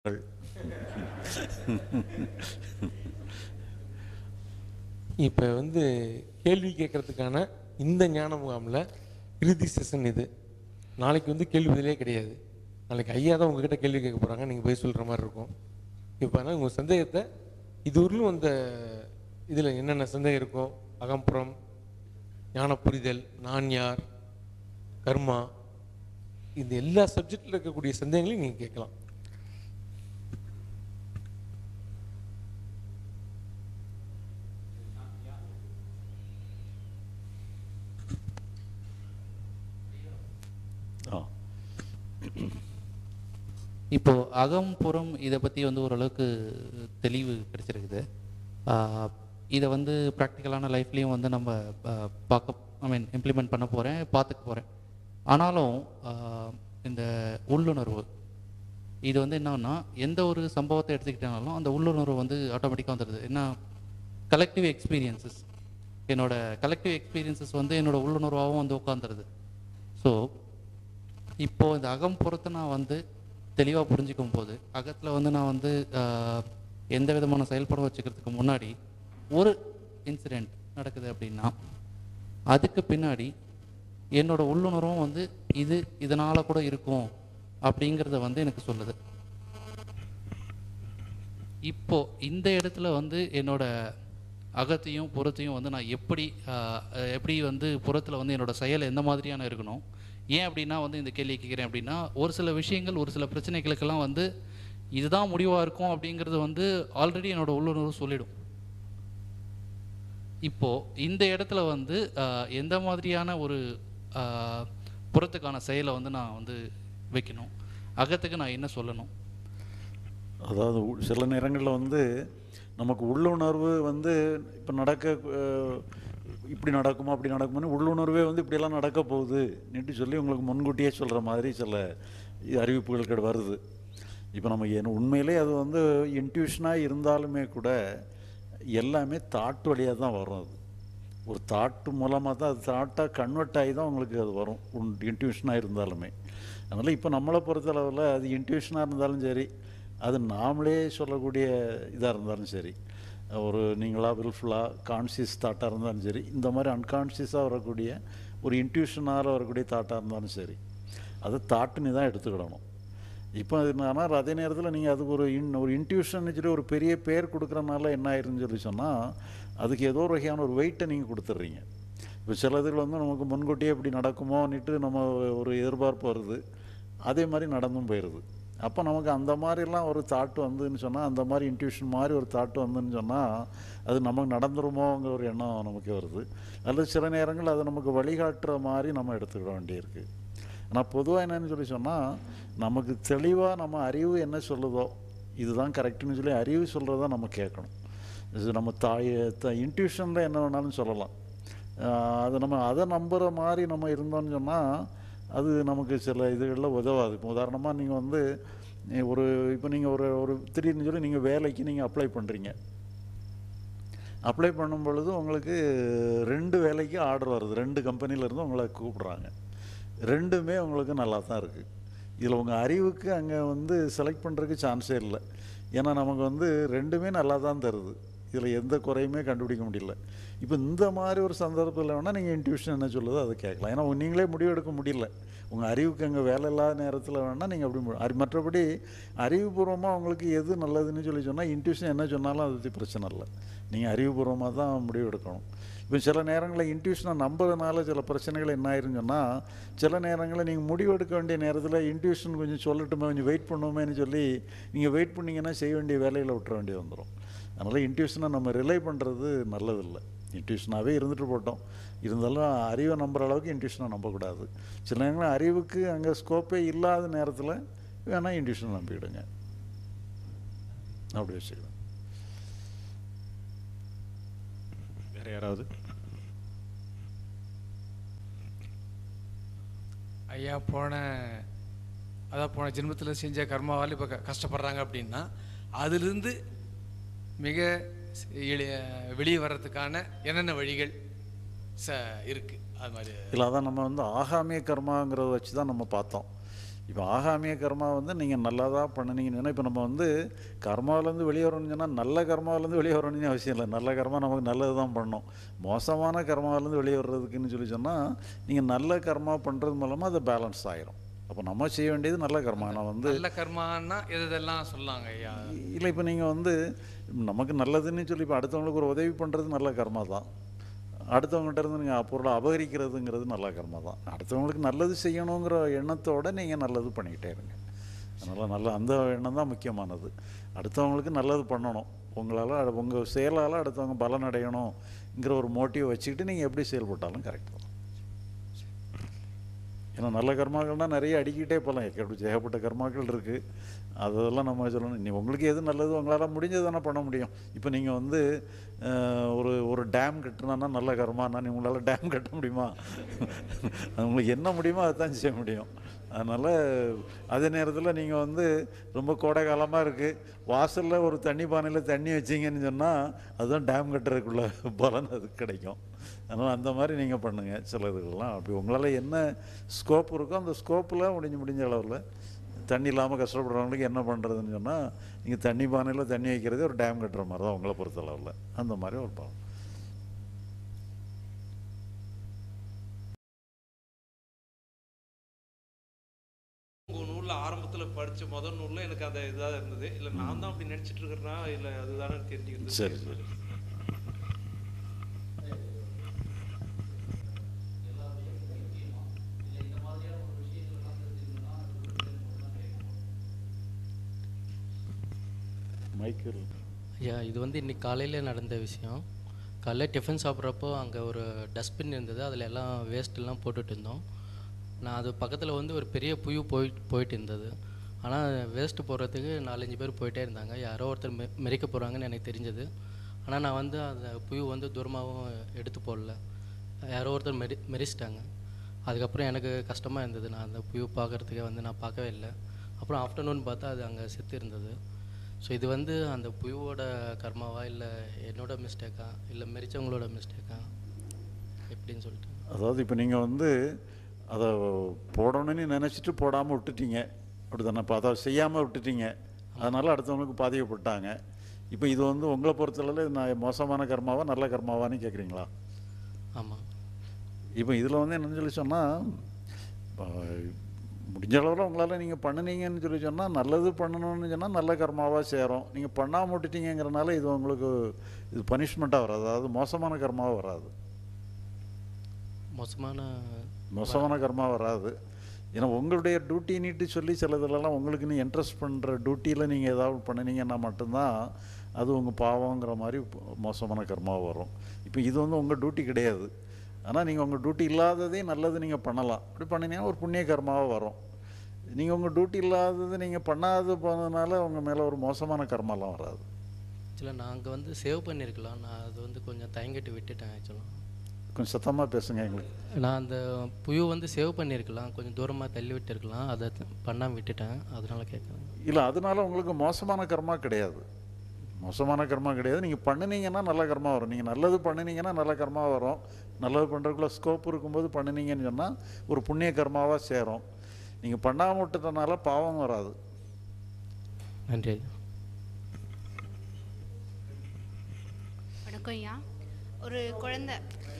இப்போ வந்து கேள்வி கேட்கறதுக்கான இந்த ஞான முகாமில் இறுதி செஷன் இது நாளைக்கு வந்து கேள்வி பதிலே கிடையாது நாளைக்கு ஐயா தான் உங்ககிட்ட கேள்வி கேட்க போகிறாங்க நீங்கள் போய் சொல்கிற மாதிரி இருக்கும் இப்போ ஆனால் உங்கள் சந்தேகத்தை இதுவரையிலும் அந்த இதில் என்னென்ன சந்தேகம் இருக்கோ அகம்புறம் ஞான புரிதல் நான் யார் கர்மா இந்த எல்லா சப்ஜெக்டில் இருக்கக்கூடிய சந்தேகங்களையும் நீங்கள் கேட்கலாம் ஆ இப்போ அகம் புறம் இதை பற்றி வந்து ஓரளவுக்கு தெளிவு கிடைச்சிருக்குது ஆஹ் இதை வந்து ப்ராக்டிக்கலான லைஃப்லேயும் வந்து நம்ம ஆஹ் பார்க்க ஐ மீன் இம்ப்ளிமெண்ட் பண்ண போகிறேன் பார்த்துக்க போகிறேன் ஆனாலும் ஆஹ் இந்த உள்ளுணர்வு இது வந்து என்னன்னா எந்த ஒரு சம்பவத்தை எடுத்துக்கிட்டாலும் அந்த உள்ளுணர்வு வந்து ஆட்டோமேட்டிக்காக வந்துடுது என்ன கலெக்டிவ் எக்ஸ்பீரியன்சஸ் என்னோட கலெக்டிவ் எக்ஸ்பீரியன்சஸ் வந்து என்னோட உள்ளுணர்வாகவும் வந்து உட்காந்துருது ஸோ இப்போ இந்த அகம் புறத்தை நான் வந்து தெளிவாக புரிஞ்சுக்கும் போது அகத்தில் வந்து நான் வந்து ஆஹ், எந்த விதமான செயல்படம் வச்சுக்கிறதுக்கு முன்னாடி ஒரு இன்சிடெண்ட் நடக்குது அப்படின்னா அதுக்கு பின்னாடி என்னோட உள்ளுணர்வும் வந்து இது இதனால் கூட இருக்கும் அப்படிங்கிறத வந்து எனக்கு சொல்லுது இப்போ இந்த இடத்துல வந்து என்னோட அகத்தையும் புறத்தையும் வந்து நான் எப்படி ஆஹ், எப்படி வந்து புறத்தில் வந்து என்னோட செயல் எந்த மாதிரியான இருக்கணும் ஏன் அப்படின்னா வந்து இந்த கேள்வி கேட்குறேன் அப்படின்னா ஒரு சில விஷயங்கள் ஒரு சில பிரச்சனைகளுக்கெல்லாம் வந்து இதுதான் முடிவாக இருக்கும் அப்படிங்கிறது வந்து ஆல்ரெடி என்னோட உள்ளுணர்வு சொல்லிடும் இப்போ இந்த இடத்துல வந்து ஆஹ், எந்த மாதிரியான ஒரு ஆஹ், புறத்துக்கான செயலை வந்து நான் வந்து வைக்கணும் அகத்துக்கு நான் என்ன சொல்லணும் அதாவது உ- சில நேரங்களில் வந்து நமக்கு உள்ளுணர்வு வந்து இப்போ நடக்க அஹ், இப்படி நடக்குமா அப்படி நடக்குமான்னு உள்ளுணர்வே வந்து இப்படியெல்லாம் நடக்க போகுது நீட்டு சொல்லி உங்களுக்கு முன்கூட்டியே சொல்கிற மாதிரி சில அறிவிப்புகள் கிட்ட வருது இப்போ நம்ம என்ன உண்மையிலே அது வந்து இன்ட்யூஷனாக இருந்தாலுமே கூட எல்லாமே தாட் வழியாக தான் வரும் அது ஒரு தாட்டு மூலமாக தான் அது தாட்டாக கன்வெர்ட் ஆகி தான் உங்களுக்கு அது வரும் உன் இன்ட்யூஷனாக இருந்தாலுமே அதனால் இப்போ நம்மளை பொறுத்தளவில் அது இன்ட்யூஷனாக இருந்தாலும் சரி அது நாமளே சொல்லக்கூடிய இதாக இருந்தாலும் சரி ஒரு நீங்களாக வில்ஃபுல்லாக கான்சியஸ் தாட்டாக இருந்தாலும் சரி இந்த மாதிரி அன்கான்ஷியஸாக வரக்கூடிய ஒரு இன்ட்யூஷனால் வரக்கூடிய தாட்டாக இருந்தாலும் சரி அது தாட்டுன்னு தான் எடுத்துக்கிடணும் இப்போ அது ஆனால் அதே நேரத்தில் நீங்கள் அதுக்கு ஒரு இன் ஒரு இன்ட்யூஷன் சொல்லி ஒரு பெரிய பேர் கொடுக்குறனால என்ன ஆயிருன்னு சொல்லி சொன்னால் அதுக்கு ஏதோ ஒரு வகையான ஒரு வெயிட்டை நீங்கள் கொடுத்துட்றீங்க இப்போ சிலதுகள் வந்து நமக்கு முன்கூட்டியே இப்படி நடக்குமோன்னுட்டு நம்ம ஒரு எதிர்பார்ப்பு வருது அதே மாதிரி நடந்தும் போயிடுது அப்போ நமக்கு அந்த மாதிரிலாம் ஒரு தாட்டு வந்துன்னு சொன்னால் அந்த மாதிரி இன்ட்யூஷன் மாதிரி ஒரு தாட்டு வந்துன்னு சொன்னால் அது நமக்கு நடந்துருமோங்கிற ஒரு எண்ணம் நமக்கு வருது அல்லது சில நேரங்கள் அது நமக்கு வழிகாட்டுற மாதிரி நம்ம எடுத்துக்கிட வேண்டியிருக்கு ஆனால் பொதுவாக என்னன்னு சொல்லி சொன்னால் நமக்கு தெளிவாக நம்ம அறிவு என்ன சொல்லுதோ இதுதான் கரெக்டுன்னு சொல்லி அறிவு சொல்கிறத நம்ம கேட்கணும் இது நம்ம தாய் த இன்ட்யூஷனில் என்ன வேணாலும் சொல்லலாம் ஆஹ் அது நம்ம அதை நம்புகிற மாதிரி நம்ம இருந்தோம்னு சொன்னால் அது நமக்கு சில இதுகளில் உதவாது இப்போ உதாரணமாக நீங்கள் வந்து நீ ஒரு இப்போ நீங்கள் ஒரு ஒரு திடீர்னு சொல்லி நீங்கள் வேலைக்கு நீங்கள் அப்ளை பண்ணுறீங்க அப்ளை பண்ணும் பொழுது உங்களுக்கு ரெண்டு வேலைக்கு ஆர்டர் வருது ரெண்டு கம்பெனிலேருந்து உங்களை கூப்பிடுறாங்க ரெண்டுமே உங்களுக்கு நல்லா தான் இருக்குது இதில் உங்கள் அறிவுக்கு அங்கே வந்து செலக்ட் பண்ணுறதுக்கு சான்ஸே இல்லை ஏன்னா நமக்கு வந்து ரெண்டுமே நல்லா தான் தருது இதில் எந்த குறையுமே கண்டுபிடிக்க முடியல இப்போ இந்த மாதிரி ஒரு சந்தர்ப்பத்தில் வேணால் நீங்கள் இன்ட்யூஷன் என்ன சொல்லுதோ அதை கேட்கலாம் ஏன்னா நீங்களே முடிவெடுக்க முடியல உங்கள் அறிவுக்கு அங்கே வேலை இல்லாத நேரத்தில் வேணால் நீங்கள் அப்படி மு- அறி மற்றபடி அறிவுபூர்வமாக உங்களுக்கு எது நல்லதுன்னு சொல்லி சொன்னால் இன்ட்யூஷன் என்ன சொன்னாலும் அது பற்றி பிரச்சனை இல்லை நீங்கள் அறிவுபூர்வமாக தான் முடிவெடுக்கணும் இப்போ சில நேரங்களில் இன்ட்யூஷனை நம்புறதுனால சில பிரச்சனைகள் என்ன ஆயிருன்னு சொன்னால் சில நேரங்களில் நீங்கள் முடிவெடுக்க வேண்டிய நேரத்தில் இன்ட்யூஷன் கொஞ்சம் சொல்லட்டுமே கொஞ்சம் வெயிட் பண்ணுவோமேன்னு சொல்லி நீங்கள் வெயிட் பண்ணீங்கன்னா செய்ய வேண்டிய வேலையில் விட்டுற வேண்டியது வந்துடும் அதனால் இன்ட்யூஷனை நம்ம ரிலை பண்ணுறது நல்லதில்லை இன்ட்யூஷனாகவே இருந்துட்டு போட்டோம் இருந்தாலும் அறிவை நம்புற அளவுக்கு இன்ட்யூஷனை நம்பக்கூடாது சில நேரங்களில் அறிவுக்கு அங்கே ஸ்கோப்பே இல்லாத நேரத்தில் வேணால் இன்ட்யூஷனை நம்பிவிடுங்க அப்படி வச்சுக்கலாம் வேற யாராவது ஐயா போன அதான் போன ஜென்மத்தில் செஞ்ச கர்மாவால் இப்போ கஷ்டப்படுறாங்க அப்படின்னா அதிலிருந்து மிக எளிய வெளியே வர்றதுக்கான என்னென்ன வழிகள் ச இருக்கு அது மாதிரி இல்லை அதான் நம்ம வந்து ஆகாமிய கர்மாங்கிறத வச்சு தான் நம்ம பார்த்தோம் இப்போ ஆகாமிய கர்மா வந்து நீங்கள் நல்லதாக பண்ணினீங்கன்னு சொன்னா, இப்போ நம்ம வந்து கர்மாவிலேருந்து வெளியே வரணும்னு சொன்னால் நல்ல கர்மாவிலேருந்து வெளியே வரணும்னு அவசியம் இல்லை நல்ல கர்மா நமக்கு நல்லது தான் பண்ணணும் மோசமான கர்மாவிலேருந்து வெளியே வர்றதுக்குன்னு சொல்லி சொன்னால் நீங்கள் நல்ல கர்மா பண்ணுறது மூலமாக அது பேலன்ஸ் ஆயிரும் அப்போ நம்ம செய்ய வேண்டியது நல்ல கர்மா நான் வந்து நல்ல கர்மான்னா எது இதெல்லாம் சொல்லாங்க ஐயா இல்லை இப்போ நீங்கள் வந்து நமக்கு நல்லதுன்னு சொல்லி இப்போ அடுத்தவங்களுக்கு ஒரு உதவி பண்ணுறது நல்ல கர்மா தான் அடுத்தவங்ககிட்ட இருந்து நீங்கள் பொருளை அபகரிக்கிறதுங்கிறது நல்ல கர்மா தான் அடுத்தவங்களுக்கு நல்லது செய்யணுங்கிற எண்ணத்தோட நீங்கள் நல்லது பண்ணிக்கிட்டே இருங்க அதனால் நல்ல அந்த எண்ணம் தான் முக்கியமானது அடுத்தவங்களுக்கு நல்லது பண்ணணும் உங்களால் உங்கள் செயலால் அடுத்தவங்க பலன் அடையணுங்கிற ஒரு மோட்டிவ் வச்சுக்கிட்டு நீங்கள் எப்படி செயல்பட்டாலும் கரெக்ட் தான் ஏன்னா நல்ல கர்மாக்கள்னால் நிறைய அடிக்கிட்டே போகலாம் ஏகப்பட்ட ஏகப்பட்ட கர்மாக்கள் இருக்குது அதெல்லாம் நம்ம சொல்லணும் நீ உங்களுக்கு எது நல்லது உங்களால் முடிஞ்சது தானே பண்ண முடியும் இப்போ நீங்கள் வந்து அஹ், ஒரு ஒரு டேம் கட்டுனா நல்ல கர்மானா நீ உங்களால் டேம் கட்ட முடியுமா அது உங்களுக்கு என்ன முடியுமோ அதை தான் செய்ய முடியும் அதனால் அதே நேரத்தில் நீங்கள் வந்து ரொம்ப கோடை காலமாக இருக்குது வாசலில் ஒரு தண்ணி பானையில் தண்ணி வச்சிங்கன்னு சொன்னால் அதுதான் டேம் கட்டுறதுக்குள்ள பலன் அதுக்கு கிடைக்கும் அதனால் அந்த மாதிரி நீங்கள் பண்ணுங்கள் சில இதுகள்லாம் அப்படி உங்களால் என்ன ஸ்கோப் இருக்கோ அந்த ஸ்கோப்பில் முடிஞ்ச முடிஞ்ச அளவில் தண்ணி இல்லாமல் கஷ்டப்படுறவங்களுக்கு என்ன பண்ணுறதுன்னு சொன்னால் நீங்கள் தண்ணி பானையில் தண்ணி வைக்கிறதே ஒரு டேம் கட்டுற மாதிரி தான் உங்களை பொறுத்தளவில் அந்த மாதிரி ஒரு பலன் உங்கள் நூலில் ஆரம்பத்தில் படித்த முதல் நூலில் எனக்கு அந்த இதாக இருந்தது இல்லை நான் தான் அப்படி நினச்சிட்டு இருக்கிறேன்னா இல்லை அதுதானே தெரிஞ்சுக்கிறது சரி சரி மைக்கேல் ஐயா இது வந்து இன்னைக்கு காலையில் நடந்த விஷயம் காலைல டிஃபன் சாப்பிட்றப்போ அங்கே ஒரு டஸ்ட்பின் இருந்தது அதில் எல்லாம் waste எல்லாம் போட்டுட்டு இருந்தோம் நான் அது பக்கத்தில் வந்து ஒரு பெரிய புயு போயிட்டு போயிட்டு இருந்தது ஆனால் வேஸ்ட்டு போடுறதுக்கு நாலஞ்சு பேர் போயிட்டே இருந்தாங்க யாரோ ஒருத்தர் மெ மெரிக்க போகிறாங்கன்னு எனக்கு தெரிஞ்சது ஆனால் நான் வந்து அந்த புயு வந்து தூரமாகவும் எடுத்து போடல யாரோ ஒருத்தர் மெரி மெரிச்சிட்டாங்க அதுக்கப்புறம் எனக்கு கஷ்டமாக இருந்தது நான் அந்த புயு பார்க்குறதுக்கே வந்து நான் பார்க்கவே இல்லை அப்புறம் ஆஃப்டர்நூன் பார்த்தா அது அங்கே செத்து இருந்தது ஸோ இது வந்து அந்த புயுவோட கர்மாவா இல்லை என்னோட மிஸ்டேக்கா இல்லை மெரிச்சவங்களோட மிஸ்டேக்கா எப்படின்னு சொல்லிட்டு அதாவது இப்போ நீங்கள் வந்து அதை போடணும்னு நினச்சிட்டு போடாமல் விட்டுட்டீங்க அப்படி தானே இப்போ அதை செய்யாமல் விட்டுட்டீங்க அதனால் அடுத்தவங்களுக்கு பாதிக்கப்பட்டாங்க இப்போ இது வந்து உங்களை பொறுத்தளவில் இது நான் மோசமான கர்மாவா நல்ல கர்மாவான்னு கேட்குறீங்களா ஆமாம் இப்போ இதில் வந்து என்னன்னு சொல்லி சொன்னால் முடிஞ்ச அளவில் உங்களால் நீங்கள் பண்ணுனீங்கன்னு சொல்லி சொன்னால் நல்லது பண்ணணும்னு சொன்னால் நல்ல கர்மாவாக சேரும் நீங்கள் பண்ணாமல் விட்டுட்டீங்கிறனால இது உங்களுக்கு இது பனிஷ்மெண்ட்டாக வராது அதாவது மோசமான கர்மாவாக வராது மோசமான மோசமான கர்மா வராது ஏன்னா உங்களுடைய டியூட்டின்னுட்டு சொல்லி சிலதுலலாம் உங்களுக்கு நீ இன்ட்ரெஸ்ட் பண்ணுற டியூட்டியில் நீங்கள் ஏதாவது பண்ணினீங்கன்னா மட்டும்தான் அது உங்கள் பாவங்கிற மாதிரி மோசமான கர்மா வரும் இப்போ இது வந்து உங்கள் டியூட்டி கிடையாது ஆனால் நீங்கள் உங்கள் டியூட்டி இல்லாததையும் நல்லது நீங்கள் பண்ணலாம் அப்படி பண்ணினீங்கன்னா ஒரு புண்ணிய கர்மாவாக வரும் நீங்கள் உங்கள் டியூட்டி இல்லாதது நீங்கள் பண்ணாத போனதுனால உங்கள் மேலே ஒரு மோசமான கர்மாலாம் வராது ஆக்சுவலாக நான் அங்கே வந்து சேவ் பண்ணியிருக்கலாம் நான் அது வந்து கொஞ்சம் தயங்கிட்டு விட்டுட்டேன் ஆக்சுவலாக கொஞ்சம் சத்தமாக பேசுங்க எங்களுக்கு நான் அந்த புயு வந்து சேவ் பண்ணியிருக்கலாம் கொஞ்சம் தூரமாக தள்ளி விட்டுருக்கலாம் அதை பண்ணாமல் விட்டுட்டேன் அதனால கேட்குறேன் இல்லை அதனால உங்களுக்கு மோசமான கர்மா கிடையாது மோசமான கர்மா கிடையாது நீங்கள் பண்ணினீங்கன்னா நல்ல கர்மா வரும் நீங்கள் நல்லது பண்ணினீங்கன்னா நல்ல கர்மா வரும் நல்லது பண்ணுறதுக்குள்ள ஸ்கோப் இருக்கும்போது பண்ணினீங்கன்னு சொன்னால் ஒரு புண்ணிய கர்மாவாக சேரும் நீங்கள் பண்ணாமல் விட்டுட்டனால பாவம் வராது நன்றி ஐயா வணக்கம் ஐயா ஒரு குழந்தை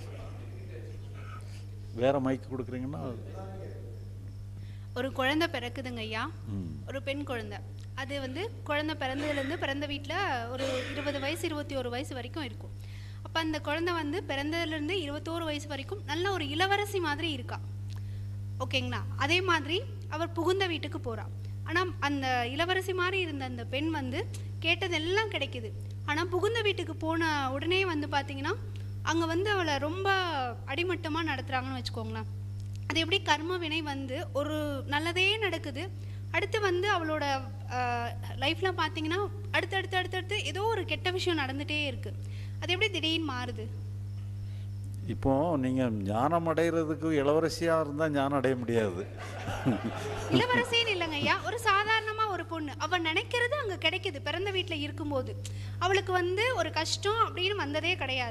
வேறு மைக்கு கொடுக்குறீங்கன்னா ஒரு குழந்தை பிறக்குதுங்க ஐயா ம் ஒரு பெண் குழந்தை அது வந்து குழந்தை பிறந்ததுலேருந்து பிறந்த வீட்டில் ஒரு இருபது வயசு இருபத்தி ஒரு வயசு வரைக்கும் இருக்கும் அப்போ அந்த குழந்தை வந்து பிறந்ததுலேருந்து இருபத்தோரு வயசு வரைக்கும் நல்ல ஒரு இளவரசி மாதிரி இருக்கா ஓகேங்களா அதே மாதிரி அவர் புகுந்த வீட்டுக்கு போறா ஆனால் அந்த இளவரசி மாதிரி இருந்த அந்த பெண் வந்து கேட்டதெல்லாம் கிடைக்குது ஆனால் புகுந்த வீட்டுக்கு போன உடனே வந்து பார்த்தீங்கன்னா அங்கே வந்து அவளை ரொம்ப அடிமட்டமாக நடத்துகிறாங்கன்னு வச்சுக்கோங்களேன் அது எப்படி கர்ம வினை வந்து ஒரு நல்லதே நடக்குது அடுத்து வந்து அவளோட லைஃப்பில் பார்த்தீங்கன்னா அடுத்தடுத்து அடுத்தடுத்து ஏதோ ஒரு கெட்ட விஷயம் நடந்துகிட்டே இருக்குது அது எப்படி திடீர்னு மாறுது இப்போ நீங்கள் ஞானம் அடைகிறதுக்கு இளவரசியாக இருந்தால் ஞானம் அடைய முடியாது இளவரசின்னு இல்லைங்க ஐயா ஒரு சாதாரணமா ஒரு பொண்ணு அவ நினைக்கிறது அங்க கிடைக்குது பிறந்த வீட்ல இருக்கும்போது அவளுக்கு வந்து ஒரு கஷ்டம் அப்படின்னு வந்ததே கிடையாது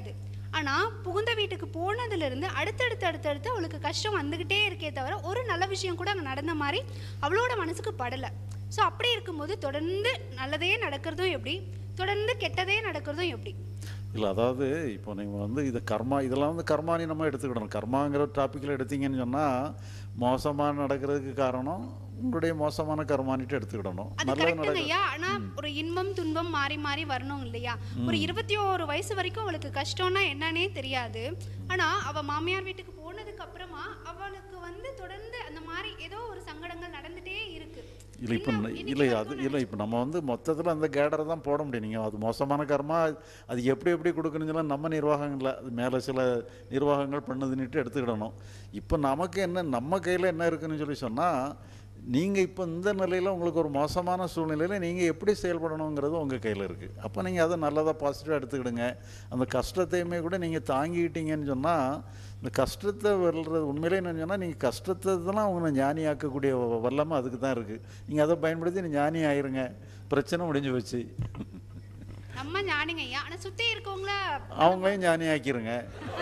ஆனால் புகுந்த வீட்டுக்கு போனதுலேருந்து அடுத்தடுத்து அடுத்தடுத்து அவளுக்கு கஷ்டம் வந்துக்கிட்டே இருக்கே தவிர ஒரு நல்ல விஷயம் கூட அங்கே நடந்த மாதிரி அவளோட மனசுக்கு படலை ஸோ அப்படி இருக்கும்போது தொடர்ந்து நல்லதே நடக்கிறதும் எப்படி தொடர்ந்து கெட்டதே நடக்கிறதும் எப்படி இல்லை அதாவது இப்போ நீங்கள் வந்து இது கர்மா இதெல்லாம் வந்து கர்மானி நம்ம எடுத்துக்கிடணும் கர்மாங்கிற டாப்பிக்கில் எடுத்தீங்கன்னு சொன்னால் மோசமாக நடக்கிறதுக்கு காரணம் உங்களுடைய மோசமான கர்மானிட்டு எடுத்துக்கிடணும் அது நல்லது கரெக்டுங்க நடக்க ஐயா ஆனா ஒரு இன்பம் துன்பம் மாறி மாறி வரணும் இல்லையா ஒரு இருபத்தி ஓரு வயசு வரைக்கும் அவளுக்கு கஷ்டம்னா என்னன்னே தெரியாது ஆனா அவ மாமியார் வீட்டுக்கு போனதுக்கு அப்புறமா அவளுக்கு வந்து தொடர்ந்து அந்த மாதிரி ஏதோ ஒரு சங்கடங்கள் நடந்துட்டே இருக்கு இல்லை இப்போ இன்னும் இன்னைக்கு இல்லை அது வரைக்கும் இல்லை இப்போ நம்ம வந்து மொத்தத்தில் அந்த கேடரை தான் போட முடியும் நீங்கள் அது மோசமான கர்மா அது எப்படி எப்படி கொடுக்கணும்னு சொன்னா நம்ம நிர்வாகம் இல்லை அது மேலே சில நிர்வாகங்கள் பண்ணுதுன்னுட்டு எடுத்துக்கிடணும் இப்போ நமக்கு என்ன நம்ம கையில் என்ன இருக்குன்னு சொல்லி சொன்னால் நீங்கள் இப்போ இந்த நிலையில் உங்களுக்கு ஒரு மோசமான சூழ்நிலையில் நீங்கள் எப்படி செயல்படணுங்கிறது உங்கள் கையில் இருக்குது அப்போ நீங்கள் அதை நல்லதாக பாசிட்டிவாக எடுத்துக்கிடுங்க அந்த கஷ்டத்தையுமே கூட நீங்கள் தாங்கிக்கிட்டீங்கன்னு சொன்னால் இந்த கஷ்டத்தை வெல்றது உண்மையிலே என்னன்னு சொன்னால் நீங்கள் கஷ்டத்தை தான் உங்களை ஞானியாக்கக்கூடிய வ- வல்லமை அதுக்கு தான் இருக்குது நீங்கள் அதை பயன்படுத்தி நீ ஞானி ஆயிருங்க பிரச்சனை முடிஞ்சு போச்சு நம்ம ஞானிங்க ஐயா ஆனா சுத்தி இருக்கவங்கள அவங்களையும் ஞானி ஆக்கிருங்க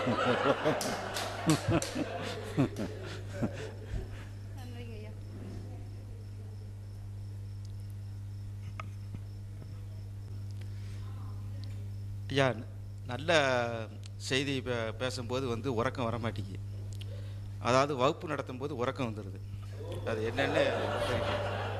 நன்றிங்க ஐயா ஐயா நல்ல செய்தி பே- பேசும்போது வந்து உறக்கம் வர மாட்டேங்குது அதாவது வகுப்பு நடத்தும்போது உறக்கம் வந்துடுது அது என்னென்னு தெரியல.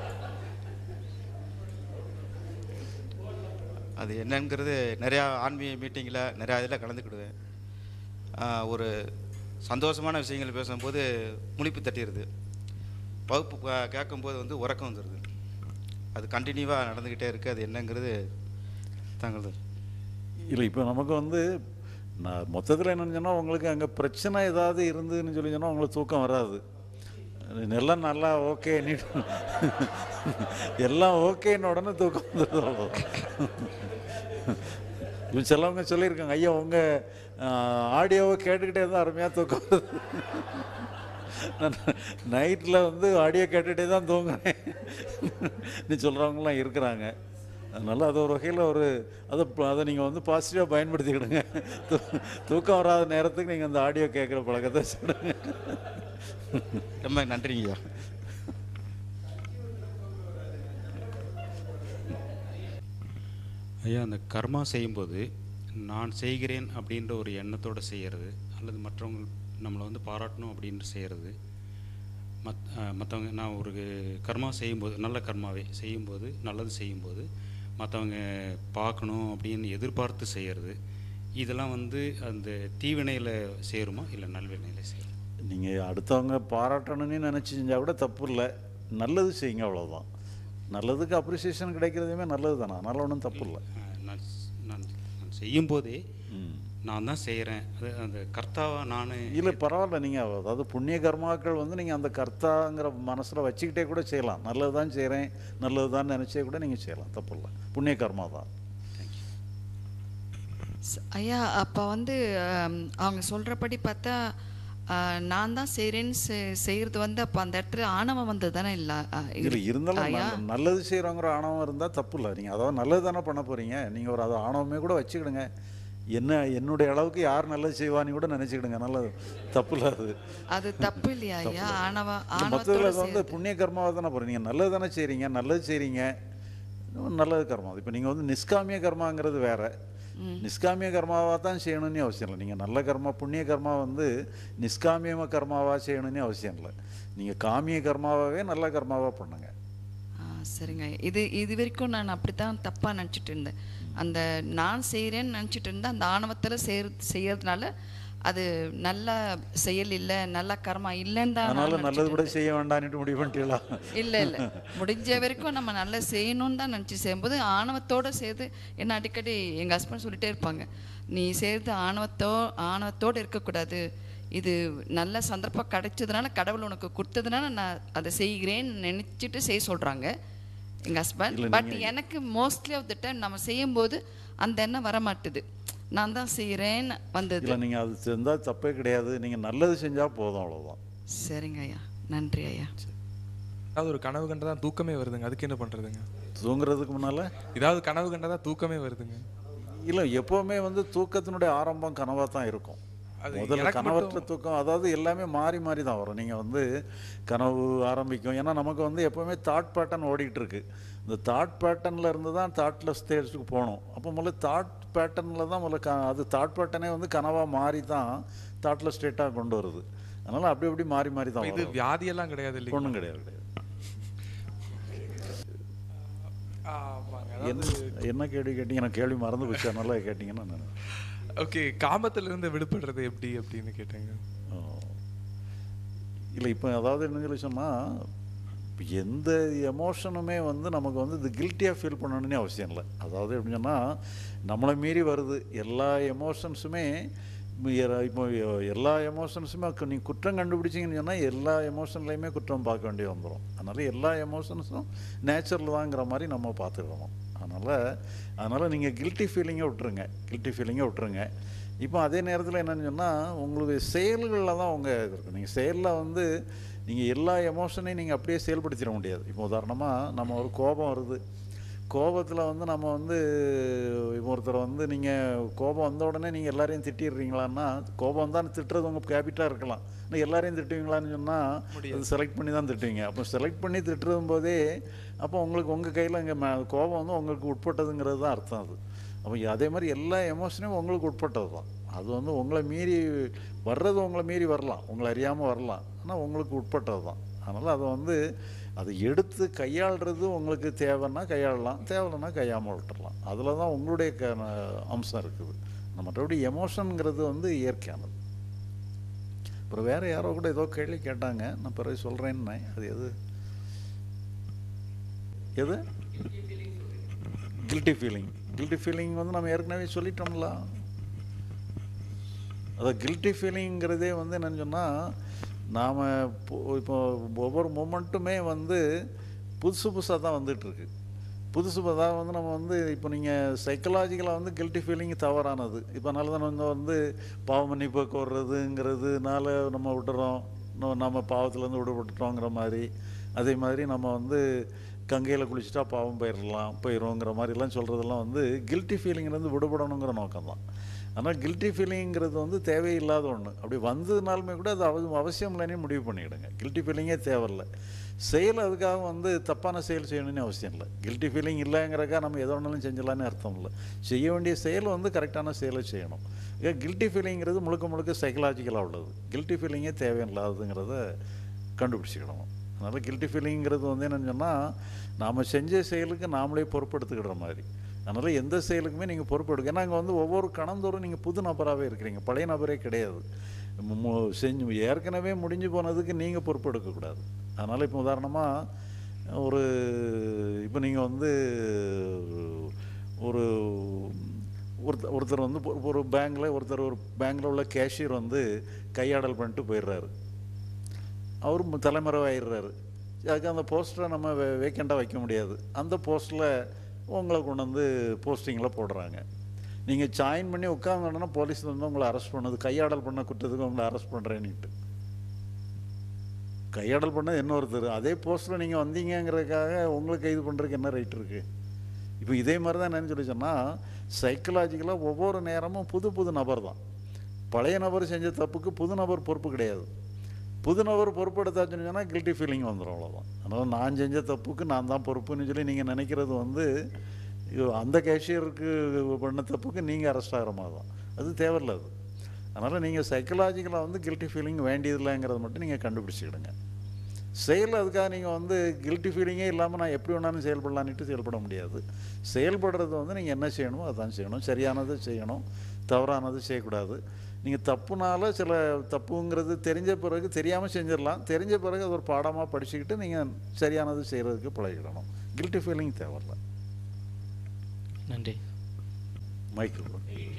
அது என்னங்கிறது நிறையா ஆன்மீக மீட்டிங்கில் நிறையா இதில் கலந்துக்கிடுவேன் ஆஹ் ஒரு சந்தோஷமான விஷயங்கள் பேசும்போது முழிப்பு தட்டிடுது வகுப்பு கே- கேட்கும்போது வந்து உறக்கம் வந்துடுது அது கண்டினியூவாக நடந்துக்கிட்டே இருக்குது அது என்னங்கிறது தங்களது இல்லை இப்போ நமக்கு வந்து நான் மொத்தத்தில் என்னன்னு சொன்னால் உங்களுக்கு அங்கே பிரச்சனை ஏதாவது இருந்துன்னு சொல்லி சொன்னால் உங்களுக்கு தூக்கம் வராது எல்லாம் நல்லா ஓகே நீ எல்லாம் ஓகேன்னு உடனே தூக்கம் வந்துடுது அவ்வளோ இப்போ சிலவங்க சொல்லியிருக்காங்க ஐயா உங்கள் ஆடியோவை கேட்டுக்கிட்டே இருந்தால் அருமையாக தூக்கம் வருது நான் நைட்டில் வந்து ஆடியோ கேட்டுகிட்டே தான் தூங்குறேன் நீ சொல்கிறவங்களாம் இருக்கிறாங்க அதனால் அது ஒரு வகையில் ஒரு அதை ப- அதை நீங்கள் வந்து பாசிட்டிவாக பயன்படுத்திக்கிடுங்க தூ- தூக்கம் வராத நேரத்துக்கு நீங்கள் அந்த ஆடியோ கேட்குற பழக்கத்தை சொல்லுங்க ரொம்ப நன்றிங்கய்யா ஐயா அந்த கர்மா செய்யும்போது நான் செய்கிறேன் அப்படின்ற ஒரு எண்ணத்தோடு செய்கிறது அல்லது மற்றவங்க நம்மளை வந்து பாராட்டணும் அப்படின்னு செய்கிறது மத் மற்றவங்க நான் ஒரு கர்மா செய்யும்போது நல்ல கர்மாவே செய்யும்போது நல்லது செய்யும்போது மற்றவங்க பார்க்கணும் அப்படின்னு எதிர்பார்த்து செய்கிறது இதெல்லாம் வந்து அந்த தீவினையில் சேருமா இல்லை நல்வினையில் சேருமா நீங்கள் அடுத்தவங்க பாராட்டணும்னு நினச்சி செஞ்சால் கூட தப்பு இல்லை நல்லது செய்யுங்க அவ்வளோதான் நல்லதுக்கு அப்ரிசியேஷன் கிடைக்கிறதுமே நல்லது தானே அதனால் ஒன்றும் தப்பு இல்லை அஹ் நான் ஸ்- நான் நான் செய்யும்போதே ம் நான் தான் செய்கிறேன் அது அந்த கர்த்தாவா நான் இல்லை பரவாயில்ல நீங்கள் அதாவது புண்ணிய கர்மாக்கள் வந்து நீங்கள் அந்த கர்த்தாங்கிற மனசில் வச்சுக்கிட்டே கூட செய்யலாம் நல்லது தான் செய்கிறேன் நல்லது தான் நினச்சே கூட நீங்கள் செய்யலாம் தப்பு இல்லை புண்ணிய கர்மா தான் ஸ்- ஐயா அப்போ வந்து ஆம், அவங்க சொல்கிறபடி பார்த்தா ஆ, நான் தான் செய்கிறேன்னு செய்கிறது வந்து அப்போ அந்த இடத்துல ஆணவம் வந்து தானே இல்லை இல்லை இருந்தாலும் ஐயா நல்ல- நல்லது செய்கிறவங்கிற ஆணவம் இருந்தால் தப்பு இல்லை நீங்கள் அதாவது நல்லது தானே பண்ண போகிறீங்க நீங்கள் ஒரு அது ஆணவமே கூட வச்சுக்கிடுங்க என்ன என்னுடைய அளவுக்கு யார் நல்லது செய்வான்னு கூட நினச்சிக்கிடுங்க நல்லது தப்பு இல்லை அது அது தப்பு இல்லையா ஐயா ஆணவ மொத்தத்தில் ஆணவத்தோட அது வந்து புண்ணிய கர்மாவை தானே போகிறீங்க நீங்கள் நல்லது தானே செய்கிறீங்க நல்லது செய்கிறீங்க நல்லது கர்மா இப்போ நீங்கள் வந்து நிஷ்காமிய கர்மாங்கிறது வேற நிஷ்காமிய கர்மாவாக தான் செய்யணும்னு அவசியம் இல்லை நீங்கள் நல்ல கர்மா புண்ணிய கர்மா வந்து நிஷ்காமிய கர்மாவாக செய்யணும்னு அவசியம் இல்லை நீங்கள் காமிய கர்மாவாகவே நல்ல கர்மாவாக பண்ணுங்க ஆ சரிங்க இது இது வரைக்கும் நான் அப்படி தான் தப்பாக நினச்சிட்டு இருந்தேன் அந்த நான் செய்கிறேன்னு நினச்சிட்டு இருந்தேன் அந்த ஆணவத்தில் செய்ய செய்யறதுனால அது நல்ல செயல் இல்லை நல்ல கர்மா இல்லைன்னு தான் நான் அதனால நல்லது நினைச்சிட்டு கூட செய்ய வேண்டாம்னுட்டு முடிவு பண்ணிட்டீங்களா இல்லை இல்லை முடிஞ்ச வரைக்கும் நம்ம நல்லா செய்யணும்னு தான் நினச்சி செய்யும்போது ஆணவத்தோடு சேர்த்து என்ன அடிக்கடி எங்கள் ஹஸ்பண்ட் சொல்லிட்டே இருப்பாங்க நீ செய்கிறது ஆணவத்தோ ஆணவத்தோடு இருக்கக்கூடாது இது நல்ல சந்தர்ப்பம் கிடைச்சதுனால கடவுள் உனக்கு கொடுத்ததுனால நான் அதை செய்கிறேன்னு நினச்சிட்டு செய்ய சொல்கிறாங்க எங்கள் ஹஸ்பண்ட் இல்ல, பட் நீங்க- எனக்கு மோஸ்ட்லி ஆஃப் த டைம் நம்ம செய்யும்போது அந்த எண்ணம் வர மாட்டுது நான் தான் செய்கிறேன்னு வந்தது இல்லை நீங்கள் அது செஞ்சால் தப்பே கிடையாது நீங்கள் நல்லது செஞ்சால் போதும் அவ்வளோதான் சரிங்க ஐயா நன்றி ஐயா ஏதாவது ஒரு கனவு கண்டா தூக்கமே வருதுங்க அதுக்கு என்ன பண்றதுங்க தூங்குறதுக்கு முன்னால் ஏதாவது கனவு கண்டா தூக்கமே வருதுங்க இல்லை எப்போவுமே வந்து தூக்கத்தினுடைய ஆரம்பம் கனவாக தான் இருக்கும் அது முதல்ல எனக்கு கனவற்ற மட்டும் தூக்கம் அதாவது எல்லாமே மாறி மாறி தான் வரும் நீங்கள் வந்து கனவு ஆரம்பிக்கும் ஏன்னா நமக்கு வந்து எப்போவுமே தாட் பேட்டர்ன் ஓடிட்டு இருக்கு இந்த தாட் பேட்டர்னில் இருந்து தான் தாட்டில் ஸ்டேஜுக்கு போகணும் அப்போ முதல்ல தாட் பேட்டர்னில் தான் முதல்ல க அது தாட் பேட்டர்னே வந்து கனவாக மாறி தான் தாட்டில் ஸ்டேட்டாக கொண்டு வருது அதனால் அப்படி அப்படி மாறி மாறி தான் இது வரும் வியாதியெல்லாம் கிடையாது இல்லைங்களா? ஒன்றும் கிடையாது கிடையாது ஆமாங்க என்ன அதாவது என்ன கேள்வி கேட்டீங்க நான் கேள்வி மறந்து போச்சு அதனால கேட்டிங்கன்னா நான் ஓகே காமத்திலிருந்து விடுபடுறது எப்படி அப்படின்னு கேட்டேங்க இல்லை இப்போ அதாவது என்ன சொல்லி சொன்னால் இப்போ எந்த எமோஷனுமே வந்து நமக்கு வந்து இது கில்ட்டியாக ஃபீல் பண்ணணும்னு அவசியம் இல்லை அதாவது எப்படின்னு சொன்னால் நம்மளை மீறி வருது எல்லா எமோஷன்ஸுமே இப்போ எல்லா எமோஷன்ஸுமே நீங்கள் குற்றம் கண்டுபிடிச்சிங்கன்னு சொன்னால் எல்லா எமோஷன்லையுமே குற்றம் பார்க்க வேண்டி வந்துடும் அதனால் எல்லா எமோஷன்ஸும் நேச்சுரல் தாங்கிற மாதிரி நம்ம பார்த்துக்கணும் அதனால் அதனால் நீங்கள் கில்ட்டி ஃபீலிங்கை விட்டுருங்க கில்ட்டி ஃபீலிங்கை விட்டுருங்க இப்போ அதே நேரத்தில் என்னன்னு சொன்னால் உங்களுடைய செயல்களில் தான் உங்கள் இது இருக்கும் நீங்கள் செயலில் வந்து நீங்கள் எல்லா எமோஷனையும் நீங்கள் அப்படியே செயல்படுத்திட முடியாது இப்போ உதாரணமாக நம்ம ஒரு கோபம் வருது கோபத்தில் வந்து நம்ம வந்து இப்போ ஒருத்தர் வந்து நீங்கள் கோபம் வந்த உடனே நீங்கள் எல்லாரையும் திட்டிடுறீங்களான்னா கோபம் தான் திட்டுறது உங்கள் ஹேபிட்டாக இருக்கலாம் ஆனால் எல்லாரையும் திட்டுவீங்களான்னு சொன்னால் அது செலக்ட் பண்ணி தான் திட்டுவீங்க அப்போ செலக்ட் பண்ணி திட்டுறதும் போதே அப்போ உங்களுக்கு உங்கள் கையில் இங்கே கோபம் வந்து உங்களுக்கு உட்பட்டதுங்கிறது தான் அர்த்தம் அது அப்போ அதே மாதிரி எல்லா எமோஷனையும் உங்களுக்கு உட்பட்டது தான் அது வந்து உங்களை மீறி வர்றது உங்களை மீறி வரலாம் உங்களை அறியாமல் வரலாம் ஆனால் உங்களுக்கு உட்பட்டது தான் அதனால் அதை வந்து அதை எடுத்து கையாளுறது உங்களுக்கு தேவைன்னா கையாளலாம் தேவைன்னா கையாமல் விட்டுறலாம் அதில் தான் உங்களுடைய க அம்சம் இருக்குது ஆனா மற்றபடி எமோஷனுங்கிறது வந்து இயற்கையானது அப்புறம் வேறு யாரோ கூட ஏதோ கேள்வி கேட்டாங்க நான் பிறகு சொல்கிறேன்னு அது எது எது கில்ட்டி ஃபீலிங் கில்ட்டி ஃபீலிங் வந்து நம்ம ஏற்கனவே சொல்லிட்டோம்ல அதான் கில்ட்டி ஃபீலிங்கிறதே வந்து என்னன்னு சொன்னால் நாம் இப்போ ஒவ்வொரு மூமெண்ட்டுமே வந்து புதுசு புதுசாக தான் வந்துட்டுருக்கு புதுசு புதுசாக வந்து நம்ம வந்து இப்போ நீங்கள் சைக்கலாஜிக்கலாக வந்து கில்ட்டி ஃபீலிங் தவறானது இப்போ அதனால தான் நம்ம வந்து பாவ மன்னிப்பு கோர்றதுங்கிறதுனால நம்ம விட்டுறோம் இன்னும் நம்ம பாவத்துலேருந்து விடுபட்டுட்டோங்கிற மாதிரி அதே மாதிரி நம்ம வந்து கங்கையில் குளிச்சுட்டா பாவம் போயிடலாம் போயிடும்ங்கிற மாதிரிலாம் சொல்கிறதெல்லாம் வந்து கில்ட்டி ஃபீலிங்லேருந்து விடுபடணுங்கிற நோக்கம் தான் ஆனால் கில்ட்டி ஃபீலிங்கிறது வந்து தேவையில்லாத ஒன்று அப்படி வந்ததுனாலுமே கூட அது அவ அவசியம் இல்லைன்னே முடிவு பண்ணிவிடுங்க கில்ட்டி ஃபீலிங்கே தேவையில்லை செயல் அதுக்காக வந்து தப்பான செயல் செய்யணும்னு அவசியம் இல்லை கில்ட்டி ஃபீலிங் இல்லைங்கிறக்கா நம்ம எதோ ஒன்றாலும் செஞ்சலான்னு அர்த்தம் இல்லை செய்ய வேண்டிய செயல் வந்து கரெக்டான செயலை செய்யணும் ஏன் கில்ட்டி ஃபீலிங்கிறது முழுக்க முழுக்க சைக்கலாஜிக்கலாக உள்ளது கில்ட்டி ஃபீலிங்கே தேவையில்லாததுங்கிறத கண்டுபிடிச்சிக்கணும் அதனால் கில்ட்டி ஃபீலிங்கிறது வந்து என்னென்னு சொன்னால் நாம் செஞ்ச செயலுக்கு நாமளே பொறுப்பெடுத்துக்கிற மாதிரி அதனால் எந்த செயலுக்குமே நீங்கள் பொறுப்பெடுக்க ஏன்னா அங்கே வந்து ஒவ்வொரு கணந்தோறும் நீங்கள் புது நபராகவே இருக்கிறீங்க பழைய நபரே கிடையாது மு- மு- செஞ்சு ஏற்கனவே முடிஞ்சு போனதுக்கு நீங்கள் பொறுப்பெடுக்கக்கூடாது அதனால் இப்போ உதாரணமாக ஒரு இப்போ நீங்கள் வந்து ஒரு ஒருத்தர் ஒருத்தர் வந்து ஒரு- ஒரு பேங்க்கில் ஒருத்தர் ஒரு பேங்க்கில் உள்ள கேஷியர் வந்து கையாடல் பண்ணிட்டு போயிடுறாரு அவர் மு- தலைமறைவாயிடுறாரு அதுக்கு அந்த போஸ்டரை நம்ம வே வேக்கண்டாக வைக்க முடியாது அந்த போஸ்ட்டில் உங்களை கொண்டு வந்து போஸ்டிங்கில் போடுறாங்க நீங்கள் ஜாயின் பண்ணி உட்காந்தோன்னா போலீஸ் வந்து உங்களை அரெஸ்ட் பண்ணது கையாடல் பண்ண குற்றத்துக்கு உங்களை அரெஸ்ட் பண்ணுறேன்னுட்டு கையாடல் பண்ணது இன்னொருத்தர் அதே போஸ்ட்டில் நீங்கள் வந்தீங்கங்கிறதுக்காக உங்களுக்கு கைது பண்ணுறதுக்கு என்ன ரைட் இருக்குது இப்போ இதே மாதிரி தான் என்னன்னு சொல்லி சொன்னால் சைக்கலாஜிக்கலாக ஒவ்வொரு நேரமும் புது புது நபர் தான் பழைய நபர் செஞ்ச தப்புக்கு புது நபர் பொறுப்பு கிடையாது புது நபர் பொறுப்பெடுத்தாச்சுன்னு சொன்னால் கில்ட்டி ஃபீலிங் வந்துடும் அவ்வளோதான் அதனால் நான் செஞ்ச தப்புக்கு நான் தான் பொறுப்புன்னு சொல்லி நீங்கள் நினைக்கிறது வந்து இது அந்த கேஷியருக்கு பண்ண தப்புக்கு நீங்கள் அரெஸ்ட் ஆகிற மாதிரி தான் அது தேவையில்ல அது அதனால் நீங்கள் சைக்கலாஜிக்கலாக வந்து கில்ட்டி ஃபீலிங் வேண்டியதில்லைங்கிறத மட்டும் நீங்கள் கண்டுபிடிச்சிக்கிடுங்க செயல் அதுக்காக நீங்கள் வந்து கில்ட்டி ஃபீலிங்கே இல்லாமல் நான் எப்படி வேணாலும் செயல்படலான்ட்டு செயல்பட முடியாது செயல்படுறது வந்து நீங்கள் என்ன செய்யணுமோ அதான் செய்யணும் சரியானது செய்யணும் தவறானது செய்யக்கூடாது நீங்கள் தப்புனால சில தப்புங்கிறது தெரிஞ்ச பிறகு தெரியாமல் செஞ்சிடலாம் தெரிஞ்ச பிறகு அது ஒரு பாடமாக படிச்சுக்கிட்டு நீங்கள் சரியானது செய்கிறதுக்கு பழகிடணும் கில்ட்டி ஃபீலிங் தேவையில்ல நன்றி மைக்கிள்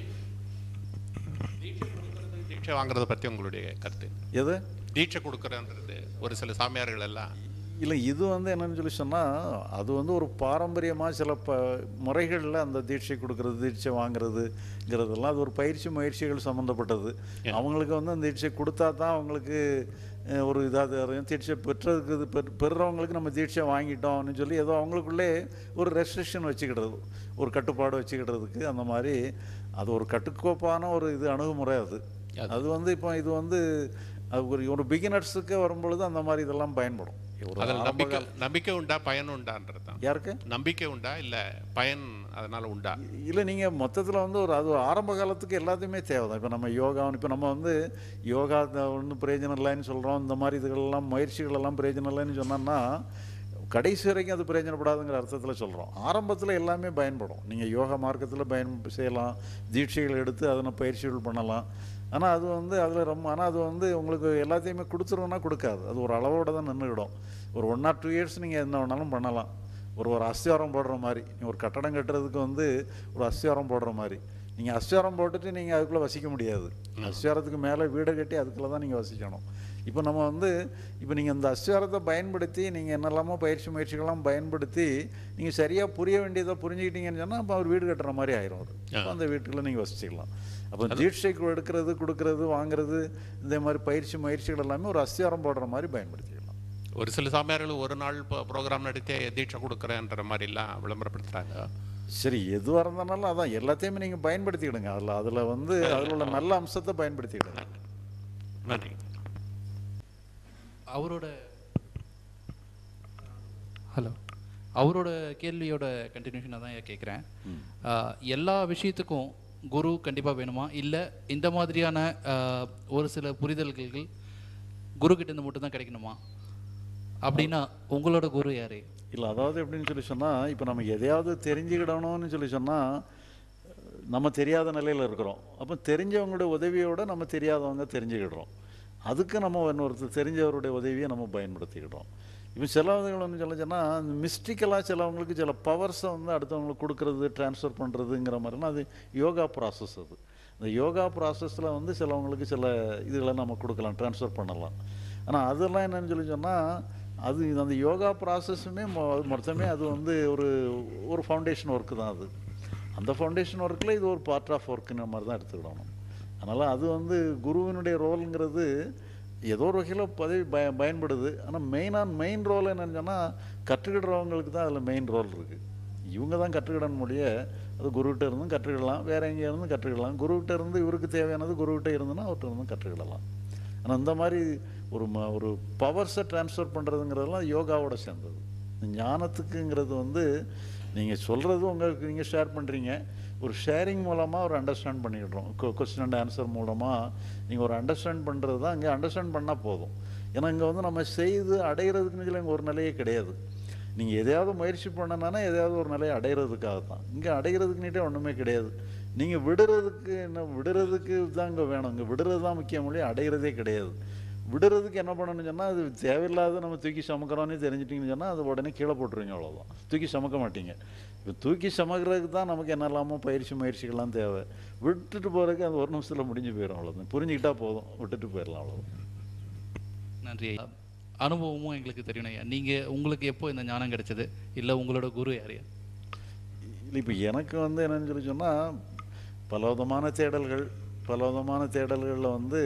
தீட்சை வாங்குறத பற்றி உங்களுடைய கருத்து எது தீட்சை கொடுக்குறன்றது ஒரு சில சாமியார்கள் எல்லாம் இல்லை இது வந்து என்னன்னு சொல்லி சொன்னால் அது வந்து ஒரு பாரம்பரியமாக சில ப முறைகளில் அந்த தீட்சை கொடுக்கறது தீட்சை வாங்குறதுங்கிறதெல்லாம் அது ஒரு பயிற்சி முயற்சிகள் சம்மந்தப்பட்டது அவங்களுக்கு வந்து அந்த தீட்சை கொடுத்தா தான் அவங்களுக்கு அஹ், ஒரு இதாக தீட்சை பெற்றதுக்கு இது பெற் பெறுறவங்களுக்கு நம்ம தீட்சை வாங்கிட்டோம்னு சொல்லி ஏதோ அவங்களுக்குள்ளே ஒரு ரெஸ்ட்ரிக்ஷன் வச்சுக்கிடுறது ஒரு கட்டுப்பாடு வச்சுக்கிடுறதுக்கு அந்த மாதிரி அது ஒரு கட்டுக்கோப்பான ஒரு இது அணுகுமுறை அது அது வந்து இப்போ இது வந்து அது ஒரு ஒரு பிகினர்ஸுக்கு வரும்பொழுது அந்த மாதிரி இதெல்லாம் பயன்படும் ஒரு அதில் ஆரம்ப நம்பிக்கை கால- நம்பிக்கை உண்டா பயன் உண்டான்றது தான் யாருக்கு நம்பிக்கை உண்டா இல்லை பயன் அதனால உண்டா இல்லை நீங்கள் மொத்தத்தில் வந்து ஒரு அது ஒரு ஆரம்ப காலத்துக்கு எல்லாத்தையுமே தேவை தான் இப்போ நம்ம யோகா இப்போ நம்ம வந்து யோகா ஒன்றும் பிரயோஜனம் இல்லைன்னு சொல்கிறோம் இந்த மாதிரி இதுகளெல்லாம் முயற்சிகள் எல்லாம் பிரயோஜனம் இல்லைன்னு சொன்னோம்னா கடைசி வரைக்கும் அது பிரயோஜனப்படாதுங்கிற அர்த்தத்தில் சொல்கிறோம் ஆரம்பத்தில் எல்லாமே பயன்படும் நீங்கள் யோகா மார்க்கத்தில் பயன் செய்யலாம் தீட்சைகள் எடுத்து அதனை பயிற்சிகள் பண்ணலாம் ஆனால் அது வந்து அதில் ரொம்ப ஆனால் அது வந்து உங்களுக்கு எல்லாத்தையுமே கொடுத்துருவோன்னா கொடுக்காது அது ஒரு அளவோடு தான் நின்றுக்கிடும் ஒரு ஒன் ஆர் டூ இயர்ஸ் நீங்கள் என்ன வேணாலும் பண்ணலாம் ஒரு ஒரு அஸ்திவாரம் போடுற மாதிரி நீங்கள் ஒரு கட்டடம் கட்டுறதுக்கு வந்து ஒரு அஸ்திவாரம் போடுற மாதிரி நீங்கள் அஸ்திவாரம் போட்டுட்டு நீங்கள் அதுக்குள்ளே வசிக்க முடியாது அஸ்திவாரத்துக்கு மேலே வீடு கட்டி அதுக்குள்ளே தான் நீங்கள் வசிக்கணும் இப்போ நம்ம வந்து இப்போ நீங்கள் இந்த அஸ்திவாரத்தை பயன்படுத்தி நீங்கள் என்னெல்லாமோ பயிற்சி முயற்சிகள்லாம் பயன்படுத்தி நீங்கள் சரியாக புரிய வேண்டியதை புரிஞ்சுக்கிட்டீங்கன்னு சொன்னால் அப்போ அவர் வீடு கட்டுற மாதிரி ஆயிரும் அவர் அப்போ அந்த வீட்டுக்குள்ளே நீங்கள் வசிச்சுக்கலாம் அப்போ தீட்சைக்கு எடுக்கிறது கொடுக்கறது வாங்குறது இந்த மாதிரி பயிற்சி முயற்சிகள் எல்லாமே ஒரு அஸ்திவாரம் போடுற மாதிரி பயன்படுத்திக்கலாம் ஒரு சில சாமியார்கள் ஒரு நாள் இப்போ ப்ரோக்ராம் நடத்தி தீட்சை கொடுக்குறேன்ற மாதிரிலாம் விளம்பரப்படுத்துகிறாங்க சரி எதுவாக இருந்தாலும் அதான் எல்லாத்தையுமே நீங்கள் பயன்படுத்திக்கிடுங்க அதில் அதில் வந்து அதில் உள்ள நல்ல அம்சத்தை பயன்படுத்திக்கிடுங்க நன்றி அவரோட ஹலோ அவரோட கேள்வியோட கண்டினியூஷனாக தான் கேட்குறேன் எல்லா விஷயத்துக்கும் குரு கண்டிப்பாக வேணுமா இல்லை இந்த மாதிரியான ஆஹ், ஒரு சில புரிதல்கள் குரு கிட்ட இருந்து மட்டும் தான் கிடைக்கணுமா அப்படின்னா உங்களோட குரு யாரு இல்லை அதாவது எப்படின்னு சொல்லி சொன்னால் இப்போ நம்ம எதையாவது தெரிஞ்சுக்கிடணும்னு சொல்லி சொன்னால் நம்ம தெரியாத நிலையில் இருக்கிறோம் அப்போ தெரிஞ்சவங்களுடைய உதவியோட நம்ம தெரியாதவங்க தெரிஞ்சுக்கிடுறோம் அதுக்கு நம்ம இன்னொருத்தர் தெரிஞ்சவருடைய உதவியை நம்ம பயன்படுத்திக்கிடுறோம் இப்போ சிலவங்கள்னு சொல்ல சொன்னால் மிஸ்டிக்கலாக சிலவங்களுக்கு சில பவர்ஸை வந்து அடுத்தவங்களுக்கு கொடுக்கறது ட்ரான்ஸ்ஃபர் பண்ணுறதுங்கிற மாதிரிலாம் அது யோகா ப்ராசஸ் அது இந்த யோகா ப்ராசஸில் வந்து சிலவங்களுக்கு சில இதுகளை நம்ம கொடுக்கலாம் ட்ரான்ஸ்ஃபர் பண்ணலாம் ஆனால் அதெல்லாம் என்னன்னு சொல்லி சொன்னால் அது இது அந்த யோகா ப்ராசஸுமே மொத்தமே அது வந்து ஒரு ஒரு ஃபவுண்டேஷன் ஒர்க்கு தான் அது அந்த ஃபவுண்டேஷன் ஒர்க்கில் இது ஒரு பார்ட் ஆஃப் ஒர்க்குன்ற மாதிரி தான் எடுத்துக்கிடணும் அதனால் அது வந்து குருவினுடைய ரோலுங்கிறது ஏதோ ஒரு வகையில் பதவி பய பயன்படுது ஆனால் மெயினான மெயின் ரோல் என்னன்னு சொன்னால் கற்றுக்கிடுறவங்களுக்கு தான் அதில் மெயின் ரோல் இருக்குது இவங்க தான் கற்றுக்கிடணும் மொழிய அது குருகிட்ட இருந்தும் கற்றுக்கிடலாம் வேற எங்கேயா இருந்தும் கற்றுக்கிடலாம் குருகிட்ட இருந்து இவருக்கு தேவையானது குருகிட்ட இருந்துன்னா அவர்கிட்ட இருந்தும் கற்றுக்கிடலாம் ஆனால் இந்த மாதிரி ஒரு ம ஒரு பவர்ஸை ட்ரான்ஸ்ஃபர் பண்ணுறதுங்கிறதெல்லாம் யோகாவோட சேர்ந்தது இந்த ஞானத்துக்குங்கிறது வந்து நீங்கள் சொல்கிறது உங்களுக்கு நீங்கள் ஷேர் பண்ணுறீங்க ஒரு ஷேரிங் மூலமாக ஒரு அண்டர்ஸ்டாண்ட் பண்ணிக்கிடுறோம் கொஸ்டின் அண்ட் ஆன்சர் மூலமாக நீங்கள் ஒரு அண்டர்ஸ்டாண்ட் பண்ணுறது தான் இங்கே அண்டர்ஸ்டாண்ட் பண்ணால் போதும் ஏன்னா இங்கே வந்து நம்ம செய்து அடையிறதுக்குன்னு சொல்லி இங்கே ஒரு நிலையே கிடையாது நீங்கள் எதையாவது முயற்சி பண்ணனானா எதையாவது ஒரு நிலையை அடையிறதுக்காக தான் இங்கே அடையிறதுக்குன்னுட்டே ஒன்றுமே கிடையாது நீங்கள் விடுறதுக்கு என்ன விடுறதுக்கு தான் இங்கே வேணும் இங்கே விடுறது தான் முக்கியம் மொழி அடையிறதே கிடையாது விடுறதுக்கு என்ன பண்ணணும்னு சொன்னால் அது தேவையில்லாத நம்ம தூக்கி சமக்கிறோன்னு தெரிஞ்சிட்டிங்கன்னு சொன்னால் அது உடனே கீழே போட்டுருவீங்க அவ்வளோதான் தூக்கி சமக்க மாட்டீங்க இப்போ தூக்கி சமக்கிறதுக்கு தான் நமக்கு என்னெல்லாமோ பயிற்சி முயற்சிகள்லாம் தேவை விட்டுட்டு போகிறதுக்கு அந்த ஒரு நிமிஷத்தில் முடிஞ்சு போயிடும் அவ்வளோதான் புரிஞ்சுக்கிட்டா போதும் விட்டுட்டு போயிடலாம் அவ்வளோதான் நன்றி ஐயா அனுபவமும் எங்களுக்கு தெரியும் ஐயா நீங்கள் உங்களுக்கு எப்போ இந்த ஞானம் கிடைச்சது இல்லை உங்களோட குரு யார் ஐயா இல்லை இப்போ எனக்கு வந்து என்னன்னு சொல்லி சொன்னால் பலவிதமான தேடல்கள் பலவிதமான தேடல்களில் வந்து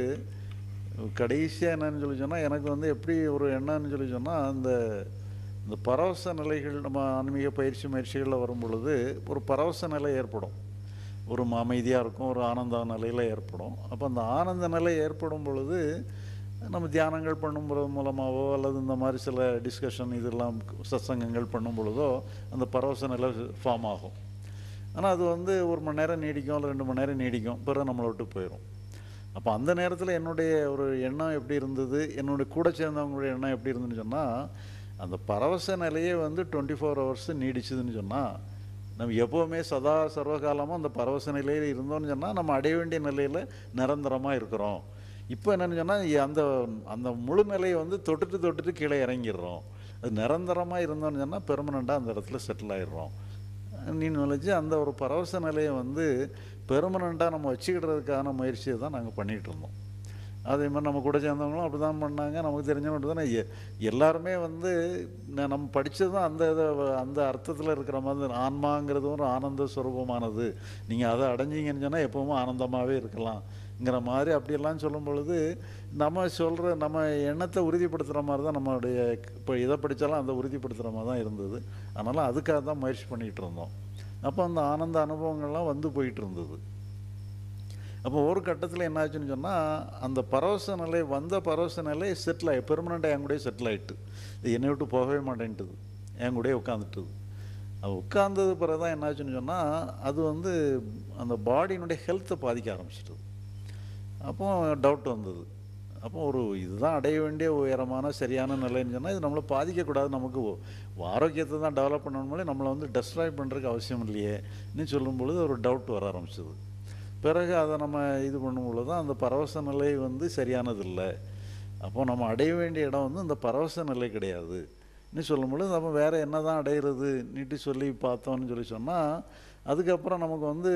கடைசியாக என்னன்னு சொல்லி சொன்னால் எனக்கு வந்து எப்படி ஒரு எண்ணம்னு சொல்லி சொன்னால் அந்த இந்த பரவச நிலைகள் நம்ம ஆன்மீக பயிற்சி முயற்சிகளில் வரும் பொழுது ஒரு பரவச நிலை ஏற்படும் ஒரு அமைதியாக இருக்கும் ஒரு ஆனந்த நிலையில் ஏற்படும் அப்போ அந்த ஆனந்த நிலை ஏற்படும் பொழுது நம்ம தியானங்கள் பண்ணும்போது மூலமாகவோ அல்லது இந்த மாதிரி சில டிஸ்கஷன் இதெல்லாம் சத்சங்கங்கள் பண்ணும் பொழுதோ அந்த பரவச நிலை ஃபார்ம் ஆகும் ஆனால் அது வந்து ஒரு மணி நேரம் நீடிக்கும் இல்லை ரெண்டு மணி நேரம் நீடிக்கும் பிறகு நம்மளை விட்டு போயிடும் அப்போ அந்த நேரத்தில் என்னுடைய ஒரு எண்ணம் எப்படி இருந்தது என்னுடைய கூட சேர்ந்தவங்களுடைய எண்ணம் எப்படி இருந்துன்னு சொன்னால் அந்த பரவச நிலையே வந்து டுவெண்ட்டி ஃபோர் ஹவர்ஸ் நீடிச்சுதுன்னு சொன்னால் நம்ம எப்போவுமே சதா சர்வகாலமும் அந்த பரவச நிலையில் இருந்தோம்னு சொன்னால் நம்ம அடைய வேண்டிய நிலையில் நிரந்தரமாக இருக்கிறோம் இப்போ என்னென்னு சொன்னால் அந்த அந்த முழு நிலையை வந்து தொட்டுட்டு தொட்டுட்டு கீழே இறங்கிடுறோம் அது நிரந்தரமாக இருந்தோம்னு சொன்னால் பெர்மனண்ட்டாக அந்த இடத்துல செட்டில் ஆயிடுறோம் நீ நினைச்சு அந்த ஒரு பரவச நிலையை வந்து பெர்மனண்ட்டாக நம்ம வச்சுக்கிடுறதுக்கான முயற்சியை தான் நாங்கள் பண்ணிகிட்டு இருந்தோம் அதே மாதிரி நம்ம கூட சேர்ந்தவங்களும் அப்படி தான் பண்ணாங்க நமக்கு தெரிஞ்சவங்க தானே எ- எல்லாருமே வந்து ந- நம்ம படித்ததும் அந்த இதை அந்த அர்த்தத்தில் இருக்கிற மாதிரி ஆன்மாங்கிறது ஒரு ஆனந்த ஸ்வரூபமானது நீங்கள் அதை அடைஞ்சீங்கன்னு சொன்னால் எப்பவும் ஆனந்தமாகவே இருக்கலாம் ங்கிற மாதிரி அப்படியெல்லாம் சொல்லும் பொழுது நம்ம சொல்கிற நம்ம எண்ணத்தை உறுதிப்படுத்துகிற மாதிரி தான் நம்மளுடைய இப்போ எதை படித்தாலும் அந்த உறுதிப்படுத்துகிற மாதிரி தான் இருந்தது அதனால் அதுக்காக தான் முயற்சி பண்ணிகிட்டு இருந்தோம் அப்போ அந்த ஆனந்த அனுபவங்கள்லாம் வந்து போயிட்டு இருந்தது அப்போ ஒரு கட்டத்தில் என்னாச்சுன்னு சொன்னால் அந்த பரவச நிலை வந்த பரவச நிலை செட்டில் ஆகி பெர்மனெண்ட்டாக என் கூடயே செட்டில் ஆகிட்டு இது என்னை விட்டு போகவே மாட்டேன்ட்டுது என் கூடயே உட்காந்துட்டுது அது உட்கார்ந்தது பிறகு தான் என்னாச்சுன்னு சொன்னால் அது வந்து அந்த பாடியினுடைய ஹெல்த்தை பாதிக்க ஆரம்பிச்சிட்டது அப்போ டவுட் வந்தது அப்போ ஒரு இதுதான் அடைய வேண்டிய உயரமான சரியான நிலைன்னு சொன்னால் இது நம்மளை பாதிக்கக்கூடாது நமக்கு ஒ- ஆரோக்கியத்தை தான் டெவலப் பண்ணணுமே நம்மளை வந்து டெஸ்ட்ராய் பண்ணுறதுக்கு அவசியம் இல்லையே ன்னு சொல்லும் பொழுது ஒரு டவுட் வர ஆரம்பிச்சது பிறகு அதை நம்ம இது பண்ணும் பொழுது தான் அந்த பரவச நிலை வந்து சரியானதில்லை அப்போ நம்ம அடைய வேண்டிய இடம் வந்து இந்த பரவச நிலை கிடையாது ன்னு சொல்லும் பொழுது நம்ம வேறு என்ன தான் அடையிறது நீட்டு சொல்லி பார்த்தோம்னு சொல்லி சொன்னால் அதுக்கப்புறம் நமக்கு வந்து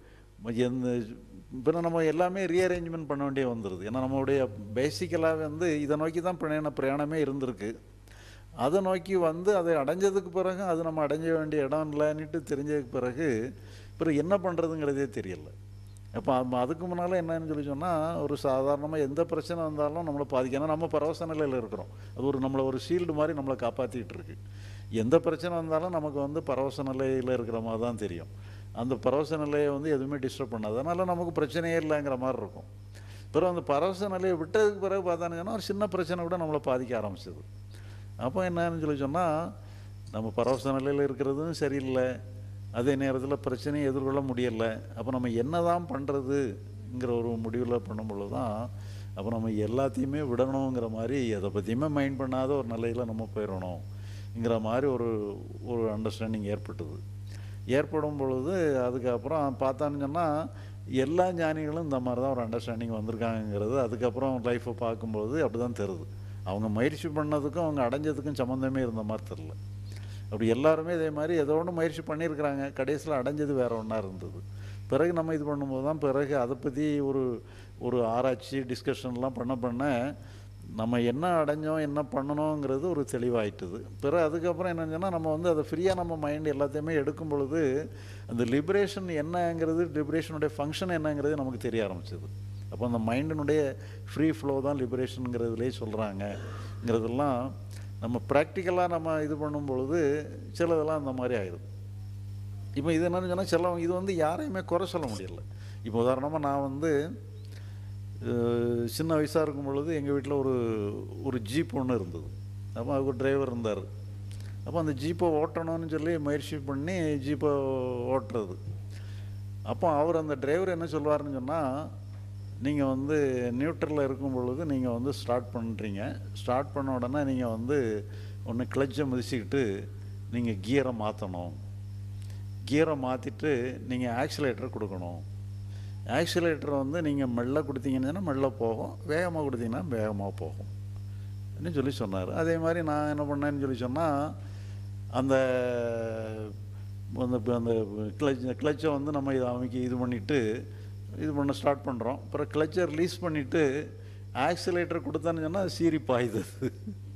எந்த பின்ன நம்ம எல்லாமே ரீஅரேஞ்ச்மெண்ட் பண்ண வேண்டிய வந்துடுது ஏன்னா நம்மளுடைய பேசிக்கலாக வந்து இதை நோக்கி தான் பிரயாண பிரயாணமே இருந்திருக்கு அதை நோக்கி வந்து அதை அடைஞ்சதுக்கு பிறகு அது நம்ம அடைஞ்ச வேண்டிய இடம் இல்லைன்னுட்டு தெரிஞ்சதுக்கு பிறகு பிறகு என்ன பண்ணுறதுங்கிறதே தெரியல அப்போ அதுக்கு முன்னால் என்னன்னு சொல்லி சொன்னால் ஒரு சாதாரணமாக எந்த பிரச்சனை வந்தாலும் நம்மளை பாதிக்கும் ஏன்னா நம்ம பரவச நிலையில் இருக்கிறோம் அது ஒரு நம்மளை ஒரு ஷீல்டு மாதிரி நம்மளை காப்பாற்றிட்டு இருக்கு எந்த பிரச்சனை வந்தாலும் நமக்கு வந்து பரவச நிலையில் இருக்கிற மாதிரி தான் தெரியும் அந்த பரவச நிலையை வந்து எதுவுமே டிஸ்டர்ப் பண்ணாது அதனால் நமக்கு பிரச்சனையே இல்லைங்கிற மாதிரி இருக்கும் பிறகு அந்த பரவச நிலையை விட்டதுக்கு பிறகு பார்த்தானுங்கன்னா ஒரு சின்ன பிரச்சனை கூட நம்மளை பாதிக்க ஆரம்பிச்சது அப்போ என்னன்னு சொல்லி சொன்னால் நம்ம பரவச நிலையில் இருக்கிறதும் சரியில்லை அதே நேரத்தில் பிரச்சனையை எதிர்கொள்ள முடியலை அப்போ நம்ம என்ன தான் பண்ணுறதுங்கிற ஒரு முடிவில் பண்ணும் பொழுது தான் அப்போ நம்ம எல்லாத்தையுமே விடணுங்கிற மாதிரி எதை பற்றியுமே மைண்ட் பண்ணாத ஒரு நிலையில் நம்ம போயிடணுங்கிற மாதிரி ஒரு ஒரு அண்டர்ஸ்டாண்டிங் ஏற்பட்டது ஏற்படும் பொழுது அதுக்கப்புறம் பார்த்தான்னு சொன்னால் எல்லா ஞானிகளும் இந்த மாதிரி தான் ஒரு அண்டர்ஸ்டாண்டிங் வந்திருக்காங்கங்கிறது அதுக்கப்புறம் லைஃப்பை பார்க்கும்போது அப்படி தான் தெரியுது அவங்க முயற்சி பண்ணதுக்கும் அவங்க அடைஞ்சதுக்கும் சம்மந்தமே இருந்த மாதிரி தெரில அப்படி எல்லாருமே இதே மாதிரி ஏதோ ஒன்று முயற்சி பண்ணியிருக்கிறாங்க கடைசியில் அடைஞ்சது வேற ஒன்றா இருந்தது பிறகு நம்ம இது பண்ணும்போது தான் பிறகு அதை பற்றி ஒரு ஒரு ஆராய்ச்சி டிஸ்கஷன்லாம் பண்ண பண்ண நம்ம என்ன அடைஞ்சோம் என்ன பண்ணணுங்கிறது ஒரு தெளிவாயிட்டுது பிறகு அதுக்கப்புறம் என்னங்கன்னா நம்ம வந்து அதை ஃப்ரீயாக நம்ம மைண்ட் எல்லாத்தையுமே எடுக்கும் பொழுது அந்த லிபரேஷன் என்னங்கிறது லிபரேஷனுடைய ஃபங்க்ஷன் என்னங்கிறது நமக்கு தெரிய ஆரம்பிச்சது அப்போ அந்த மைண்டினுடைய ஃப்ரீ ஃப்ளோ தான் லிபரேஷனுங்கிறதுலே சொல்கிறாங்கங்கிறதெல்லாம் நம்ம ப்ராக்டிக்கலாக நம்ம இது பண்ணும் பொழுது சிலதெல்லாம் அந்த மாதிரி ஆயிடுது இப்போ இது என்னன்னு சொன்னால் சில இது வந்து யாரையுமே குறை சொல்ல முடியல இப்போ உதாரணமாக நான் வந்து அஹ், சின்ன வயசாக இருக்கும் பொழுது எங்கள் வீட்டில் ஒரு ஒரு ஜீப் ஒன்று இருந்தது அப்போ அதுக்கு ஒரு டிரைவர் இருந்தார் அப்போ அந்த ஜீப்பை ஓட்டணும்னு சொல்லி முயற்சி பண்ணி ஜீப்பை ஓட்டுறது அப்போ அவர் அந்த டிரைவர் என்ன சொல்லுவாருன்னு சொன்னால் நீங்கள் வந்து நியூட்ரலில் இருக்கும் பொழுது நீங்கள் வந்து ஸ்டார்ட் பண்ணுறீங்க ஸ்டார்ட் பண்ண உடனே நீங்கள் வந்து ஒன்று கிளச்சை மிதிச்சுக்கிட்டு நீங்கள் கியரை மாற்றணும் கியரை மாற்றிட்டு நீங்கள் ஆக்சிலேட்டரை கொடுக்கணும் ஆக்சிலேட்டரை வந்து நீங்கள் மெல்ல கொடுத்தீங்கன்னா மெல்ல போகும் வேகமாக கொடுத்தீங்கன்னா வேகமாக போகும் ன்னு சொல்லி சொன்னார் அதே மாதிரி நான் என்ன பண்ணேன்னு சொல்லி சொன்னால் அந்த அந்த அந்த கிளச் கிளச்சை வந்து நம்ம இதை அமைக்கி இது பண்ணிவிட்டு இது பண்ண ஸ்டார்ட் பண்ணுறோம் அப்புறம் கிளச்சை ரிலீஸ் பண்ணிவிட்டு ஆக்சிலேட்டர் கொடுத்தான்னு சொன்னால் சீரி பாயுது அது.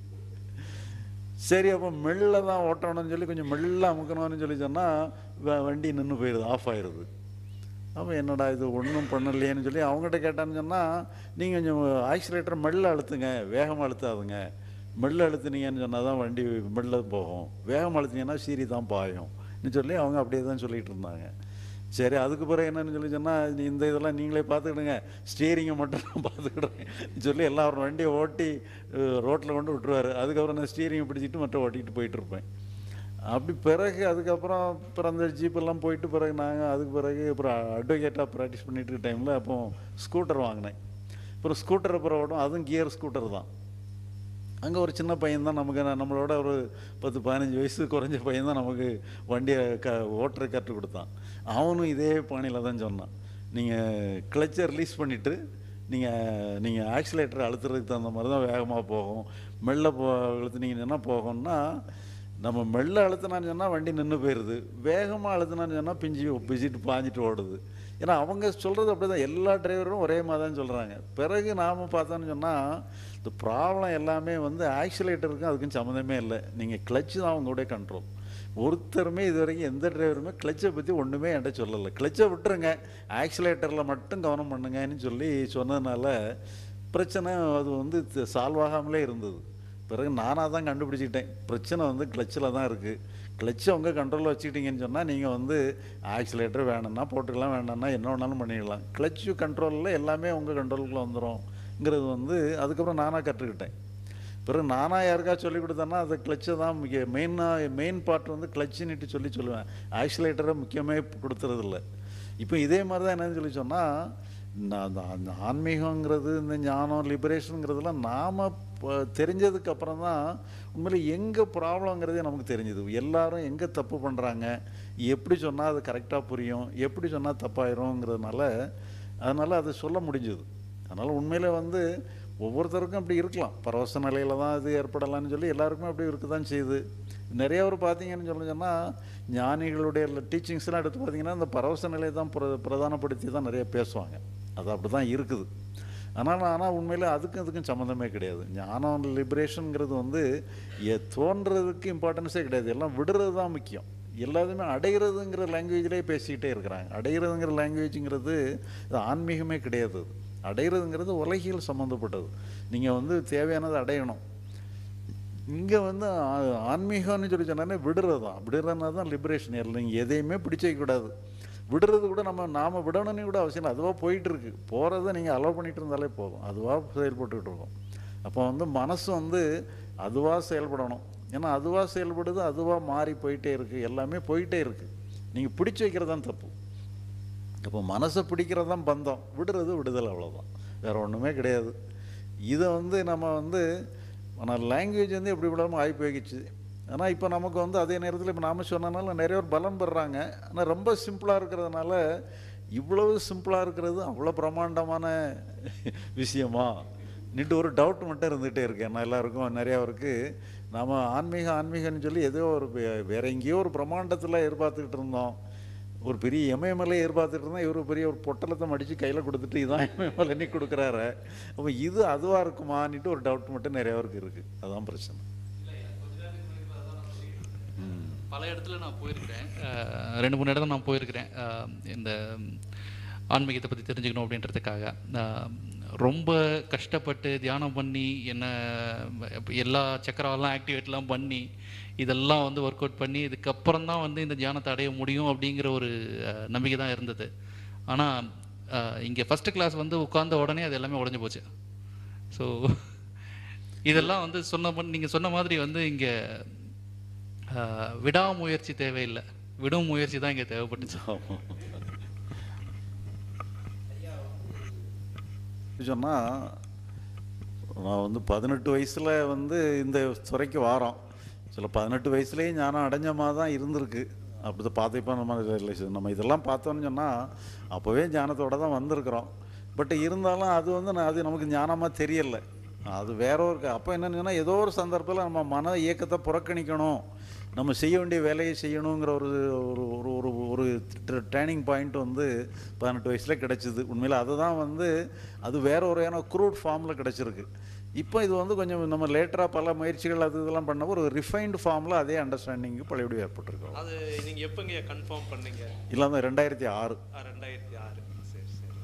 சரி அப்போ மெல்ல தான் ஓட்டணும்னு சொல்லி கொஞ்சம் மெல்ல அமுக்கணும்னு சொல்லி சொன்னால் வண்டி நின்று போயிடுது ஆஃப் ஆயிடுது அப்போ என்னடா இது ஒன்றும் பண்ணலையேன்னு சொல்லி அவங்ககிட்ட கேட்டான்னு சொன்னால் நீங்கள் கொஞ்சம் ஆக்சிலேட்டர் மெல்ல அழுத்துங்க வேகமாக அழுத்தாதுங்க மெல்ல அழுத்துனீங்கன்னு சொன்னால் தான் வண்டி மெல்ல போகும் வேகமாக அழுத்தினீங்கன்னா சீரி தான் பாயும்னு சொல்லி அவங்க அப்படியே தான் சொல்லிகிட்டு இருந்தாங்க சரி அதுக்கு பிறகு என்னன்னு சொல்லி சொன்னால் இந்த இதெல்லாம் நீங்களே பார்த்துக்கிடுங்க ஸ்டியரிங்கை மட்டும் நான் பார்த்துக்கிடுறேன் சொல்லி எல்லாம் ஒரு வண்டியை ஓட்டி ரோட்டில் கொண்டு விட்டுருவாரு அதுக்கப்புறம் நான் ஸ்டியரிங்கை பிடிச்சிட்டு மட்டும் ஓட்டிகிட்டு போயிட்டு இருப்பேன் அப்படி பிறகு அதுக்கப்புறம் அப்புறம் அந்த ஜீப்பெல்லாம் போயிட்டு பிறகு நாங்கள் அதுக்கு பிறகு அப்புறம் அட்வொகேட்டாக ப்ராக்டிஸ் பண்ணிட்டு இருக்க டைமில் அப்போ ஸ்கூட்டர் வாங்கினேன் அப்புறம் ஸ்கூட்டர் அப்புறம் ஓடும் அதுவும் கியர் ஸ்கூட்டர் தான் அங்கே ஒரு சின்ன பையன் தான் நமக்கு நான் நம்மளோட ஒரு பத்து பதினஞ்சு வயசு குறைஞ்ச பையன் தான் நமக்கு வண்டியை க ஓட்டுற கற்றுக் கொடுத்தான் அவனும் இதே பாணியில் தான் சொன்னான் நீங்கள் கிளச்சை ரிலீஸ் பண்ணிவிட்டு நீங்கள் நீங்கள் ஆக்சிலேட்டர் அழுத்துறதுக்கு தகுந்த மாதிரி தான் வேகமாக போகும் மெல்ல போ அழுத்துனீங்கன்னா போகும்னா நம்ம மெல்ல அழுத்தினான்னு சொன்னால் வண்டி நின்று போயிடுது வேகமாக அழுத்தினான்னு சொன்னால் பிஞ்சு பிஞ்சிட்டு பாஞ்சிட்டு ஓடுது ஏன்னா அவங்க சொல்கிறது அப்படி தான் எல்லா டிரைவரும் ஒரே மாதிரி தான் சொல்கிறாங்க பிறகு நாம் பார்த்தோன்னு சொன்னால் இந்த ப்ராப்ளம் எல்லாமே வந்து ஆக்சிலேட்டருக்கும் அதுக்கும் சம்மந்தமே இல்லை நீங்கள் கிளச்சு தான் அவங்களுடைய கண்ட்ரோல் ஒருத்தருமே இது வரைக்கும் எந்த டிரைவருமே கிளச்சை பற்றி ஒன்றுமே என்கிட்ட சொல்லலை கிளச்சை விட்டுருங்க ஆக்சிலேட்டரில் மட்டும் கவனம் பண்ணுங்கன்னு சொல்லி சொன்னதுனால பிரச்சனை அது வந்து சால்வ் ஆகாமலே இருந்தது பிறகு நானாக தான் கண்டுபிடிச்சிக்கிட்டேன் பிரச்சனை வந்து கிளச்சில் தான் இருக்குது கிளச்சை உங்கள் கண்ட்ரோலில் வச்சுக்கிட்டீங்கன்னு சொன்னால் நீங்கள் வந்து ஆக்சிலேட்டர் வேணும்னா போட்டுக்கலாம் வேண்டாம்னா என்ன வேணாலும் பண்ணிக்கலாம் கிளச்சு கண்ட்ரோலில் எல்லாமே உங்கள் கண்ட்ரோலுக்குள்ளே வந்துரும்ங்கிறது வந்து அதுக்கப்புறம் நானாக கற்றுக்கிட்டேன் பிறகு நானாக யாருக்கா சொல்லி கொடுத்தேன்னா அது கிளச்சை தான் முக்கிய மெயினாக மெயின் பார்ட் வந்து கிளச்சுன்னுட்டு சொல்லி சொல்லுவேன் ஆக்சிலேட்டரை முக்கியமே கொடுத்துறதில்ல இப்போ இதே மாதிரி தான் என்னன்னு சொல்லி சொன்னால் நான் அந்த அந்த ஆன்மீகங்கிறது இந்த ஞானம் லிபரேஷனுங்கிறதுலாம் நாம் தெரிஞ்சதுக்கு அப்புறம் தான் உண்மையில எங்கே ப்ராப்ளங்கிறதே நமக்கு தெரிஞ்சுது எல்லாரும் எங்கே தப்பு பண்ணுறாங்க எப்படி சொன்னால் அது கரெக்டாக புரியும் எப்படி சொன்னால் தப்பாயிருங்கிறதுனால அதனால் அதை சொல்ல முடிஞ்சுது அதனால் உண்மையிலே வந்து ஒவ்வொருத்தருக்கும் அப்படி இருக்கலாம் பரவச நிலையில் தான் இது ஏற்படலாம்னு சொல்லி எல்லாருக்குமே அப்படி இருக்க தான் செய்யுது நிறைய பேர் பார்த்தீங்கன்னு சொல்லி சொன்னால் ஞானிகளுடைய டீச்சிங்ஸ்லாம் எடுத்து பார்த்தீங்கன்னா இந்த பரவச நிலையை தான் பிர பிரதானப்படுத்தி தான் நிறைய பேசுவாங்க அது அப்படி தான் இருக்குது ஆனால் ஆனால் உண்மையில் அதுக்கும் அதுக்கும் சம்மந்தமே கிடையாது ஞானம் லிபரேஷனுங்கிறது வந்து எ தோன்றதுக்கு இம்பார்ட்டன்ஸே கிடையாது எல்லாம் விடுறது தான் முக்கியம் எல்லாத்தையுமே அடைகிறதுங்கிற லாங்குவேஜ்லேயே பேசிக்கிட்டே இருக்கிறாங்க அடைகிறதுங்கிற லாங்குவேஜுங்கிறது இது ஆன்மீகமே கிடையாது அது. அடைகிறதுங்கிறது உலகியல் சம்மந்தப்பட்டது நீங்கள் வந்து தேவையானதை அடையணும் இங்கே வந்து ஆ- ஆன்மீகம்னு சொல்லி சொன்னாலே விடுறது தான் விடுறதுனா தான் லிபரேஷன் நீங்கள் எதையுமே பிடிச்ச வைக்கக்கூடாது விடுறது கூட நம்ம நாம் விடணும்னு கூட அவசியம் இல்லை அதுவாக போயிட்டு இருக்கு போகிறத நீங்கள் அலோவ் பண்ணிட்டு இருந்தாலே போதும் அதுவாக செயல்பட்டுக்கிட்டு இருக்கும் அப்போ வந்து மனசு வந்து அதுவாக செயல்படணும் ஏன்னா அதுவாக செயல்படுது அதுவாக மாறி போயிட்டே இருக்குது எல்லாமே போயிட்டே இருக்குது நீங்கள் பிடிச்சி வைக்கிறது தான் தப்பு அப்போ மனசை பிடிக்கிறது தான் பந்தம் விடுறது விடுதல் அவ்வளோதான் வேறு ஒன்றுமே கிடையாது இதை வந்து நம்ம வந்து ஆனால் லாங்குவேஜ் வந்து எப்படி விடாமல் ஆகி போய்கிச்சு ஆனால் இப்போ நமக்கு வந்து அதே நேரத்தில் இப்போ நாம சொன்னனால நிறைய பேர் பலன் பெறுறாங்க ஆனால் ரொம்ப சிம்பிளாக இருக்கிறதுனால இவ்வளவு சிம்பிளாக இருக்கிறது அவ்வளோ பிரம்மாண்டமான விஷயமா நிட்டு ஒரு டவுட் மட்டும் இருந்துகிட்டே இருக்கு ஏன்னா எல்லாருக்கும் நிறையாவருக்கு நாம் ஆன்மீக ஆன்மீகம்னு சொல்லி ஏதோ ஒரு வே- வேற எங்கேயோ ஒரு பிரம்மாண்டத்தில் எதிர்பார்த்துக்கிட்டு இருந்தோம் ஒரு பெரிய இமயமலை எதிர்பார்த்துட்டு இருந்தால் இவர் பெரிய ஒரு பொட்டலத்தை மடித்து கையில் கொடுத்துட்டு இதான் இமயமலை நீ கொடுக்குறாரு அப்போ இது அதுவாக இருக்குமான்னுட்டு ஒரு டவுட் மட்டும் நிறைய பேருக்கு இருக்குது அதான் பிரச்சனை பல இடத்துல நான் போயிருக்கிறேன் அஹ் ரெண்டு மூணு இடத்துல நான் போயிருக்கிறேன் அஹ் இந்த ஆன்மீகத்தை பற்றி தெரிஞ்சுக்கணும் அப்படின்றதுக்காக அஹ் ரொம்ப கஷ்டப்பட்டு தியானம் பண்ணி என்ன எல்லா சக்கராவெல்லாம் ஆக்டிவேட்லாம் பண்ணி இதெல்லாம் வந்து ஒர்க் அவுட் பண்ணி இதுக்கப்புறம் தான் வந்து இந்த தியானத்தை அடைய முடியும் அப்படிங்கிற ஒரு அஹ், நம்பிக்கை தான் இருந்தது ஆனால் இங்கே ஃபஸ்ட்டு கிளாஸ் வந்து உட்கார்ந்த உடனே அது எல்லாமே உடஞ்சி போச்சு ஸோ இதெல்லாம் வந்து சொன்ன நீங்கள் சொன்ன மாதிரி வந்து இங்கே ஆஹ் விடாமுயற்சி தேவையில்லை விடும் முயற்சி தான் இங்கே தேவைப்பட்டுச்சு சொன்னால் நான் வந்து பதினெட்டு வயசில் வந்து இந்த துறைக்கு வாரோம் சில பதினெட்டு வயசுலேயே ஞானம் அடைஞ்ச மாதிரி தான் இருந்திருக்கு அப்படி தான் பார்த்துப்போ நம்ம இல்லை நம்ம இதெல்லாம் பார்த்தோன்னு சொன்னால் அப்போவே ஞானத்தோட தான் வந்திருக்கிறோம் பட் இருந்தாலும் அது வந்து நான் அது நமக்கு ஞானமாக தெரியல அது வேற ஒரு அப்போ என்னன்னு சொன்னால் ஏதோ ஒரு சந்தர்ப்பத்தில் நம்ம மன இயக்கத்தை புறக்கணிக்கணும் நம்ம செய்ய வேண்டிய வேலையை செய்யணுங்கிற ஒரு ஒரு ஒரு ஒரு ஒரு ட்ரைனிங் பாயிண்ட் வந்து பதினெட்டு வயசில் கிடச்சிது உண்மையில் அதுதான் வந்து அது வேற ஒரு ஏன்னா குரூட் ஃபார்மில் கிடச்சிருக்கு இப்போ இது வந்து கொஞ்சம் நம்ம லேட்டராக பல முயற்சிகள் அது இதெல்லாம் பண்ண ஒரு ரிஃபைன்டு ஃபார்மில் அதே அண்டர்ஸ்டாண்டிங்கு பழையபடி ஏற்பட்டிருக்கோம் அது நீங்க எப்பங்க கன்ஃபார்ம் பண்ணீங்க இல்லாமல் ரெண்டாயிரத்தி ஆறு ஆ, ரெண்டாயிரத்தி ஆறு சரி சரி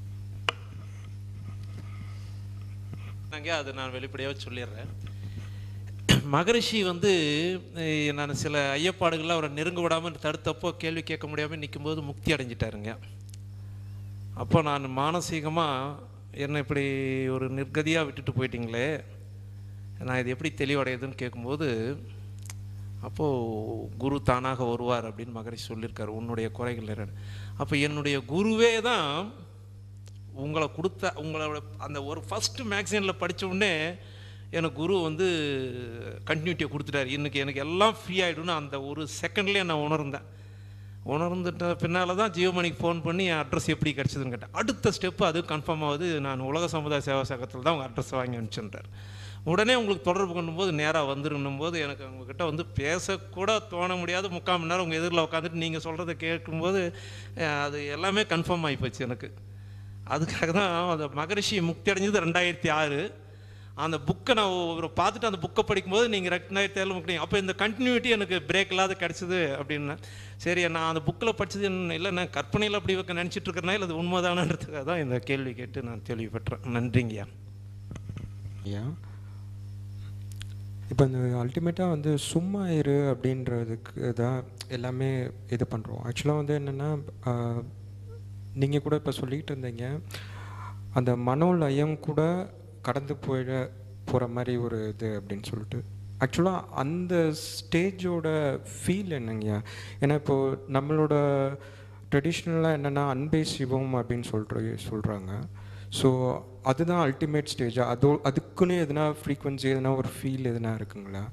நாங்க அது நான் வெளிப்படையாக சொல்லிடுறேன் மகரிஷி வந்து அஹ், நான் சில ஐயப்பாடுகள்லாம் அவரை நெருங்க விடாமல் தடுத்தப்போ கேள்வி கேட்க முடியாமல் நிக்கும்போது முக்தி அடைஞ்சிட்டாருங்க அப்போ நான் மானசீகமாக என்னை இப்படி ஒரு நிர்கதியாக விட்டுட்டு போயிட்டீங்களே நான் இது எப்படி தெளிவடையுதுன்னு கேட்கும்போது அப்போது குரு தானாக வருவார் அப்படின்னு மகரிஷி சொல்லியிருக்காரு உன்னுடைய குறைகள் நிறைய அப்போ என்னுடைய குருவே தான் உங்களை கொடுத்த உங்களோட அந்த ஒரு ஃபஸ்ட்டு மேக்சினில் படிச்ச உடனே எனக்கு குரு வந்து கண்டினியூட்டியை கொடுத்துட்டாரு இன்னைக்கு எனக்கு எல்லாம் ஃப்ரீ ஆகிடும்னு அந்த ஒரு செகண்ட்லேயே நான் உணர்ந்தேன் உணர்ந்துட்ட பின்னால் தான் ஜியோமணிக்கு ஃபோன் பண்ணி என் அட்ரஸ் எப்படி கிடச்சிதுன்னு கேட்டேன் அடுத்த ஸ்டெப்பு அது கன்ஃபார்ம் ஆகுது நான் உலக சமுதாய சேவா சங்கத்தில் தான் உங்கள் அட்ரஸ் வாங்கி அனுப்பிச்சுன்றார் உடனே உங்களுக்கு தொடர்பு பண்ணும்போது நேராக வந்துருன்னும் போது எனக்கு உங்ககிட்ட வந்து பேசக்கூட தோண முடியாது முக்கால் மணி நேரம் உங்கள் எதிரில் உட்காந்துட்டு நீங்கள் சொல்கிறத கேட்கும்போது அஹ், அது எல்லாமே கன்ஃபார்ம் ஆகிப்போச்சு எனக்கு அதுக்காக தான் அந்த மகரிஷி முக்தி அடைஞ்சது ரெண்டாயிரத்தி ஆறு அந்த புக்கை நான் ஒரு பார்த்துட்டு அந்த புக்கை படிக்கும்போது நீங்கள் ரெண்டாயிரத்தி ஏழு முடியும் அப்போ இந்த கண்டினியூட்டி எனக்கு பிரேக் இல்லாத கிடச்சிது அப்படின்னு சரி நான் அந்த புக்கில் படிச்சது என்ன- இல்லை நான் கற்பனையில் அப்படி வைக்க நினச்சிட்டு இருக்கிறனா இல்லை அது உண்மைதானன்றதுக்காக தான் இந்த கேள்வி கேட்டு நான் தெளிவு பெற்றேன் நன்றிங்கய்யா ஐயா இப்போ இந்த அல்டிமேட்டாக வந்து சும்மா இரு அப்படின்றதுக்கு தான் எல்லாமே இது பண்ணுறோம் ஆக்சுவலாக வந்து என்னென்னா நீங்கள் கூட இப்போ சொல்லிகிட்டு இருந்தீங்க அந்த மனோலயம் கூட கடந்து போயிட போகிற மாதிரி ஒரு இது அப்படின்னு சொல்லிட்டு ஆக்சுவலாக அந்த ஸ்டேஜோட ஃபீல் என்னங்கய்யா ஏன்னா இப்போது நம்மளோட ட்ரெடிஷ்னலாக என்னென்னா அன்பே சிவம் அப்படின்னு சொல்கிற சொல்கிறாங்க ஸோ அதுதான் அல்டிமேட் ஸ்டேஜ் அதோ அதுக்குன்னு எதுனா ஃப்ரீக்வன்சி எதுனா ஒரு ஃபீல் எதுனா இருக்குங்களா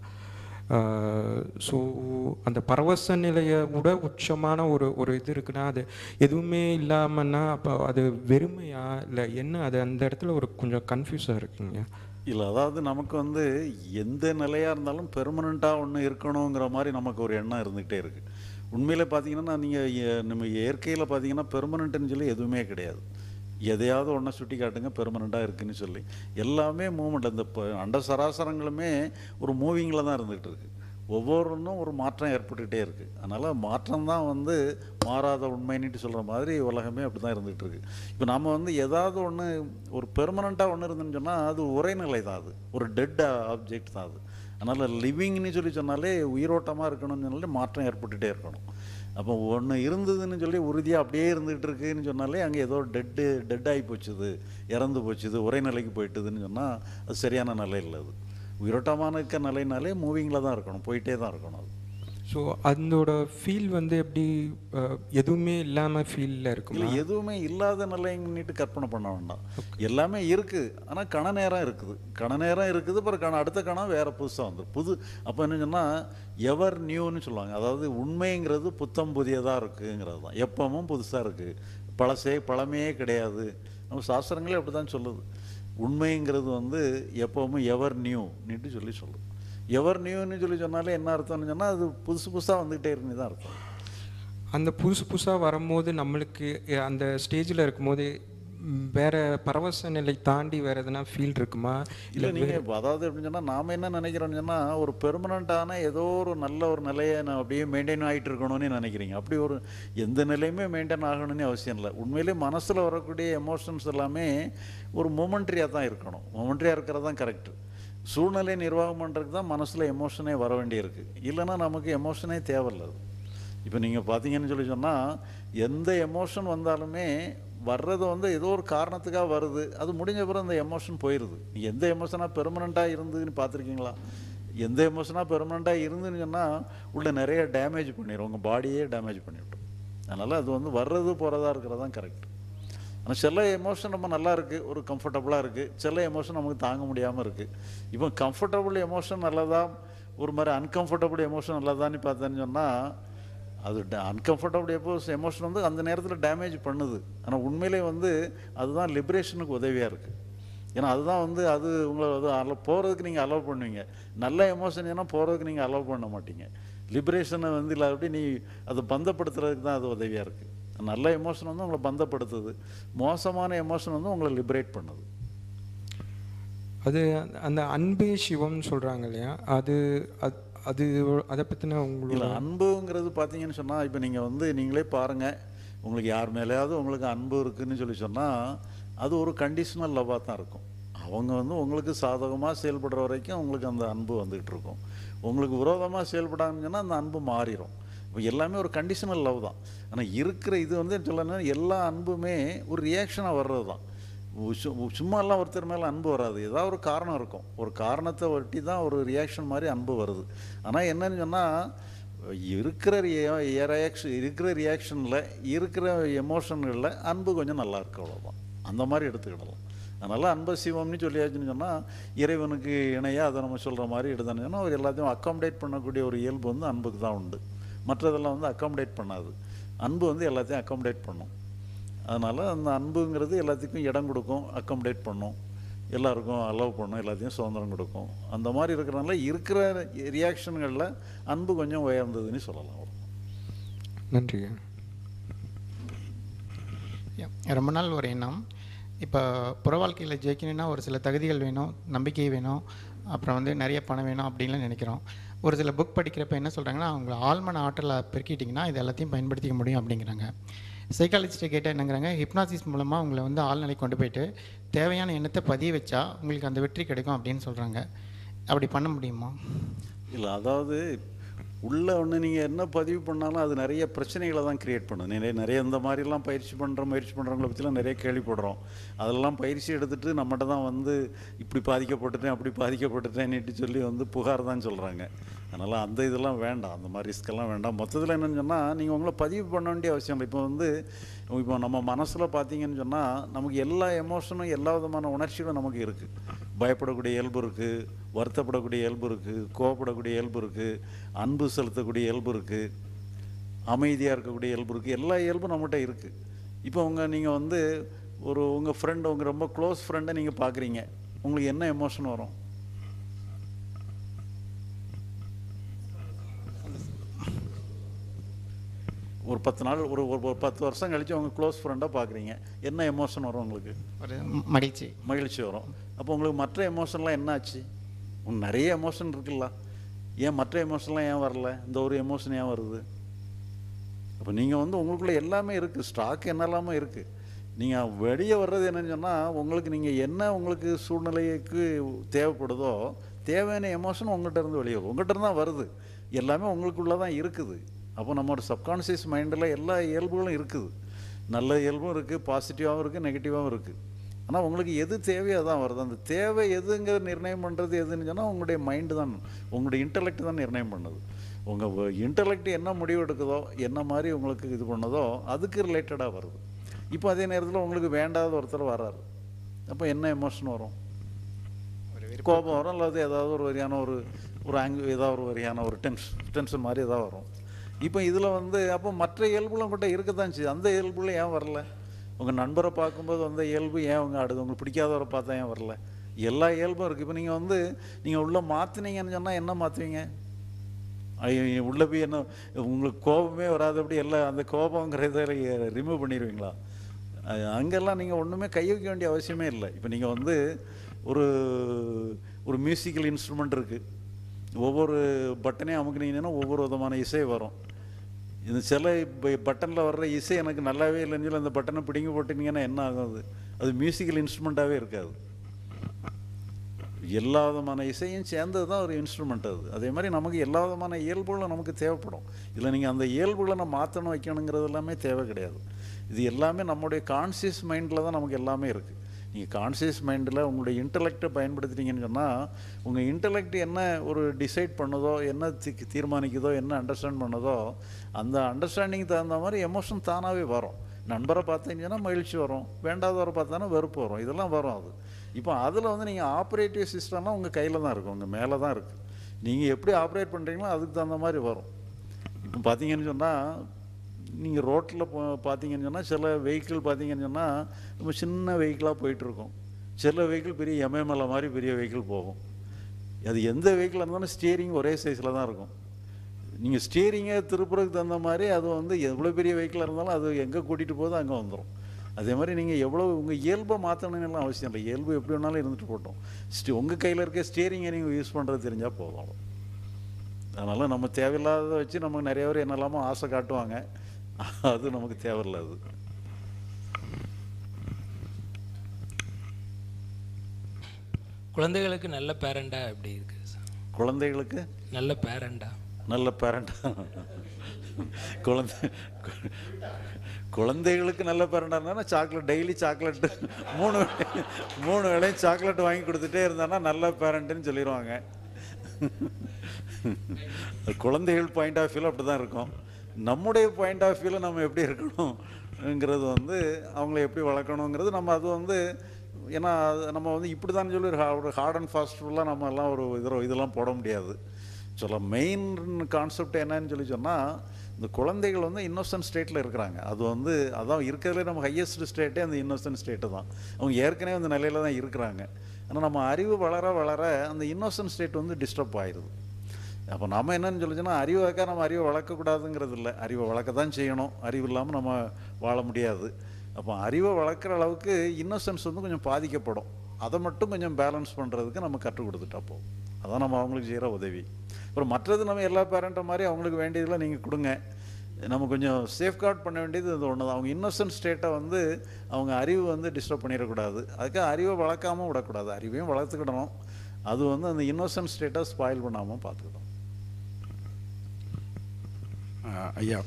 ஸோ அந்த பரவச நிலையை விட உச்சமான ஒரு ஒரு இது இருக்குன்னா அது எதுவுமே இல்லாமன்னா அப்போ அது வெறுமையா இல்லை என்ன அது அந்த இடத்துல ஒரு கொஞ்சம் கன்ஃபியூஸாக இருக்குங்க இல்லை அதாவது நமக்கு வந்து எந்த நிலையாக இருந்தாலும் பெர்மனண்ட்டாக ஒன்று இருக்கணுங்கிற மாதிரி நமக்கு ஒரு எண்ணம் இருந்துகிட்டே இருக்குது உண்மையிலே பார்த்தீங்கன்னா நீங்கள் நம்ம இயற்கையில் பார்த்தீங்கன்னா பெர்மனண்ட்டுன்னு சொல்லி எதுவுமே கிடையாது எதையாவது ஒன்றை சுட்டி காட்டுங்க பெர்மனண்ட்டாக இருக்குன்னு சொல்லி எல்லாமே மூமெண்ட் அந்த இப்போ அண்ட சராசரங்களுமே ஒரு மூவிங்கில் தான் இருந்துகிட்டு இருக்கு ஒவ்வொன்றும் ஒரு மாற்றம் ஏற்பட்டுக்கிட்டே இருக்குது அதனால் மாற்றம் தான் வந்து மாறாத உண்மைன்னுட்டு சொல்கிற மாதிரி உலகமே அப்படி தான் இருந்துகிட்டு இருக்கு இப்போ நம்ம வந்து ஏதாவது ஒன்று ஒரு பெர்மனண்ட்டாக ஒன்று இருந்துன்னு சொன்னால் அது உரைநிலை தான் அது ஒரு டெட் ஆப்ஜெக்ட் தான் அது அதனால் லிவிங்னு சொல்லி சொன்னாலே உயிரோட்டமாக இருக்கணும்னு சொன்னாலே மாற்றம் ஏற்பட்டுகிட்டே இருக்கணும் அப்போ ஒன்று இருந்ததுன்னு சொல்லி உறுதியாக அப்படியே இருந்துகிட்டு இருக்குன்னு சொன்னாலே அங்கே ஏதோ டெட்டு டெட் ஆகி போச்சுது இறந்து போச்சுது ஒரே நிலைக்கு போயிட்டுதுன்னு சொன்னால் அது சரியான நிலை இல்லை அது உயிரோட்டமான இருக்க நிலைனாலே மூவிங்கில் தான் இருக்கணும் போயிட்டே தான் இருக்கணும் அது ஸோ அதோட ஃபீல் வந்து எப்படி அஹ், எதுவுமே இல்லாமல் ஃபீலில் இருக்குமா இல்லை எதுவுமே இல்லாத நிலைன்னுட்டு கற்பனை பண்ண வேண்டாம் எல்லாமே இருக்குது ஆனால் கண நேரம் இருக்குது கண நேரம் இருக்குது அப்புறம் கண அடுத்த கணம் வேறு புதுசாக வந்துடும் புது அப்போ என்ன சொன்னால் எவர் நியூன்னு சொல்லுவாங்க அதாவது உண்மைங்கிறது புத்தம் புதியதாக இருக்குங்கிறது தான் எப்பவும் புதுசாக இருக்குது பழசே பழமையே கிடையாது நம்ம சாஸ்திரங்களே அப்படி தான் சொல்லுது உண்மைங்கிறது வந்து எப்பவும் எவர் நியூன்னுட்டு சொல்லி சொல்லுது எவர் நியூன்னு சொல்லி சொன்னாலே என்ன அர்த்தம்னு சொன்னால் அது புதுசு புதுசாக வந்துக்கிட்டே இருக்குன்னு தான் அர்த்தம் அந்த புதுசு புதுசாக வரும்போது நம்மளுக்கு அஹ், அந்த ஸ்டேஜில் இருக்கும்போது ம், வேற பரவச நிலை தாண்டி வேற எதனா ஃபீல் இருக்குமா இல்லை இல்லை நீங்கள் இப்போ அதாவது எப்படின்னு சொன்னால் நாம் என்ன நினைக்கிறோம்னு சொன்னால் ஒரு பெர்மனண்ட்டான ஏதோ ஒரு நல்ல ஒரு நிலையை நான் அப்படியே மெயின்டைன் ஆகிட்டு இருக்கணும்னு நினைக்கிறீங்க அப்படி ஒரு எந்த நிலையுமே மெயின்டைன் ஆகணும்னு அவசியம் இல்லை உண்மையிலே மனசில் வரக்கூடிய எமோஷன்ஸ் எல்லாமே ஒரு மொமெண்ட்ரியாக தான் இருக்கணும் மொமெண்ட்ரியாக இருக்கிறது தான் கரெக்டு சூழ்நிலை நிர்வாகம் பண்ணுறதுக்கு தான் மனசில் எமோஷனே வர வேண்டியிருக்கு இல்லைன்னா நமக்கு எமோஷனே தேவையில்லை அது இப்போ நீங்கள் பார்த்தீங்கன்னு சொல்லி சொன்னால் எந்த எமோஷன் வந்தாலுமே வர்றது வந்து ஏதோ ஒரு காரணத்துக்காக வருது அது முடிஞ்ச பிறகு அந்த எமோஷன் போயிடுது நீ எந்த எமோஷனாக பெர்மனண்ட்டாக இருந்ததுன்னு பார்த்துருக்கீங்களா எந்த எமோஷனாக பெர்மனண்ட்டாக இருந்துன்னு சொன்னால் உள்ள நிறைய டேமேஜ் பண்ணிடும் உங்கள் பாடியே டேமேஜ் பண்ணிவிடும் அதனால் அது வந்து வர்றது போகிறதா இருக்கிறது தான் கரெக்ட் ஆனால் சில எமோஷன் நம்ம நல்லா இருக்குது ஒரு கம்ஃபர்டபுளாக இருக்குது சில எமோஷன் நமக்கு தாங்க முடியாமல் இருக்குது இப்போ கம்ஃபர்டபுள் எமோஷன் நல்லதா ஒரு மாதிரி அன்கம்ஃபர்டபுள் எமோஷன் நல்லதான்னு பார்த்தேன்னு சொன்னால் அது அன்கம்ஃபர்டபுள் எப்போ எமோஷன் வந்து அந்த நேரத்தில் டேமேஜ் பண்ணுது ஆனால் உண்மையிலே வந்து அதுதான் லிபரேஷனுக்கு உதவியாக இருக்குது ஏன்னா அதுதான் வந்து அது உங்களை அது அலோ போகிறதுக்கு நீங்கள் அலோவ் பண்ணுவீங்க நல்ல எமோஷன் ஏன்னா போகிறதுக்கு நீங்கள் அலோவ் பண்ண மாட்டீங்க லிபரேஷனை வந்து இல்லாட்டி நீ அதை பந்தப்படுத்துறதுக்கு தான் அது உதவியாக இருக்குது நல்ல எமோஷன் வந்து உங்களை பந்தப்படுத்துது மோசமான எமோஷன் வந்து உங்களை லிபரேட் பண்ணுது அது அந்த அன்பே சிவம்னு சொல்கிறாங்க இல்லையா அது அது- அது அதை பற்றின இல்லை உங்களோட அன்புங்கிறது பார்த்தீங்கன்னு சொன்னால் இப்போ நீங்கள் வந்து நீங்களே பாருங்கள் உங்களுக்கு யார் மேலேயாவது உங்களுக்கு அன்பு இருக்குன்னு சொல்லி சொன்னால் அது ஒரு கண்டிஷனல் லவ்வாக தான் இருக்கும் அவங்க வந்து உங்களுக்கு சாதகமாக செயல்படுற வரைக்கும் உங்களுக்கு அந்த அன்பு வந்துகிட்டு இருக்கும் உங்களுக்கு விரோதமாக செயல்படாங்கன்னு சொன்னால் அந்த அன்பு மாறிடும் இப்போ எல்லாமே ஒரு கண்டிஷனல் லவ் தான் ஆனால் இருக்கிற இது வந்து சொல்லணும் எல்லா அன்புமே ஒரு ரியாக்ஷனாக வர்றது தான் சு- சும்மாலாம் ஒருத்தர் மேலே அன்பு வராது ஏதாவது ஒரு காரணம் இருக்கும் ஒரு காரணத்தை ஒட்டி தான் ஒரு ரியாக்ஷன் மாதிரி அன்பு வருது ஆனால் என்னன்னு சொன்னால் இருக்கிற ரியாக்ஷன் இருக்கிற ரியாக்ஷனில் இருக்கிற எமோஷன்களில் அன்பு கொஞ்சம் நல்லா இருக்கு அவ்வளோதான் அந்த மாதிரி எடுத்துக்கிடலாம் அதனால் அன்ப சிவம்னு சொல்லியாச்சுன்னு சொன்னால் இறைவனுக்கு இணையாக அதை நம்ம சொல்கிற மாதிரி எடுத்தான்னு சொன்னால் அவர் எல்லாத்தையும் அக்காமடேட் பண்ணக்கூடிய ஒரு இயல்பு வந்து அன்புக்கு தான் உண்டு மற்றதெல்லாம் வந்து அக்காமடேட் பண்ணாது அன்பு வந்து எல்லாத்தையும் அக்காமடேட் பண்ணும் அதனால் அந்த அன்புங்கிறது எல்லாத்துக்கும் இடம் கொடுக்கும் அக்காமடேட் பண்ணும் எல்லாருக்கும் அலோவ் பண்ணும் எல்லாத்தையும் சுதந்திரம் கொடுக்கும் அந்த மாதிரி இருக்கிறனால இருக்கிற ரியாக்ஷன்களில் அன்பு கொஞ்சம் உயர்ந்ததுன்னு சொல்லலாம் நன்றி Yeah. ரொம்ப நாள் ஒரு எண்ணம் இப்போ புற வாழ்க்கையில் ஜெயிக்கணும்னா ஒரு சில தகுதிகள் வேணும் நம்பிக்கை வேணும் அப்புறம் வந்து நிறைய பணம் வேணும் அப்படின்லாம் நினைக்கிறோம் ஒரு சில புக் படிக்கிறப்ப என்ன சொல்கிறாங்கன்னா அவங்க ஆழ்மன ஆற்றலை பெருக்கிட்டிங்கன்னா இது எல்லாத்தையும் பயன்படுத்திக்க முடியும் அப்படிங்கிறாங்க சைக்காலஜிஸ்ட்டை கேட்டால் என்னங்கிறாங்க ஹிப்னாசிஸ் மூலமாக உங்களை வந்து ஆழ்நிலை கொண்டு போயிட்டு தேவையான எண்ணத்தை பதிய வச்சா உங்களுக்கு அந்த வெற்றி கிடைக்கும் அப்படின்னு சொல்கிறாங்க அப்படி பண்ண முடியுமா இல்லை அதாவது உள்ள ஒன்று நீங்கள் என்ன பதிவு பண்ணாலும் அது நிறைய பிரச்சனைகளை தான் கிரியேட் பண்ணும் நிறைய நிறைய இந்த மாதிரிலாம் பயிற்சி பண்ணுற முயற்சி பண்ணுறவங்கள பற்றிலாம் நிறைய கேள்விப்படுறோம் அதெல்லாம் பயிற்சி எடுத்துட்டு நம்மகிட்ட தான் வந்து இப்படி பாதிக்கப்பட்டுட்டேன் அப்படி பாதிக்கப்பட்டுட்டேன்னுட்டு சொல்லி வந்து புகார் தான் சொல்கிறாங்க அதனால் அந்த இதெல்லாம் வேண்டாம் அந்த மாதிரி ரிஸ்க்கெல்லாம் வேண்டாம் மொத்தத்தில் என்னன்னு சொன்னால் நீங்கள் உங்களை பதிவு பண்ண வேண்டிய அவசியம் இல்லை இப்போ வந்து இப்போ நம்ம மனசில் பார்த்தீங்கன்னு சொன்னால் நமக்கு எல்லா எமோஷனும் எல்லா விதமான உணர்ச்சிகளும் நமக்கு இருக்குது பயப்படக்கூடிய இயல்பு இருக்குது வருத்தப்படக்கூடிய இயல்பு இருக்குது கோவப்படக்கூடிய இயல்பு இருக்குது அன்பு செலுத்தக்கூடிய இயல்பு இருக்குது அமைதியாக இருக்கக்கூடிய இயல்பு இருக்குது எல்லா இயல்பும் நம்மகிட்ட இருக்குது இப்போ உங்கள் நீங்கள் வந்து ஒரு உங்கள் ஃப்ரெண்டு உங்கள் ரொம்ப க்ளோஸ் ஃப்ரெண்டை நீங்கள் பார்க்குறீங்க உங்களுக்கு என்ன எமோஷன் வரும் ஒரு பத்து நாள் ஒரு ஒரு ஒரு பத்து வருஷம் கழிச்சு உங்கள் க்ளோஸ் ஃப்ரெண்டாக பார்க்குறீங்க என்ன எமோஷன் வரும் உங்களுக்கு ஒரு மகிழ்ச்சி மகிழ்ச்சி வரும் அப்போ உங்களுக்கு மற்ற எமோஷன்லாம் என்ன ஆச்சு உங்களுக்கு நிறைய எமோஷன் இருக்குல்ல ஏன் மற்ற எமோஷன்லாம் ஏன் வரல இந்த ஒரு எமோஷன் ஏன் வருது அப்போ நீங்கள் வந்து உங்களுக்குள்ள எல்லாமே இருக்குது ஸ்டாக் என்னெல்லாமே இருக்குது நீங்கள் வெளியே வர்றது என்னன்னு சொன்னால் உங்களுக்கு நீங்கள் என்ன உங்களுக்கு சூழ்நிலைக்கு தேவைப்படுதோ தேவையான எமோஷன் உங்கள்கிட்ட இருந்து வெளியே வரும் உங்கள்கிட்ட இருந்து தான் வருது எல்லாமே உங்களுக்குள்ளே தான் இருக்குது அப்போ நம்மளோட சப்கான்ஷியஸ் மைண்டில் எல்லா இயல்புகளும் இருக்குது நல்ல இயல்பும் இருக்குது பாசிட்டிவாகவும் இருக்குது நெகட்டிவாகவும் இருக்குது ஆனால் உங்களுக்கு எது தேவையோ அதான் வருது அந்த தேவை எதுங்க நிர்ணயம் பண்ணுறது எதுன்னு சொன்னால் உங்களுடைய மைண்டு தான் உங்களுடைய இன்டலெக்ட் தான் நிர்ணயம் பண்ணுது உங்கள் இன்டலெக்ட் என்ன முடிவு எடுக்குதோ என்ன மாதிரி உங்களுக்கு இது பண்ணுதோ அதுக்கு ரிலேட்டடாக வருது இப்போ அதே நேரத்தில் உங்களுக்கு வேண்டாத ஒருத்தர் வராரு அப்போ என்ன எமோஷன் வரும் கோபம் வரும் அல்லது ஏதாவது ஒரு வரியான ஒரு ஒரு ஆங்கு ஏதாவது ஒரு வரியான ஒரு டென்ஷன் டென்ஷன் மாதிரி ஏதாவது வரும் இப்போ இதில் வந்து அப்போ மற்ற இயல்புலாம் கூட இருக்க தான் செய்யுது அந்த இயல்புல ஏன் வரல உங்கள் நண்பரை பார்க்கும்போது வந்த இயல்பு ஏன் அவங்க ஆடுது உங்களுக்கு பிடிக்காதவரை பார்த்தா ஏன் வரல எல்லா இயல்பும் இருக்குது இப்போ நீங்கள் வந்து நீங்கள் உள்ளே மாற்றினீங்கன்னு சொன்னால் என்ன மாற்றுவீங்க ஐயோ உள்ளே போய் என்ன உங்களுக்கு கோபமே வராதபடி எல்லாம் அந்த கோபங்கிறத ரிமூவ் பண்ணிடுவீங்களா அஹ் அங்கெல்லாம் நீங்கள் ஒன்றுமே கை வைக்க வேண்டிய அவசியமே இல்லை இப்போ நீங்கள் வந்து ஒரு ஒரு மியூசிக்கல் இன்ஸ்ட்ருமெண்ட் இருக்குது ஒவ்வொரு பட்டனையும் அமுக்குனீங்கன்னா ஒவ்வொரு விதமான இசை வரும் இந்த சில பட்டனில் வர்ற இசை எனக்கு நல்லாவே இல்லைன்னு சொல்லி அந்த பட்டனை பிடிங்கி போட்டிங்கன்னா என்ன ஆகும் அது அது மியூசிக்கல் இன்ஸ்ட்ருமெண்ட்டாகவே இருக்காது எல்லா விதமான இசையும் சேர்ந்தது தான் ஒரு இன்ஸ்ட்ருமெண்ட் அது அதே மாதிரி நமக்கு எல்லா விதமான இயல்புகளும் நமக்கு தேவைப்படும் இதில் நீங்கள் அந்த இயல்புகளை நம்ம மாற்றணும் வைக்கணுங்கிறது எல்லாமே தேவை கிடையாது இது எல்லாமே நம்முடைய கான்சியஸ் மைண்டில் தான் நமக்கு எல்லாமே இருக்குது நீங்கள் கான்சியஸ் மைண்டில் உங்களுடைய இன்டலெக்டை பயன்படுத்துனீங்கன்னு சொன்னால் உங்கள் இன்டலெக்ட் என்ன ஒரு டிசைட் பண்ணுதோ என்ன தி- தீர்மானிக்குதோ என்ன அண்டர்ஸ்டாண்ட் பண்ணுதோ அந்த அண்டர்ஸ்டாண்டிங் தகுந்த மாதிரி எமோஷன் தானாகவே வரும் நண்பரை பார்த்தீங்கன்னா மகிழ்ச்சி வரும் வேண்டாதவரை பார்த்தானா வெறுப்பு வரும் இதெல்லாம் வரும் அது இப்போ அதில் வந்து நீங்கள் ஆப்ரேட்டிவ் சிஸ்டம்லாம் உங்கள் கையில் தான் இருக்கும் உங்கள் மேலே தான் இருக்குது நீங்கள் எப்படி ஆப்ரேட் பண்ணுறீங்களோ அதுக்கு தகுந்த மாதிரி வரும் இப்போ பார்த்தீங்கன்னு சொன்னால் நீங்கள் ரோட்டில் போ பார்த்தீங்கன்னு சொன்னால் சில வெஹிக்கிள் பார்த்தீங்கன்னு சொன்னால் ரொம்ப சின்ன வெஹிக்கிளாக போயிட்டுருக்கும் சில வெஹிக்கிள் பெரிய எம்எம்எல்ஏ மாதிரி பெரிய வெஹிக்கிள் போகும் அது எந்த வெஹிக்கிளாக இருந்தாலும் ஸ்டியரிங் ஒரே சைஸில் தான் இருக்கும் நீங்கள் ஸ்டியரிங்கை திருப்புறதுக்கு தகுந்த மாதிரி அது வந்து எவ்வளோ பெரிய வெஹிக்கிளாக இருந்தாலும் அது எங்கே கூட்டிகிட்டு போகுதோ அங்கே வந்துடும் அதே மாதிரி நீங்கள் எவ்வளோ உங்கள் இயல்பை மாற்றணும்னுலாம் அவசியம் இல்லை இயல்பு எப்படி வேணாலும் இருந்துட்டு போட்டோம் ஸ்டி உங்கள் கையில் இருக்க ஸ்டியரிங்கை நீங்கள் யூஸ் பண்ணுறது தெரிஞ்சால் போதும் அதனால் நம்ம தேவையில்லாததை வச்சு நமக்கு நிறைய பேர் என்னெல்லாமோ ஆசை காட்டுவாங்க அது நமக்கு தேவையில்ல அது குழந்தைகளுக்கு நல்ல பேரண்டா எப்படி இருக்கு சார் குழந்தைகளுக்கு நல்ல பேரண்டா நல்ல பேரண்டா குழந்தை குழந்தைகளுக்கு நல்ல பேரண்டானா சாக்லேட் டெய்லி சாக்லேட் மூணு வேளை- மூணு வேளையும் சாக்லேட் வாங்கி கொடுத்துட்டே இருந்தானா நல்ல பேரண்ட்டுன்னு சொல்லிடுவாங்க அது குழந்தைகள் பாயிண்ட் ஆஃப் வியூவில் அப்படி தான் இருக்கும் நம்முடைய பாயிண்ட் ஆஃப் வியூவில் நம்ம எப்படி இருக்கணும்ங்கிறது வந்து அவங்கள எப்படி வளர்க்கணுங்கிறது நம்ம அது வந்து ஏன்னா அது நம்ம வந்து இப்படி தான் சொல்லி ஒரு ஹா- ஒரு ஹார்ட் அண்ட் ஃபாஸ்ட் ஃபுல்லாக நம்ம எல்லாம் ஒரு இதில் இதெல்லாம் போட முடியாது சொல்ல மெயின் கான்செப்ட் என்னன்னு சொல்லி சொன்னால் இந்த குழந்தைகள் வந்து இன்னோசன்ட் ஸ்டேட்டில் இருக்கிறாங்க அது வந்து அதான் இருக்கிறதுலே நம்ம ஹையஸ்ட் ஸ்டேட்டே அந்த இன்னோசன்ட் ஸ்டேட்டு தான் அவங்க ஏற்கனவே அந்த நிலையில தான் இருக்கிறாங்க ஆனால் நம்ம அறிவு வளர வளர அந்த இன்னோசன்ட் ஸ்டேட் வந்து டிஸ்டர்ப் ஆயிடுது அப்போ நம்ம என்னன்னு சொல்லிச்சுன்னா அறிவு வைக்க நம்ம அறிவை வளர்க்கக்கூடாதுங்கிறது இல்லை அறிவை வளர்க்க தான் செய்யணும் அறிவு இல்லாமல் நம்ம வாழ முடியாது அப்போ அறிவை வளர்க்குற அளவுக்கு இன்னோசன்ஸ் வந்து கொஞ்சம் பாதிக்கப்படும் அதை மட்டும் கொஞ்சம் பேலன்ஸ் பண்ணுறதுக்கு நம்ம கற்றுக் கொடுத்துட்டா போதும் அதான் நம்ம அவங்களுக்கு செய்கிற உதவி அப்புறம் மற்றது நம்ம எல்லா பேரண்ட்டை மாதிரி அவங்களுக்கு வேண்டியதெல்லாம் நீங்கள் கொடுங்க நம்ம கொஞ்சம் சேஃப்கார்ட் பண்ண வேண்டியது இது ஒன்று தான் அவங்க இன்னோசன்ட் ஸ்டேட்டை வந்து அவங்க அறிவு வந்து டிஸ்டர்ப் பண்ணிடக்கூடாது அதுக்காக அறிவை வளர்க்காமல் விடக்கூடாது அறிவையும் வளர்த்துக்கிடணும் அது வந்து அந்த இன்னோசன்ட் ஸ்டேட்டை ஸ்பாயில் பண்ணாமல் பார்த்துக்கணும் ஆஹ் ஐயா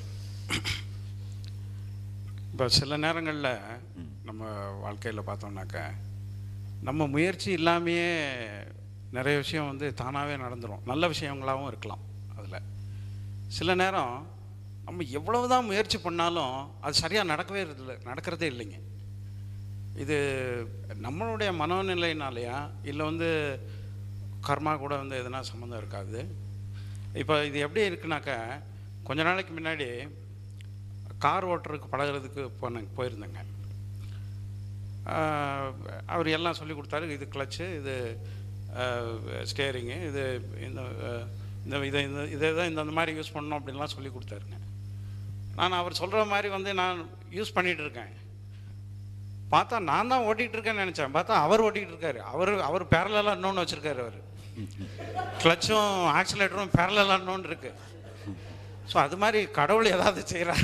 இப்போ சில நேரங்களில் நம்ம வாழ்க்கையில் பார்த்தோம்னாக்க நம்ம முயற்சி இல்லாமையே நிறைய விஷயம் வந்து தானாகவே நடந்துரும் நல்ல விஷயங்களாகவும் இருக்கலாம் அதில் சில நேரம் நம்ம எவ்வளவு தான் முயற்சி பண்ணாலும் அது சரியாக நடக்கவே இல்லை நடக்கிறதே இல்லைங்க இது நம்மளுடைய மனோநிலைனாலையா இல்லை வந்து கர்மா கூட வந்து எதனா சம்மந்தம் இருக்காது இப்போ இது எப்படி இருக்குனாக்கா கொஞ்ச நாளைக்கு முன்னாடி கார் ஓட்டுறதுக்கு பழகுறதுக்கு போன போயிருந்தேங்க ஆஹ் அவர் எல்லாம் சொல்லி கொடுத்தாரு இது கிளச்சு இது ஸ்டேரிங்கு இது இந்த ஆஹ் இந்த இதை இந்த இதை தான் இந்த இந்த மாதிரி யூஸ் பண்ணணும் அப்படின்லாம் சொல்லி கொடுத்தாருங்க நான் அவர் சொல்கிற மாதிரி வந்து நான் யூஸ் பண்ணிகிட்டு இருக்கேன் பார்த்தா நான் தான் ஓட்டிகிட்டு இருக்கேன்னு நினச்சேன் பார்த்தா அவர் ஓட்டிகிட்டு இருக்காரு அவர் அவர் பேரலாக இன்னொன்று வச்சுருக்காரு அவர் கிளச்சும் ஆக்சிலேட்டரும் பேரலாக இன்னொன்று இருக்கு ஸோ அது மாதிரி கடவுள் ஏதாவது செய்கிறார்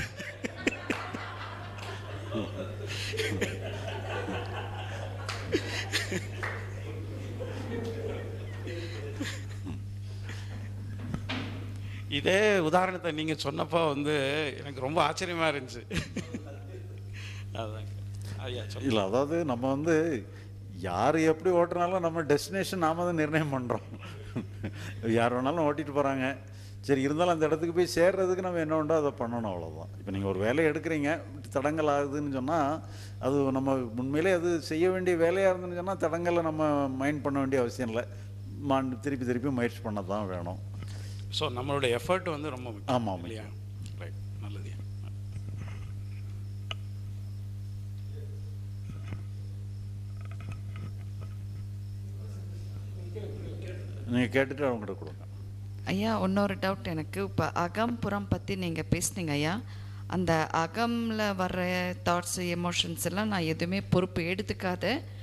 இதே உதாரணத்தை நீங்கள் சொன்னப்போ வந்து எனக்கு ரொம்ப ஆச்சரியமாக இருந்துச்சு அதான் ஐயா சொல்லுங்க. இல்லை அதாவது நம்ம வந்து யார் எப்படி ஓட்டுனாலும் நம்ம டெஸ்டினேஷன் நாம தான் நிர்ணயம் பண்ணுறோம் யார் வேணாலும் ஓட்டிட்டு போகிறாங்க சரி இருந்தாலும் அந்த இடத்துக்கு போய் சேர்றதுக்கு நம்ம என்ன உண்டோ அதை பண்ணணும் அவ்வளோதான் இப்போ நீங்கள் ஒரு வேலையை எடுக்கிறீங்க தடங்கல் ஆகுதுன்னு சொன்னால் அது நம்ம உண்மையிலே அது செய்ய வேண்டிய வேலையாக இருந்துன்னு சொன்னால் தடங்கலை நம்ம மைண்ட் பண்ண வேண்டிய அவசியம் இல்லை மான் திருப்பி திருப்பி முயற்சி பண்ண தான் வேணும் ஸோ நம்மளுடைய எஃபர்ட் வந்து ரொம்ப முக்கியம் ஆமாம், ஆமாம். இல்லையா ரைட் நல்லது நீங்கள் கேட்டுட்டு அவங்ககிட்ட கொடுங்க ஐயா இன்னொரு டவுட் எனக்கு இப்போ அகம் புறம் பற்றி நீங்கள் பேசுனீங்க ஐயா அந்த அகம்ல வர்ற தாட்ஸ் எமோஷன்ஸ் எல்லாம் நான் எதுவுமே பொறுப்பு எடுத்துக்காத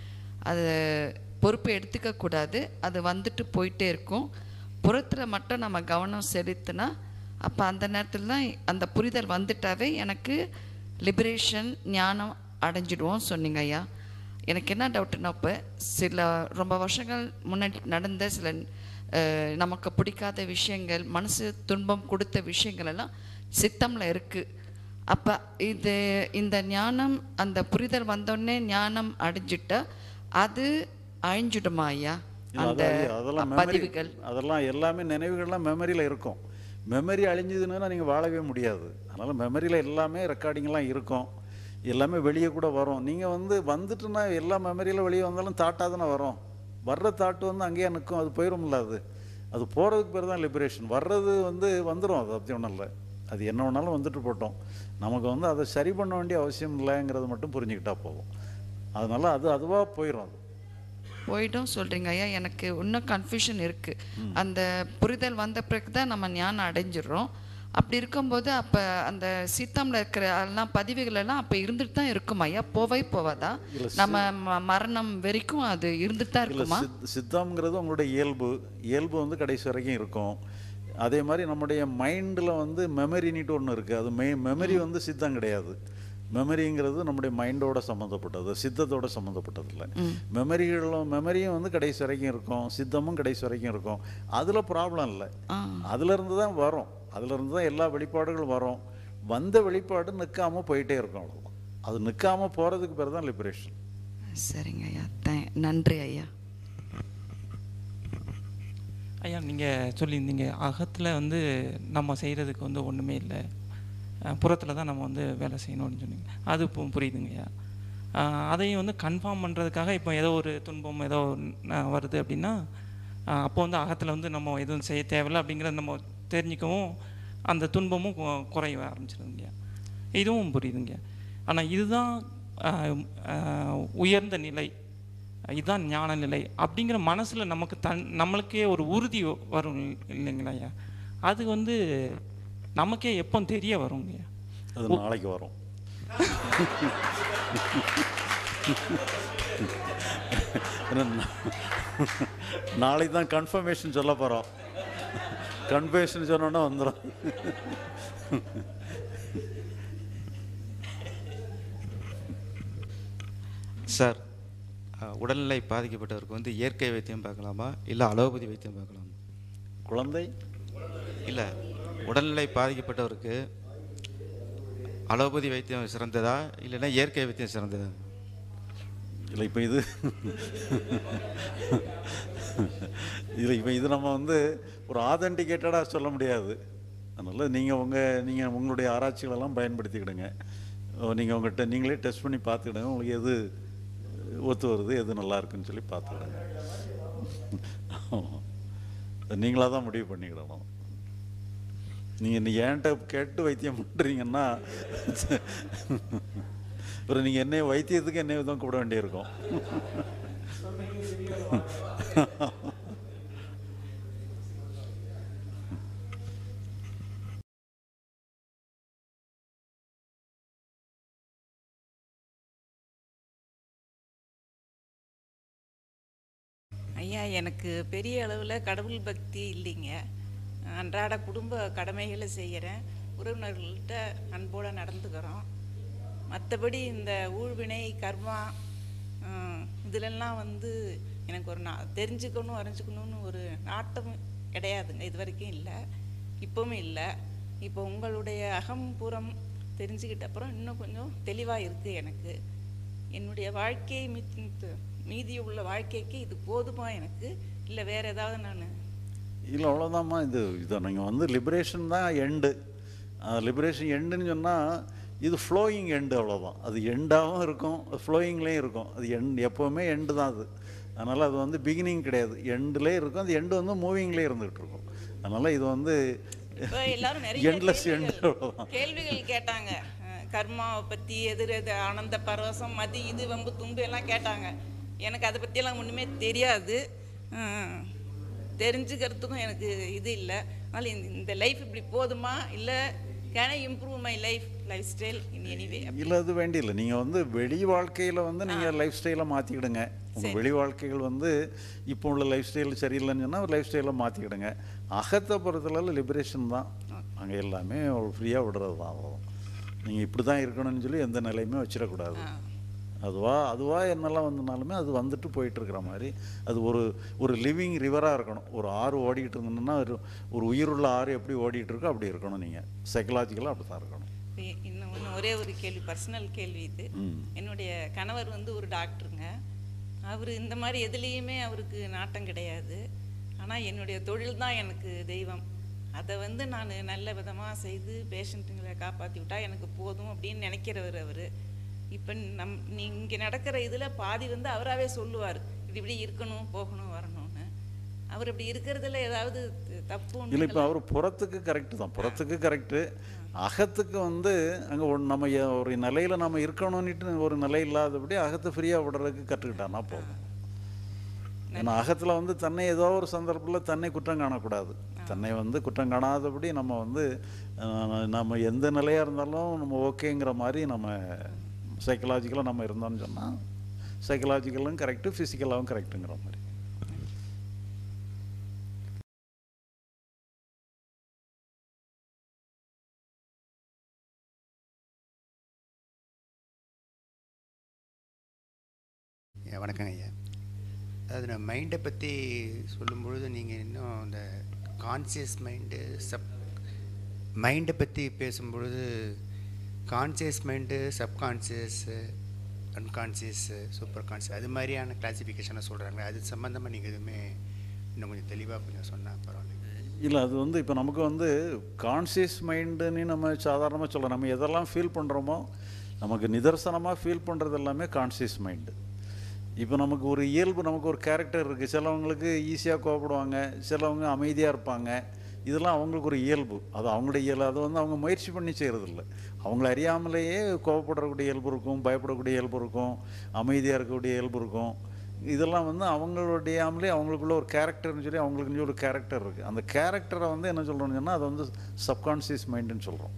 அது பொறுப்பு எடுத்துக்க கூடாது அது வந்துட்டு போயிட்டே இருக்கும் புறத்தில் மட்டும் நம்ம கவனம் செலுத்தினா அப்போ அந்த நேரத்தில் தான் அந்த புரிதல் வந்துட்டாவே எனக்கு லிபரேஷன் ஞானம் அடைஞ்சிடுவோம் சொன்னீங்க ஐயா எனக்கு என்ன டவுட்னா இப்போ சில ரொம்ப வருஷங்கள் முன்னாடி நடந்த சில அஹ், நமக்கு பிடிக்காத விஷயங்கள் மனசு துன்பம் கொடுத்த விஷயங்கள் எல்லாம் சித்தம்ல இருக்குது அப்போ இது இந்த ஞானம் அந்த புரிதல் வந்தோடனே ஞானம் அடைஞ்சிட்டா அது அழிஞ்சிடுமா ஐயா இல்ல, அந்த அதான் ஐயா, அதெல்லாம் மெமரி பதிவுகள் அதெல்லாம் எல்லாமே நினைவுகள்லாம் மெமரியில் இருக்கும் மெமரி அழிஞ்சதுன்னா நீங்கள் வாழவே முடியாது அதனால் மெமரியில் எல்லாமே ரெக்கார்டிங்லாம் இருக்கும் எல்லாமே வெளியே கூட வரும் நீங்கள் வந்து வந்துட்டுனா எல்லா மெமரியில் வெளியே வந்தாலும் தாட்டாக தானே வரும் வர்ற தாட்டு வந்து அங்கேயே நிற்கும் அது போயிடும்ல அது அது போகிறதுக்கு பேர் தான் லிபரேஷன் வர்றது வந்து வந்துடும் அது அப்படி ஒன்றும் இல்லை அது என்ன வேணாலும் வந்துட்டு போட்டோம் நமக்கு வந்து அதை சரி பண்ண வேண்டிய அவசியம் இல்லைங்கிறது மட்டும் புரிஞ்சுக்கிட்டா போதும் அதனால அது அதுவாக போயிடும் அது போயிடும் சொல்கிறீங்க ஐயா எனக்கு இன்னும் கன்ஃபியூஷன் இருக்குது அந்த புரிதல் வந்த பிறகு தான் நம்ம ஞானம் அடைஞ்சிடுறோம் அப்படி இருக்கும்போது அப்போ அந்த சித்தம்ல இருக்கிற எல்லாம் பதிவுகள் எல்லாம் அப்போ இருந்துட்டு தான் இருக்கும் ஐயா போவே போவாதா இல்ல, சி- நம்ம ம- மரணம் வரைக்கும் அது இருந்துட்டு தான் இல்லை இருக்குமா சித் சித்தம்ங்கிறது உங்களுடைய இயல்பு இயல்பு வந்து கடைசி வரைக்கும் இருக்கும் அதே மாதிரி நம்முடைய மைண்டில் வந்து மெமரினிட்டு ஒன்று இருக்குது அது மெ மெமரி வந்து சித்தம் கிடையாது மெமரிங்கிறது நம்முடைய மைண்டோட சம்மந்தப்பட்டது சித்தத்தோட சம்மந்தப்பட்டது இல்லை மெமரிகளும் மெமரியும் வந்து கடைசி வரைக்கும் இருக்கும் சித்தமும் கடைசி வரைக்கும் இருக்கும் அதில் ப்ராப்ளம் இல்லை அதுலேருந்து தான் வரும் அதுலேருந்து தான் எல்லா வெளிப்பாடுகளும் வரும் வந்த வெளிப்பாடு நிற்காம போயிட்டே இருக்கும் அவ்வளோதான் அது நிற்காம போகிறதுக்கு பேர் தான் லிபரேஷன் சரிங்க ஐயா தே நன்றி ஐயா ஐயா நீங்கள் சொல்லியிருந்தீங்க அகத்தில் வந்து நம்ம செய்கிறதுக்கு வந்து ஒன்றுமே இல்லை புறத்தில் தான் நம்ம வந்து வேலை செய்யணும்னு சொன்னீங்க அது இப்போ புரியுதுங்க ஐயா அஹ் அதையும் வந்து கன்ஃபார்ம் பண்ணுறதுக்காக இப்போ ஏதோ ஒரு துன்பம் ஏதோ ஒண்ணு வருது அப்படின்னா அஹ் அப்போ வந்து அகத்தில் வந்து நம்ம எதுவும் செய்ய தேவையில்லை அப்படிங்கிறத நம்ம தெரிஞ்சுக்கவும் அந்த துன்பமும் கு- குறைய ஆரம்பிச்சிருதுங்க இதுவும் புரியுதுங்க ஆனால் இதுதான் அஹ், அஹ், உயர்ந்த நிலை இதுதான் ஞான நிலை அப்படிங்கிற மனசில் நமக்கு தன் நம்மளுக்கே ஒரு உறுதி வரும் இல்லைங்களா ஐயா அது வந்து நமக்கே எப்போ தெரிய வருங்க ஐயா அது நாளைக்கு வரும் நாளைக்கு தான் கன்ஃபர்மேஷன் சொல்ல போகிறோம் கன்ஃபர்மேஷன் சொன்னோன்னா வந்துடும் சார் அஹ், உடல்நிலை பாதிக்கப்பட்டவருக்கு வந்து இயற்கை வைத்தியம் பார்க்கலாமா இல்லை அலோபதி வைத்தியம் பார்க்கலாமா குழந்தை இல்லை உடல்நிலை பாதிக்கப்பட்டவருக்கு அலோபதி வைத்தியம் சிறந்ததா இல்லைன்னா இயற்கை வைத்தியம் சிறந்ததா இல்லை இப்போ இது இல்லை இப்போ இது நம்ம வந்து ஒரு ஆதென்டிகேட்டடாக சொல்ல முடியாது அதனால் நீங்கள் உங்கள் நீங்கள் உங்களுடைய ஆராய்ச்சிகளெல்லாம் பயன்படுத்திக்கிடுங்க நீங்கள் உங்கள்கிட்ட நீங்களே டெஸ்ட் பண்ணி பார்த்துக்கிடுங்க உங்களுக்கு எது ஒத்து வருது எது நல்லா இருக்குன்னு சொல்லி பார்த்துக்கிடுங்க நீங்களாக தான் முடிவு பண்ணிக்கிடணும் நீங்கள் நீ என்கிட்ட கேட்டு வைத்தியம் பண்ணுறீங்கன்னா அப்புறம் நீங்கள் என்ன வைத்தியத்துக்கு என்ன விதம் கூப்பிட வேண்டியிருக்கும் ஐயா எனக்கு பெரிய அளவில் கடவுள் பக்தி இல்லைங்க அன்றாட குடும்ப கடமைகளை செய்கிறேன் உறவினர்கள்ட்ட அன்போடு நடந்துக்கிறோம் மற்றபடி இந்த ஊழ்வினை கர்மா ஹம், இதிலெல்லாம் வந்து எனக்கு ஒரு நா தெரிஞ்சுக்கணும் அறிஞ்சுக்கணும்னு ஒரு நாட்டம் கிடையாதுங்க இது வரைக்கும் இல்லை இப்போவும் இல்லை இப்போ உங்களுடைய அகம்புறம் தெரிஞ்சுக்கிட்ட அப்புறம் இன்னும் கொஞ்சம் தெளிவாக இருக்குது எனக்கு என்னுடைய வாழ்க்கை மிச்ச- மீதி உள்ள வாழ்க்கைக்கு இது போதுமா எனக்கு இல்லை வேறு ஏதாவது நான் இல்லை அவ்வளோதாம்மா இது இதை நீங்கள் வந்து லிபரேஷன் தான் எண்டு லிபரேஷன் எண்டுன்னு சொன்னால் இது ஃப்ளோயிங் எண்டு அவ்வளோதான் அது எண்டாகவும் இருக்கும் ஃப்ளோயிங்லேயும் இருக்கும் அது எண்ட் எப்போவுமே எண்டு தான் அது அதனால் அது வந்து பிகினிங் கிடையாது எண்டுலேயே இருக்கும் அது எண்டு வந்து மூவிங்லேயே இருந்துகிட்டு இருக்கும் அதனால் இது வந்து இப்போ எல்லாரும் நிறைய எண்ட்லெஸ் எண்டு கேள்விகள் அவ்வளோதான் கேள்விகள் கேட்டாங்க அஹ் கர்மாவை பற்றி எதிர் எது ஆனந்த பரவசம் மதி இது வம்பு தும்பு எல்லாம் கேட்டாங்க எனக்கு அதை பற்றியெல்லாம் ஒன்றுமே தெரியாது அஹ் தெரிஞ்சுக்கிறதுக்கும் எனக்கு இது இல்லை அதனால் இந்த இந்த லைஃப் இப்படி போதுமா இல்லை can I improve my life lifestyle in anyway இல்லை அது வேண்டியில்லை நீங்கள் வந்து வெளி வாழ்க்கையில் வந்து நீங்கள் லைஃப் ஸ்டைலை மாற்றிக்கிடுங்க உங்கள் வெளி வாழ்க்கைகள் வந்து இப்போ உள்ள லைஃப் ஸ்டைல் சரியில்லைன்னு சொன்னால் லைஃப் ஸ்டைலை மாற்றிக்கிடுங்க அகத்தை பொறுத்தளவு லிபரேஷன் தான் அங்கே எல்லாமே ஃப்ரீயாக விடுறது தான் அவ்வளோதான் நீங்கள் இப்படி தான் இருக்கணும்னு சொல்லி எந்த நிலையுமே வச்சிடக்கூடாது அதுவா அதுவா என்னெல்லாம் வந்தனாலுமே அது வந்துட்டு போயிட்டு இருக்கிற மாதிரி அது ஒரு ஒரு லிவிங் ரிவராக இருக்கணும் ஒரு ஆறு ஓடிக்கிட்டு இருந்ததுன்னா ஒரு ஒரு உயிருள்ள ஆறு எப்படி ஓடிட்டு இருக்கோ அப்படி இருக்கணும் நீங்கள் சைக்கலாஜிக்கலாக அப்படி தான் இருக்கணும் இப்ப இன்னும் ஒன்று ஒரே ஒரு கேள்வி பர்சனல் கேள்வி இது ம். என்னுடைய கணவர் வந்து ஒரு டாக்டருங்க அவர் இந்த மாதிரி எதுலேயுமே அவருக்கு நாட்டம் கிடையாது ஆனால் என்னுடைய தொழில் தான் எனக்கு தெய்வம் அதை வந்து நான் நல்ல விதமாக செய்து பேஷண்ட்டுங்களை காப்பாற்றி விட்டா எனக்கு போதும் அப்படின்னு நினைக்கிறவர் அவர் இப்போ நம் இங்கே நடக்கிற இதில் பாதி வந்து அவராகவே சொல்லுவார் இது இப்படி இருக்கணும் போகணும் வரணும்னு அவர் இப்படி இருக்கிறதுல ஏதாவது தப்பு உண்டு இல்லை இப்போ அவர் புறத்துக்கு கரெக்டு தான் புறத்துக்கு கரெக்டு அகத்துக்கு வந்து அங்கே ஒன்று நம்ம எ- ஒரு நிலையில் நம்ம இருக்கணும்னுட்டு ஒரு நிலை இல்லாதபடி அகத்தை ஃப்ரீயாக விடுறதுக்கு கற்றுக்கிட்டானா போதும் ஏன்னா அகத்தில் வந்து தன்னை ஏதோ ஒரு சந்தர்ப்பத்தில் தன்னை குற்றம் காணக்கூடாது தன்னை வந்து குற்றம் காணாதபடி நம்ம வந்து அஹ், நம்ம எந்த நிலையாக இருந்தாலும் நம்ம ஓகேங்கிற மாதிரி நம்ம சைக்கலாஜிக்கலாக நம்ம இருந்தோம்னு சொன்னால் சைக்கலாஜிக்கலும் கரெக்டு ஃபிசிக்கலாகவும் கரெக்டுங்கிற மாதிரி ஐயா, வணக்கங்க ஐயா அதாவது நான் மைண்டை பற்றி சொல்லும்பொழுது நீங்கள் இன்னும் அந்த கான்சியஸ் மைண்டு சப் மைண்டை பற்றி பேசும்பொழுது conscious mind subconscious unconscious super conscious அது மாதிரியான கிளாசிஃபிகேஷனை சொல்கிறாங்க அது சம்மந்தமாக நீங்கள் எதுவுமே இன்னும் கொஞ்சம் தெளிவாக கொஞ்சம் சொன்னால் பரவாயில்ல இல்லை அது வந்து இப்போ நமக்கு வந்து கான்சியஸ் மைண்டுன்னு நம்ம சாதாரணமாக சொல்லலாம் நம்ம எதெல்லாம் ஃபீல் பண்ணுறோமோ நமக்கு நிதர்சனமாக ஃபீல் பண்ணுறது எல்லாமே கான்சியஸ் மைண்டு இப்போ நமக்கு ஒரு இயல்பு நமக்கு ஒரு கேரக்டர் இருக்குது சிலவங்களுக்கு ஈஸியாக கோவப்படுவாங்க சிலவங்க அமைதியாக இருப்பாங்க இதெல்லாம் அவங்களுக்கு ஒரு இயல்பு அது அவங்களுடைய இயல்பு அது வந்து அவங்க முயற்சி பண்ணி செய்கிறதில்ல அவங்கள அறியாமலேயே கோவப்படக்கூடிய இயல்பு இருக்கும் பயப்படக்கூடிய இயல்பு இருக்கும் அமைதியாக இருக்கக்கூடிய இயல்பு இருக்கும் இதெல்லாம் வந்து அவங்களுடையாமலே அவங்களுக்குள்ள ஒரு கேரக்டர்னு சொல்லி அவங்களுக்குன்னு சொல்லி ஒரு கேரக்டர் இருக்குது அந்த கேரக்டரை வந்து என்ன சொல்கிறோம்னு சொன்னால் அது வந்து சப்கான்சியஸ் மைண்டுன்னு சொல்கிறோம்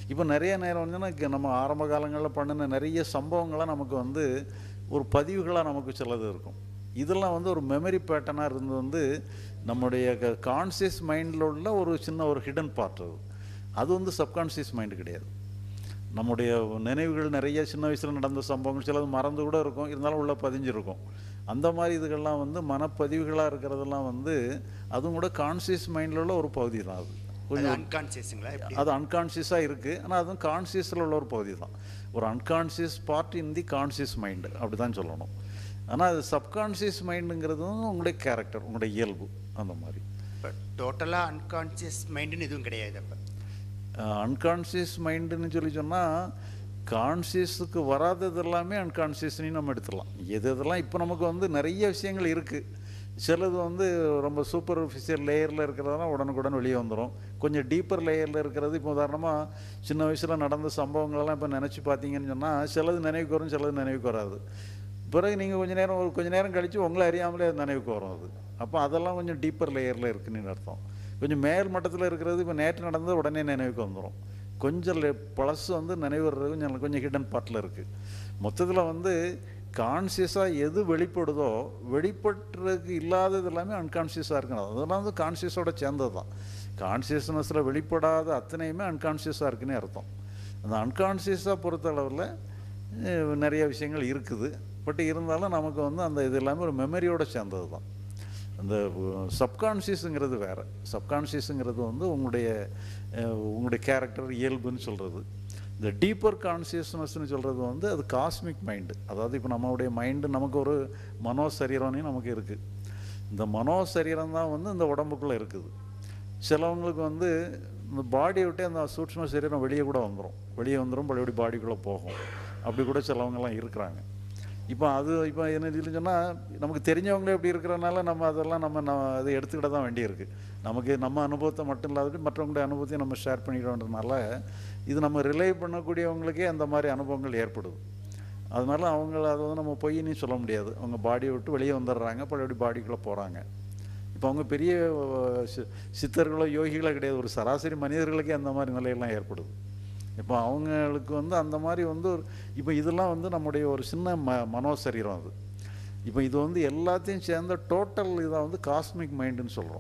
இப்போ நிறைய நேரம் வந்துன்னா இங்க நம்ம ஆரம்ப காலங்களில் பண்ணின நிறைய சம்பவங்கள்லாம் நமக்கு வந்து ஒரு பதிவுகளாக நமக்கு சிலது இருக்கும் இதெல்லாம் வந்து ஒரு மெமரி பேட்டர்னாக இருந்து வந்து நம்முடைய கான்சியஸ் மைண்டில் உள்ள ஒரு சின்ன ஒரு ஹிடன் பார்ட் அது அது வந்து சப்கான்ஷியஸ் மைண்டு கிடையாது நம்முடைய நினைவுகள் நிறைய சின்ன வயசில் நடந்த சம்பவங்கள் சிலது மறந்து கூட இருக்கும் இருந்தாலும் உள்ள பதிஞ்சிருக்கும் அந்த மாதிரி இதுகள்லாம் வந்து மனப்பதிவுகளாக இருக்கிறதெல்லாம் வந்து அதுவும் கூட கான்சியஸ் மைண்டில் உள்ள ஒரு பகுதி தான் அது அது unconsciousங்களா? எப்படி? அது அன்கான்சியஸாக இருக்குது ஆனால் அதுவும் கான்சியஸில் உள்ள ஒரு பகுதி தான் ஒரு unconscious part in the conscious mind அப்படி தான் சொல்லணும் ஆனால் அது சப்கான்சியஸ் மைண்டுங்கிறதும் உங்களுடைய கேரக்டர் உங்களுடைய இயல்பு அந்த மாதிரி இப்போ டோட்டலாக அன்கான்சியஸ் மைண்டுன்னு எதுவும் கிடையாது அப்போ அன்கான்சியஸ் மைண்டுன்னு சொல்லி சொன்னால் கான்சியஸுக்கு வராதது எல்லாமே அன்கான்சியஸ்னு நம்ம எடுத்துடலாம் எது இதெல்லாம் இப்போ நமக்கு வந்து நிறைய விஷயங்கள் இருக்குது சிலது வந்து ரொம்ப சூப்பர்ஃபிஷியல் லேயரில் இருக்கிறதெல்லாம் உடனுக்குடன் வெளியே வந்துடும் கொஞ்சம் டீப்பர் லேயரில் இருக்கிறது இப்போ உதாரணமாக சின்ன வயசில் நடந்த சம்பவங்களெல்லாம் இப்போ நினச்சி பார்த்தீங்கன்னு சொன்னால் சிலது நினைவுக்கு வரும் சிலது நினைவுக்கு வராது பிறகு நீங்கள் கொஞ்ச நேரம் ஒரு கொஞ்ச நேரம் கழித்து உங்களை அறியாமலே அது நினைவுக்கு வரும் அது அப்போ அதெல்லாம் கொஞ்சம் டீப்பர் லேயரில் இருக்குன்னு அர்த்தம் கொஞ்சம் மேல் மட்டத்தில் இருக்கிறது இப்போ நேற்று நடந்தது உடனே நினைவுக்கு வந்துடும் கொஞ்சம் பழசு வந்து நினைவு வர்றது கொஞ்சம் கொஞ்சம் ஹிடன் பார்ட்டில் இருக்குது மொத்தத்தில் வந்து கான்சியஸாக எது வெளிப்படுதோ வெளிப்படுறதுக்கு இல்லாதது எல்லாமே அன்கான்சியஸாக இருக்கணும் அதெல்லாம் வந்து கான்சியஸோட சேர்ந்தது தான் கான்சியஸ்னஸில் வெளிப்படாத அத்தனையுமே அன்கான்சியஸாக இருக்குன்னே அர்த்தம் அந்த அன்கான்சியஸாக பொறுத்த அளவில் அஹ், நிறைய விஷயங்கள் இருக்குது பட் இருந்தாலும் நமக்கு வந்து அந்த இது எல்லாமே ஒரு மெமரியோட சேர்ந்தது தான் அந்த சப்கான்ஷியஸுங்கிறது வேறு சப்கான்ஷியஸுங்கிறது வந்து உங்களுடைய அஹ், உங்களுடைய கேரக்டர் இயல்புன்னு சொல்கிறது இந்த டீப்பர் கான்சியஸ்னஸ்னு சொல்கிறது வந்து அது காஸ்மிக் மைண்டு அதாவது இப்போ நம்மளுடைய மைண்டு நமக்கு ஒரு மனோ சரீரம்னு நமக்கு இருக்குது இந்த மனோ சரீரம் தான் வந்து இந்த உடம்புக்குள்ளே இருக்குது சிலவங்களுக்கு வந்து இந்த பாடியை விட்டு அந்த சூட்ச்ம சரீரம் வெளியே கூட வந்துடும் வெளியே வந்துடும் பழையபடி பாடிக்குள்ளே போகும் அப்படி கூட சிலவங்கலாம் இருக்கிறாங்க இப்போ அது இப்போ என்ன இதுன்னு சொன்னால் நமக்கு தெரிஞ்சவங்களே எப்படி இருக்கிறனால நம்ம அதெல்லாம் நம்ம நம்ம அதை எடுத்துக்கிட்ட தான் வேண்டியிருக்கு நமக்கு நம்ம அனுபவத்தை மட்டும் இல்லாதபடி மற்றவங்களுடைய அனுபவத்தையும் நம்ம ஷேர் பண்ணிக்கிறோன்றனால இது நம்ம ரிலே பண்ணக்கூடியவங்களுக்கே அந்த மாதிரி அனுபவங்கள் ஏற்படுது அதனால அவங்கள அதை வந்து நம்ம பொய்ன்னு சொல்ல முடியாது அவங்க பாடியை விட்டு வெளியே வந்துடுறாங்க பழையபடி பாடிக்குள்ளே போகிறாங்க இப்போ அவங்க பெரிய அஹ், சி- சித்தர்களோ யோகிகளோ கிடையாது ஒரு சராசரி மனிதர்களுக்கே அந்த மாதிரி நிலையெல்லாம் ஏற்படுது இப்போ அவங்களுக்கு வந்து அந்த மாதிரி வந்து ஒரு இப்போ இதெல்லாம் வந்து நம்முடைய ஒரு சின்ன ம மனோ சரீரம் அது இப்போ இது வந்து எல்லாத்தையும் சேர்ந்த டோட்டல் இதை வந்து காஸ்மிக் மைண்டுன்னு சொல்கிறோம்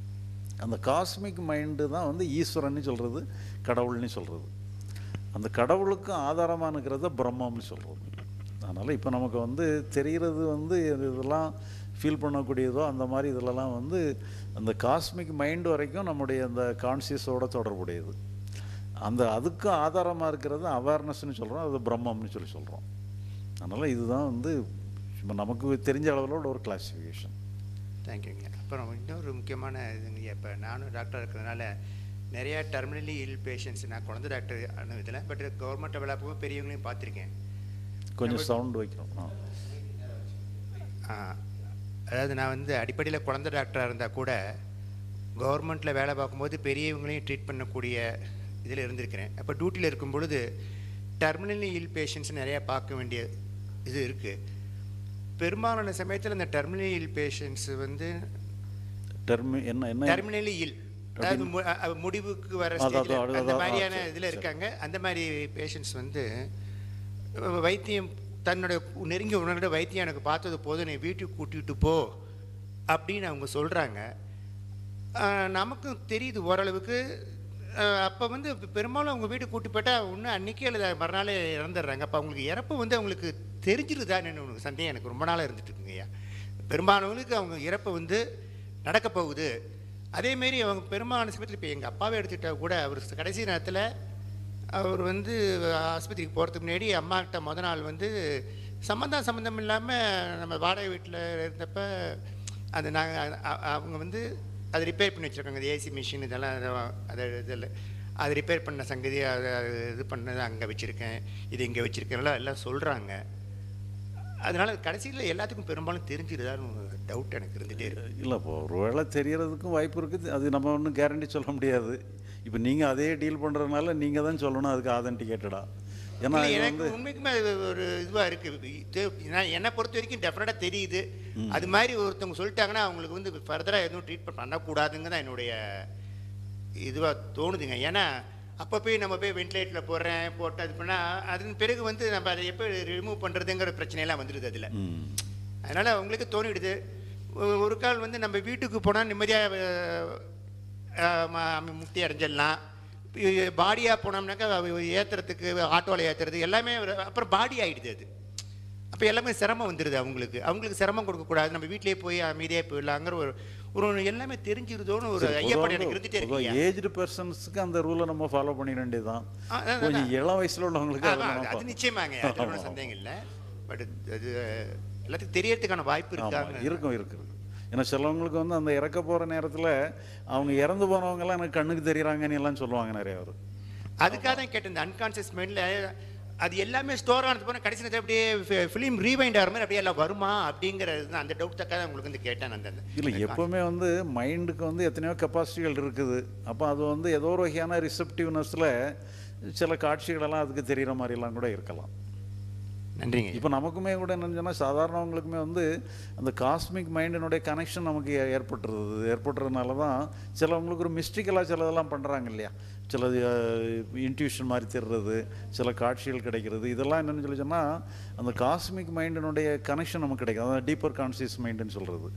அந்த காஸ்மிக் மைண்டு தான் வந்து ஈஸ்வரன்னு சொல்கிறது கடவுள்னு சொல்கிறது அந்த கடவுளுக்கும் ஆதாரமாக இருக்கிறத பிரம்மம்னு சொல்கிறது அதனால் இப்போ நமக்கு வந்து தெரிகிறது வந்து இது இதெல்லாம் ஃபீல் பண்ணக்கூடியதோ அந்த மாதிரி இதிலலாம் வந்து அந்த காஸ்மிக் மைண்ட் வரைக்கும் நம்முடைய அந்த கான்சியஸோட தொடர்புடையது அந்த அதுக்கும் ஆதாரமாக இருக்கிறது அவேர்னஸ்னு சொல்கிறோம் அது பிரம்மம்னு சொல்லி சொல்கிறோம் அதனால் இதுதான் வந்து இப்போ நமக்கு தெரிஞ்ச அளவில் உள்ள ஒரு கிளாசிஃபிகேஷன் தேங்க்யூங்க அப்புறம் இன்னொரு முக்கியமான இதுங்க இப்போ நானும் டாக்டர் இருக்கிறதுனால நிறைய டெர்மினலி இல் பேஷண்ட்ஸ் நான் குழந்தை டாக்டர் அனுபவத்தில் பட் கவர்மெண்ட் வேலை போகும்போது பெரியவங்களையும் பார்த்துருக்கேன் கொஞ்சம் சவுண்ட் வைக்கணும் ஆ ஆ, அதாவது நான் வந்து அடிப்படையில் குழந்தை டாக்டராக இருந்தால் கூட கவர்மெண்ட்டில் வேலை பார்க்கும்போது பெரியவங்களையும் ட்ரீட் பண்ணக்கூடிய இதில் இருந்திருக்கிறேன் அப்போ டியூட்டியில் இருக்கும் பொழுது டெர்மினலி இல் பேஷண்ட்ஸ் நிறையா பார்க்க வேண்டிய இது இருக்குது பெரும்பாலான சமயத்தில் இந்த டெர்மினலி இல் பேஷண்ட்ஸ் வந்து டெர்மி என்ன என்ன டெர்மினலி இல் அதாவது மு- அ- அ- முடிவுக்கு வர அதான், ஸ்டேஜில் அதான், அந்த அதான், மாதிரியான சரி, இதில் சரி. இருக்காங்க அந்த மாதிரி பேஷண்ட்ஸ் வந்து அஹ், வைத்தியம் தன்னுடைய நெருங்கிய உணர்ந்த வைத்தியம் எனக்கு பார்த்தது போதும் நீ வீட்டுக்கு கூட்டிகிட்டு போ அப்படின்னு அவங்க சொல்கிறாங்க நமக்கும் தெரியுது ஓரளவுக்கு அப்போ வந்து பெ- பெரும்பாலும் அவங்க வீட்டுக்கு கூட்டி போயிட்டா ஒன்று அன்றைக்கே அல்லது மறுநாளே இறந்துடுறாங்க அப்போ அவங்களுக்கு இறப்பு வந்து அவங்களுக்கு தெரிஞ்சிருதான்னு ஒன்று சந்தேகம் எனக்கு ரொம்ப நாளாக இருந்துட்டு இருக்குங்கய்யா பெரும்பாலானவங்களுக்கு அவங்க இறப்பு வந்து நடக்க போகுது அதேமாரி அவங்க பெரும்பாலான சமயத்தில் இப்போ எங்கள் அப்பாவை எடுத்துக்கிட்டா கூட அவர் கடைசி நேரத்தில் அவர் வந்து ஆஸ்பத்திரிக்கு போகிறதுக்கு முன்னாடி அம்மாக்கிட்ட முத நாள் வந்து சம்மந்தம் சம்மந்தம் இல்லாமல் நம்ம வாடகை வீட்டில் இருந்தப்ப அது நாங்கள் அவங்க வந்து அதை ரிப்பேர் பண்ணி வச்சுருக்காங்க அந்த ஏசி மிஷின் இதெல்லாம் அதை- அதை இதில் அது ரிப்பேர் பண்ண சங்கதி அதை அது இது பண்ணது அங்கே வச்சுருக்கேன் இது இங்கே வச்சுருக்கேன்லாம் எல்லாம் சொல்கிறாங்க அதனால் கடைசியில் எல்லாத்துக்கும் பெரும்பாலும் தெரிஞ்சிருதான்னு டவுட் எனக்கு இருந்துகிட்டே இருக்கு இல்லை இப்போ ஒரு வேளை தெரியறதுக்கும் வாய்ப்பு இருக்குது அது நம்ம ஒன்றும் கேரண்டி சொல்ல முடியாது இப்போ நீங்கள் அதே டீல் பண்ணுறதுனால நீங்கள் தான் சொல்லணும் அதுக்கு ஆதென்டிகேட்டடா ஏன்னா இல்லை, இது எனக்கு வந்து உண்மைக்குமே அது ஒரு இதுவாக இருக்குது நான் என்னை பொறுத்த வரைக்கும் டெஃபினட்டாக தெரியுது ம். அது மாதிரி ஒருத்தவங்க சொல்லிட்டாங்கன்னா அவங்களுக்கு வந்து ஃபர்தராக எதுவும் ட்ரீட்மெண்ட் பண்ணக்கூடாதுங்க தான் என்னுடைய இதுவாக தோணுதுங்க ஏன்னா அப்போ போய் நம்ம போய் வென்டிலேட்டரில் போடுறேன் போட்டு அது பண்ணால் அதன் பிறகு வந்து நம்ம அதை எப்போ ரிமூவ் பண்ணுறதுங்கிற பிரச்சனையெல்லாம் வந்துடுது அதில் அதனால் அவங்களுக்கு தோணிடுது ஒ- ஒரு கால் வந்து நம்ம வீட்டுக்கு போனால் நிம்மதியாக முக்தி அடைஞ்சிடலாம் பாடியாக போனோம்னாக்கா ஏற்றுறதுக்கு ஆட்டோவில் ஏற்றுறது எல்லாமே ஒரு- அப்புறம் பாடி ஆகிடுது அது அப்போ எல்லாமே சிரமம் வந்துடுது அவங்களுக்கு அவங்களுக்கு சிரமம் கொடுக்கக்கூடாது நம்ம வீட்டிலேயே போய் அமைதியாக போயிடலாங்கிற ஒரு ஒரு எல்லாமே தெரிஞ்சிருதோன்னு ஒரு ஐயப்பாடு எனக்கு இருந்துகிட்டே இருக்கு ஏஜ்டு பர்சன்ஸ்க்கு அந்த ரூலை நம்ம ஃபாலோ பண்ணிட வேண்டியதுதான் ஆ, அதான், கொஞ்சம் அதான். இளம் வயசுல உள்ளவங்களுக்கு ஆ, அதை ஆ, நம்ம அது நிச்சயமாங்க அது ஒன்றும் சந்தேகம் இல்லை பட் அது எல்லாத்துக்கும் தெரியறதுக்கான வாய்ப்பு ஆமா, இருக்காங்க இருக்கும் இருக்கு இருக்கு. ஏன்னா சிலவங்களுக்கு வந்து அந்த இறக்க போற நேரத்துல அவங்க இறந்து போனவங்க எல்லாம் எனக்கு கண்ணுக்கு தெரியறாங்கன்னு எல்லாம் சொல்லுவாங்க நிறைய பேர் அதுக்காக தான் கேட்டேன் இந்த அன்கான்சியஸ் மைண்டில் அது எல்லாமே ஸ்டோர் ஆனது போனால் கடைசி நேரத்துல அப்படியே ஃபிலிம் ரீவைண்ட் ஆகிற மாதிரி அப்படியே எல்லாம் வருமா அப்படிங்கிறது தான் அந்த டவுட் தக்காக உங்களுக்கு வந்து கேட்டேன் அந்த அந்த- இல்லை அந்த எப்போவுமே வந்து மைண்டுக்கு வந்து எத்தனையோ கெப்பாசிட்டிகள் இருக்குது அப்போ அது வந்து ஏதோ ஒரு வகையான ரிசப்டிவ்னஸில் சில காட்சிகளெல்லாம் அதுக்கு தெரிகிற மாதிரிலாம் கூட இருக்கலாம் நன்றிங்க இப்போ நமக்குமே கூட என்னன்னு சொன்னால் சாதாரணவங்களுக்குமே வந்து அந்த காஸ்மிக் மைண்டினுடைய கனெக்ஷன் நமக்கு ஏ- ஏற்பட்டுருது ஏற்பட்டுறதுனால தான் சிலவங்களுக்கு ஒரு மிஸ்டிக்கலாக சிலதெல்லாம் பண்ணுறாங்க இல்லையா சில இன்ட்யூஷன் மாதிரி தெரிறது சில காட்சிகள் கிடைக்கிறது இதெல்லாம் என்னன்னு சொல்லி சொன்னால் அந்த காஸ்மிக் மைண்டினுடைய கனெக்ஷன் நமக்கு கிடைக்கும் அதான் டீப்பர் கான்சியஸ் மைண்டுன்னு சொல்கிறது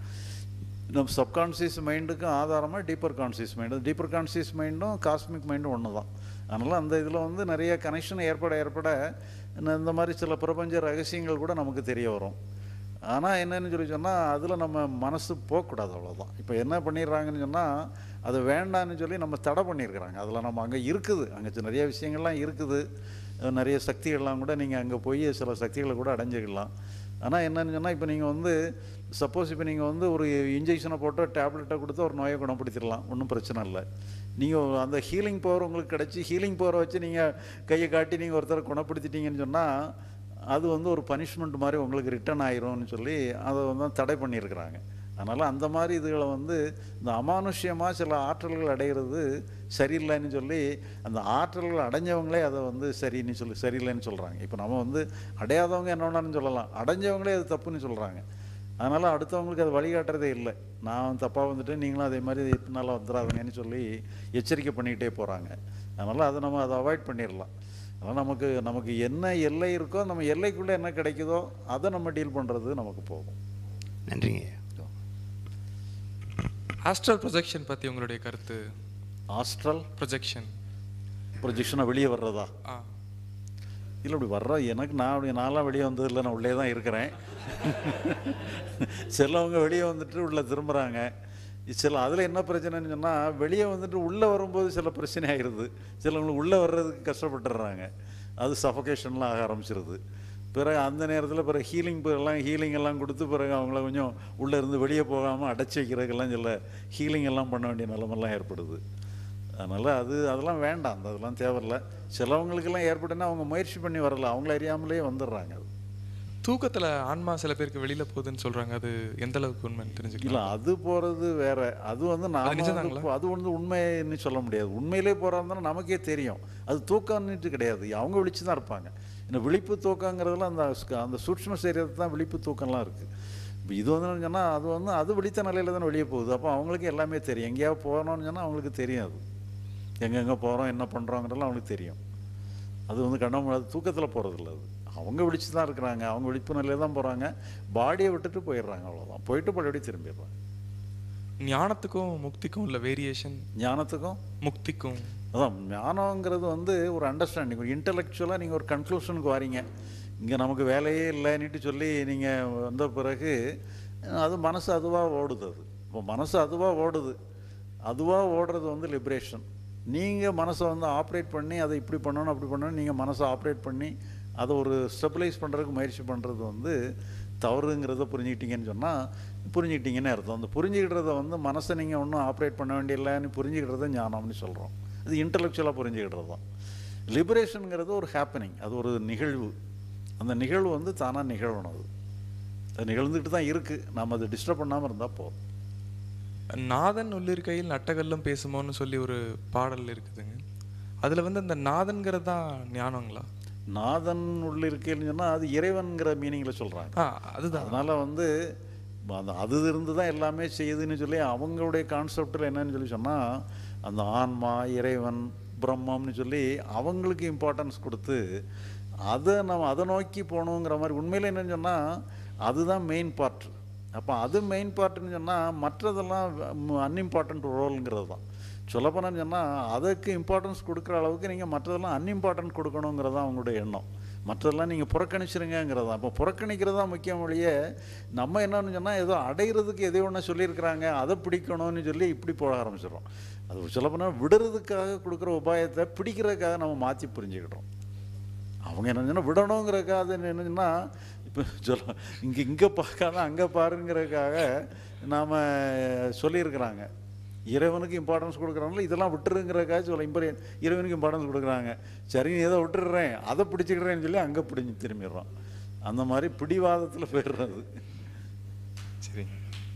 நம்ம சப்கான்சியஸ் மைண்டுக்கும் ஆதாரமாக deeper conscious mind deeper conscious மைண்டும் காஸ்மிக் மைண்டும் ஒன்று தான் அதனால் அந்த இதில் வந்து நிறைய கனெக்ஷன் ஏற்பட ஏற்பட இந்த- இந்த மாதிரி சில பிரபஞ்ச ரகசியங்கள் கூட நமக்கு தெரிய வரும் ஆனால் என்னன்னு சொல்லி சொன்னால் அதில் நம்ம மனசு போகக்கூடாது அவ்வளோதான் இப்போ என்ன பண்ணிடுறாங்கன்னு சொன்னால் அது வேண்டான்னு சொல்லி நம்ம தடை பண்ணியிருக்கிறாங்க அதில் நம்ம அங்கே இருக்குது அங்கே நிறைய விஷயங்கள்லாம் இருக்குது அஹ் நிறைய சக்திகள்லாம் கூட நீங்கள் அங்கே போய் சில சக்திகளை கூட அடைஞ்சிக்கலாம் ஆனால் என்னன்னு சொன்னால் இப்போ நீங்கள் வந்து சப்போஸ் இப்போ நீங்கள் வந்து ஒரு இன்ஜெக்ஷனை போட்டு டேப்லெட்டை கொடுத்து ஒரு நோயை குணப்படுத்திடலாம் ஒன்றும் பிரச்சனை இல்லை நீங்கள் அந்த ஹீலிங் பவர் உங்களுக்கு கிடச்சி ஹீலிங் பவரை வச்சு நீங்கள் கையை காட்டி நீங்கள் ஒருத்தரை குணப்படுத்திட்டீங்கன்னு சொன்னால் அது வந்து ஒரு பனிஷ்மெண்ட் மாதிரி உங்களுக்கு ரிட்டர்ன் ஆயிரும்னு சொல்லி அதை வந்து தடை பண்ணியிருக்கிறாங்க அதனால் அந்த மாதிரி இதுகளை வந்து இந்த அமானுஷ்யமாக சில ஆற்றல்கள் அடைகிறது சரியில்லைன்னு சொல்லி அந்த ஆற்றல்கள் அடைஞ்சவங்களே அதை வந்து சரின்னு சொல்லி சரியில்லைன்னு சொல்கிறாங்க இப்போ நம்ம வந்து அடையாதவங்க என்ன வேணாலும் சொல்லலாம் அடைஞ்சவங்களே அது தப்புன்னு சொல்கிறாங்க அதனால் அடுத்தவங்களுக்கு அது வழிகாட்டுறதே இல்லை நான் தப்பாக வந்துட்டு நீங்களும் அதே மாதிரி பின்னால் வந்துடாதுங்கன்னு சொல்லி எச்சரிக்கை பண்ணிக்கிட்டே போகிறாங்க அதனால் அதை நம்ம அதை அவாய்ட் பண்ணிடலாம் அதனால் நமக்கு நமக்கு என்ன எல்லை இருக்கோ நம்ம எல்லைக்குள்ளே என்ன கிடைக்குதோ அதை நம்ம டீல் பண்ணுறது நமக்கு போகும் நன்றிங்க ஆஸ்ட்ரல் ப்ரொஜெக்ஷன் பற்றி உங்களுடைய கருத்து ஆஸ்ட்ரல் ப்ரொஜெக்ஷன் ப்ரொஜெக்ஷனாக வெளியே வர்றதா ஆ இல்லை இப்படி வர்ற எனக்கு நான் அப்படி நான்லாம் வெளியே வந்ததில்லை நான் உள்ளே தான் இருக்கிறேன் சிலவங்க வெளியே வந்துட்டு உள்ளே திரும்புகிறாங்க சில அதில் என்ன பிரச்சனைன்னு சொன்னால் வெளியே வந்துட்டு உள்ளே வரும்போது சில பிரச்சனை ஆயிடுது சிலவங்களுக்கு உள்ளே வர்றதுக்கு கஷ்டப்பட்டுடுறாங்க அது சஃபகேஷன்லாம் ஆக ஆரம்பிச்சிருது பிறகு அந்த நேரத்தில் பிறகு ஹீலிங் எல்லாம் ஹீலிங் எல்லாம் கொடுத்து பிறகு அவங்கள கொஞ்சம் உள்ளே இருந்து வெளியே போகாமல் அடைச்சி வைக்கிறதுக்கெல்லாம் சில ஹீலிங் எல்லாம் பண்ண வேண்டிய நிலமெல்லாம் ஏற்படுது அதனால் அது அதெல்லாம் வேண்டாம் அந்த அதெல்லாம் தேவையில்ல சிலவங்களுக்கெல்லாம் ஏற்பட்டுன்னா அவங்க முயற்சி பண்ணி வரல அவங்கள அறியாமலே வந்துடுறாங்க அது தூக்கத்தில் ஆன்மா சில பேருக்கு வெளியில் போகுதுன்னு சொல்கிறாங்க அது எந்த அளவுக்கு உண்மைன்னு இல்லை தெரிஞ்சுக்கலாம் அது போகிறது வேற அது வந்து நாம வந்து நிஜம்தாங்களா? இப்போ அது வந்து உண்மைன்னு சொல்ல முடியாது உண்மையிலே போகிறாருந்தாலும் நமக்கே தெரியும் அது தூக்கம்னுட்டு கிடையாது அவங்க விழிச்சு தான் இருப்பாங்க இந்த விழிப்பு தூக்கங்கிறதுல அந்த ஸ்க- அந்த சூட்ச்ம சரீரத்தை தான் விழிப்பு தூக்கம்லாம் இருக்குது இப்போ இது வந்து சொன்னால் அது வந்து அது விழித்த நிலையில தானே வெளியே போகுது அப்போ அவங்களுக்கு எல்லாமே தெரியும் எங்கேயாவது போகணும்னு சொன்னால் அவங்களுக்கு தெரியும் அது எங்கெங்கே போகிறோம் என்ன பண்ணுறோங்கிறதெல்லாம் அவங்களுக்கு தெரியும் அது வந்து கண்ண முடியாது தூக்கத்தில் போகிறதில்ல அது அவங்க விழிச்சு தான் இருக்கிறாங்க அவங்க விழிப்பு நிலையில தான் போகிறாங்க பாடியை விட்டுட்டு போயிடுறாங்க அவ்வளோதான் போயிட்டு பழையபடி திரும்பிடுறாங்க ஞானத்துக்கும் முக்திக்கும் உள்ள வேரியேஷன் ஞானத்துக்கும் முக்திக்கும் அதான் ஞானங்கிறது வந்து ஒரு அண்டர்ஸ்டாண்டிங் ஒரு இன்டலெக்சுவலாக நீங்கள் ஒரு கன்க்ளூஷனுக்கு வாரீங்க இங்கே நமக்கு வேலையே இல்லைன்னுட்டு சொல்லி நீங்கள் வந்த பிறகு அது மனசு அதுவாக ஓடுது அது இப்போ மனசு அதுவாக ஓடுது அதுவாக ஓடுறது வந்து லிபரேஷன் நீங்கள் மனசை வந்து ஆப்ரேட் பண்ணி அதை இப்படி பண்ணணும் அப்படி பண்ணணும் நீங்கள் மனசை ஆப்ரேட் பண்ணி அதை ஒரு ஸ்டெபிளைஸ் பண்ணுறதுக்கு முயற்சி பண்ணுறது வந்து தவறுங்கிறத புரிஞ்சுக்கிட்டீங்கன்னு சொன்னால் புரிஞ்சுக்கிட்டீங்கன்னு அர்த்தம் அந்த புரிஞ்சுக்கிட்டத வந்து மனசை நீங்கள் ஒன்றும் ஆப்ரேட் பண்ண வேண்டியதில்லைன்னு புரிஞ்சுக்கிட்டத ஞானம்னு சொல்கிறோம் அது இன்டலெக்சுவலாக புரிஞ்சுக்கிட்டது தான் லிபரேஷனுங்கிறது ஒரு ஹேப்பனிங் அது ஒரு நிகழ்வு அந்த நிகழ்வு வந்து தானாக நிகழணும் அது அது நிகழ்ந்துக்கிட்டு தான் இருக்குது நம்ம அதை டிஸ்டர்ப் பண்ணாமல் இருந்தால் போதும் நாதன் உள்ளிருக்கையில் நட்டகல்லும் பேசுமோன்னு சொல்லி ஒரு பாடல் இருக்குதுங்க அதில் வந்து அந்த நாதன்கிறது தான் ஞானங்களா நாதன் உள்ள இருக்கேன்னு சொன்னால் அது இறைவன்கிற மீனிங்கில் சொல்கிறாங்க ஆ அதுதான் அதனால் வந்து அந்த அது இருந்து தான் எல்லாமே செய்யுதுன்னு சொல்லி அவங்களுடைய கான்செப்டில் என்னன்னு சொல்லி சொன்னால் அந்த ஆன்மா இறைவன் பிரம்மம்னு சொல்லி அவங்களுக்கு இம்பார்ட்டன்ஸ் கொடுத்து அதை நம்ம அதை நோக்கி போகணுங்கிற மாதிரி உண்மையில் என்னன்னு சொன்னால் அதுதான் மெயின் பார்ட் அப்போ அது மெயின் பார்ட்டுன்னு சொன்னால் மற்றதெல்லாம் அன்இம்பார்ட்டன்ட் ரோலுங்கிறது தான் சொல்லப்போனான்னு சொன்னால் அதுக்கு இம்பார்ட்டன்ஸ் கொடுக்குற அளவுக்கு நீங்கள் மற்றதெல்லாம் அன்இம்பார்ட்டன்ட் கொடுக்கணுங்கிறது தான் அவங்களுடைய எண்ணம் மற்றதெல்லாம் நீங்கள் புறக்கணிச்சிருங்கிறது தான் இப்போ புறக்கணிக்கிறது தான் முக்கியம் ஒழிய நம்ம என்னன்னு சொன்னால் ஏதோ அடையிறதுக்கு எதோ ஒன்று சொல்லியிருக்கிறாங்க அதை பிடிக்கணும்னு சொல்லி இப்படி போக ஆரம்பிச்சிடுறோம் அது சொல்லப்போனால் விடுறதுக்காக கொடுக்குற உபாயத்தை பிடிக்கிறதுக்காக நம்ம மாற்றி புரிஞ்சுக்கிட்டோம் அவங்க என்ன சொன்னால் விடணுங்கிறதுக்காக அது என்னன்னா இப்போ சொல்ல இங்கே இங்கே பார்க்காத அங்கே பாருங்கிறதுக்காக நாம் சொல்லியிருக்கிறாங்க இறைவனுக்கு இம்பார்ட்டன்ஸ் கொடுக்குறாங்களோ இதெல்லாம் விட்டுருங்கிறதுக்காக சொல்ல இப்போ இறைவனுக்கு இம்பார்ட்டன்ஸ் கொடுக்குறாங்க சரி நீ ஏதோ விட்டுடுறேன் அதை பிடிச்சிக்கிறேன்னு சொல்லி அங்கே பிடிச்சி திரும்பிடுறோம் அந்த மாதிரி பிடிவாதத்தில் போயிடுறது சரி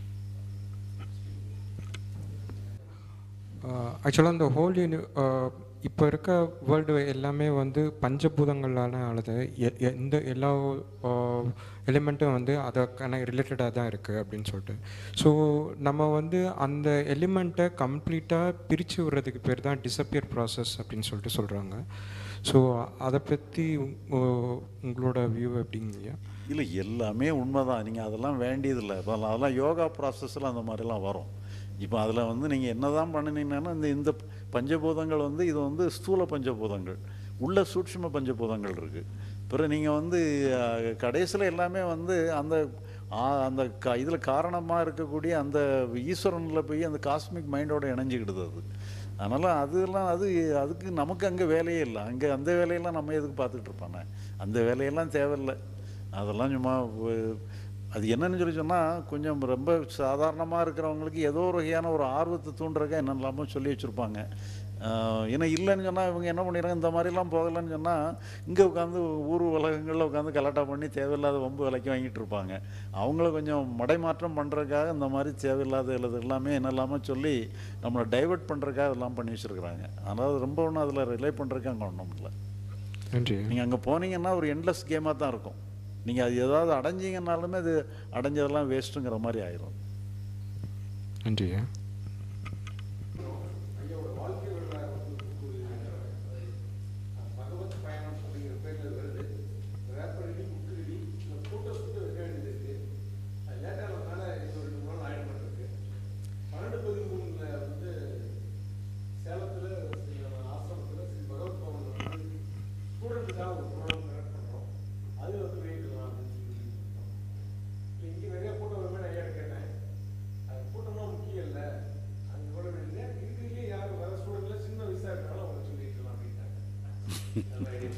ஆக்சுவலாக இந்த ஹோல் யூனி இப்போ இருக்க வேர்ல்டு எல்லாமே வந்து பஞ்சபூதங்களான ஆனது எ- எந்த எல்லா எலிமெண்ட்டும் வந்து அதற்கான ரிலேட்டடாக தான் இருக்குது அப்படின்னு சொல்லிட்டு ஸோ நம்ம வந்து அந்த எலிமெண்ட்டை கம்ப்ளீட்டாக பிரித்து விடுறதுக்கு பேர் தான் டிசப்பியர் ப்ராசஸ் அப்படின்னு சொல்லிட்டு சொல்கிறாங்க ஸோ அதை பற்றி உங்களோட வியூ எப்படிங்க இல்லை எல்லாமே உண்மைதான் நீங்கள் அதெல்லாம் வேண்டியதில்லை இப்போ அதெல்லாம் யோகா ப்ராசஸில் அந்த மாதிரிலாம் வரும் இப்போ அதில் வந்து நீங்கள் என்ன தான் பண்ணினீங்கன்னா இந்த இந்த பஞ்சபூதங்கள் வந்து இது வந்து ஸ்தூல பஞ்சபூதங்கள் உள்ள சூட்சும பஞ்சபூதங்கள் இருக்குது பிறகு நீங்கள் வந்து கடைசியில் எல்லாமே வந்து அந்த ஆ- அந்த க இதில் காரணமாக இருக்கக்கூடிய அந்த ஈஸ்வரனில் போய் அந்த காஸ்மிக் மைண்டோட இணைஞ்சிக்கிடுது அது அதனால் அதெல்லாம் அது அதுக்கு நமக்கு அங்கே வேலையே இல்லை அங்கே அந்த வேலையெல்லாம் நம்ம எதுக்கு பார்த்துக்கிட்டு இருப்பானே அந்த வேலையெல்லாம் தேவையில்லை அதெல்லாம் சும்மா வ- அது என்னன்னு சொல்லி சொன்னால் கொஞ்சம் ரொம்ப சாதாரணமாக இருக்கிறவங்களுக்கு ஏதோ ஒரு வகையான ஒரு ஆர்வத்தை தூண்டுறக்க என்னெல்லாமோ சொல்லி வச்சுருப்பாங்க ஏன்னா இல்லைன்னு சொன்னால் இவங்க என்ன பண்ணிடுறாங்க இந்த மாதிரிலாம் போகலைன்னு சொன்னால் இங்கே உட்காந்து ஊர் உலகங்களில் உட்காந்து கலாட்டா பண்ணி தேவையில்லாத வம்பு விலைக்கு வாங்கிட்டு இருப்பாங்க அவங்கள கொஞ்சம் மடைமாற்றம் பண்ணுறதுக்காக இந்த மாதிரி தேவையில்லாத எழுது எல்லாமே என்னெல்லாமோ சொல்லி நம்மளை டைவர்ட் பண்ணுறதுக்காக இதெல்லாம் பண்ணி வச்சுருக்குறாங்க அதனால் ரொம்ப ஒன்றும் அதில் ரிலே பண்ணுறதுக்கு அங்கே ஒன்றும் இல்லை நன்றி நீங்கள் அங்கே போனீங்கன்னா ஒரு எண்ட்லெஸ் கேமாக தான் இருக்கும் நீங்கள் அது ஏதாவது அடைஞ்சீங்கன்னாலுமே அது அடைஞ்சதெல்லாம் வேஸ்ட்டுங்கிற மாதிரி ஆயிரும் நன்றி இங்கே நிறைய கூட்டம் வருமே நான் ஐயா கேட்டேன் அது கூட்டம்லாம் முக்கியம் இல்லை அங்கே கூட இல்லை இருக்கிறதுலே யாரும் வர ஸ்டூடெண்ட்ல சின்ன வயசாக இருக்கிறனால அவங்க சொல்லிக்கலாம் அப்படின்ட்டாங்க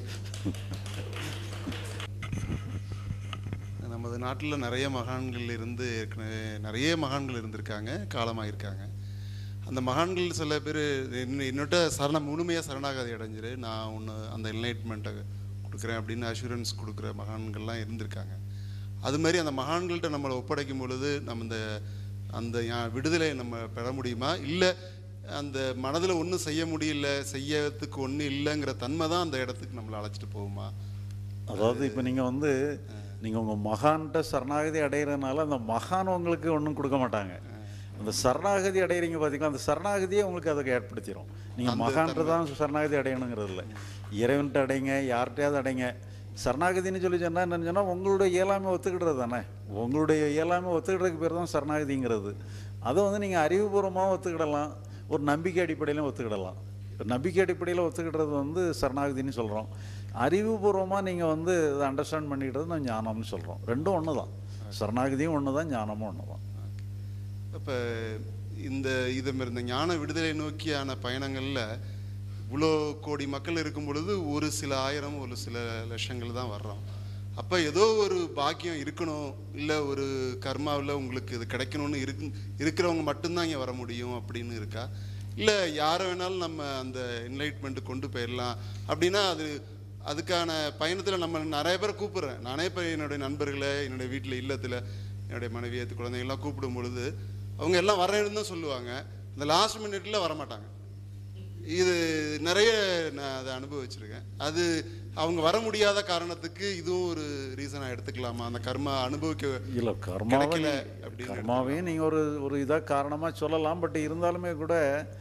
நமது நாட்டில் நிறைய மகான்கள் இருந்து ஏற்கனவே நிறைய மகான்கள் இருந்திருக்காங்க காலமாக இருக்காங்க அந்த மகான்கள் சில பேர் என்னோட சரண முழுமையாக சரணாகதி அடைஞ்சிரு நான் ஒன்று அந்த என்லைட்மெண்ட்டை கொடுக்குறேன் அப்படின்னு அஷூரன்ஸ் கொடுக்குற மகான்கள்லாம் இருந்திருக்காங்க அது மாதிரி அந்த மகான்கள்கிட்ட நம்மளை ஒப்படைக்கும் பொழுது நம்ம இந்த அந்த யா- விடுதலை நம்ம பெற முடியுமா இல்லை அந்த மனதில் ஒன்றும் செய்ய முடியல செய்யறதுக்கு ஒன்றும் இல்லைங்கிற தன்மை தான் அந்த இடத்துக்கு நம்மளை அழைச்சிட்டு போகுமா அதாவது இப்போ நீங்கள் வந்து நீங்கள் உங்கள் மகான்கிட்ட சரணாகதி அடைகிறதுனால அந்த மகான் உங்களுக்கு ஒன்றும் கொடுக்க மாட்டாங்க அந்த சரணாகதி அடைகிறீங்க பார்த்தீங்களா அந்த சரணாகதியே உங்களுக்கு அதுக்கு ஏற்படுத்திடும் நீங்கள் அந்த மகான்கிட்ட தான் சரணாகதி அடையணுங்கிறது இல்லை இறைவன்கிட்ட அடைங்க யார்கிட்டயாவது அடைங்க சரணாகதின்னு சொல்லி சொன்னால் என்னன்னு சொன்னால் உங்களுடைய இயலாமை ஒத்துக்கிடுறது தானே உங்களுடைய இயலாமை ஒத்துக்கிடுறதுக்கு பேர் தான் சரணாகதிங்கிறது அதை வந்து நீங்கள் அறிவுபூர்வமாக ஒத்துக்கிடலாம் ஒரு நம்பிக்கை அடிப்படையிலும் ஒத்துக்கிடலாம் இப்ப நம்பிக்கை அடிப்படையில் ஒத்துக்கிடுறது வந்து சரணாகதின்னு சொல்கிறோம் அறிவுபூர்வமாக நீங்கள் வந்து இதை அண்டர்ஸ்டாண்ட் பண்ணிக்கிட்டது நான் ஞானம்னு சொல்கிறோம் ரெண்டும் ஒன்று தான் சரணாகதியும் ஒன்று தான் ஞானமும் ஒன்று தான் அப்போ இந்த இது மாதிரி இந்த ஞான விடுதலை நோக்கியான பயணங்களில் இவ்வளோ கோடி மக்கள் இருக்கும் பொழுது ஒரு சில ஆயிரம் ஒரு சில லட்சங்கள் தான் வர்றோம் அப்போ ஏதோ ஒரு பாக்கியம் இருக்கணும் இல்லை ஒரு கர்மாவில் உங்களுக்கு இது கிடைக்கணும்னு இருக்கு இருக்கிறவங்க மட்டும்தான் இங்கே வர முடியும் அப்படின்னு இருக்கா இல்லை யாரை வேணாலும் நம்ம அந்த என்லைட்மெண்ட் கொண்டு போயிடலாம் அப்படின்னா அது அதுக்கான பயணத்தில் நம்ம நிறைய பேரை கூப்பிடுறேன் நானே இப்போ என்னுடைய நண்பர்களை என்னுடைய வீட்டில் இல்லத்தில் என்னுடைய மனைவியை குழந்தைங்கள்லாம் கூப்பிடும் பொழுது அவங்க எல்லாம் வரேன்னு தான் சொல்லுவாங்க இந்த லாஸ்ட் மினிட்ல வர மாட்டாங்க இது நிறைய நான் அதை அனுபவிச்சிருக்கேன் அது அவங்க வர முடியாத காரணத்துக்கு இதுவும் ஒரு ரீசனாக எடுத்துக்கலாமா அந்த கர்மா அனுபவிக்க இல்லை கர்மாவை கிடைக்கல நீ- அப்படின்னு கர்மாவையும் நீங்கள் ஒரு ஒரு இதாக காரணமாக சொல்லலாம் பட் இருந்தாலுமே கூட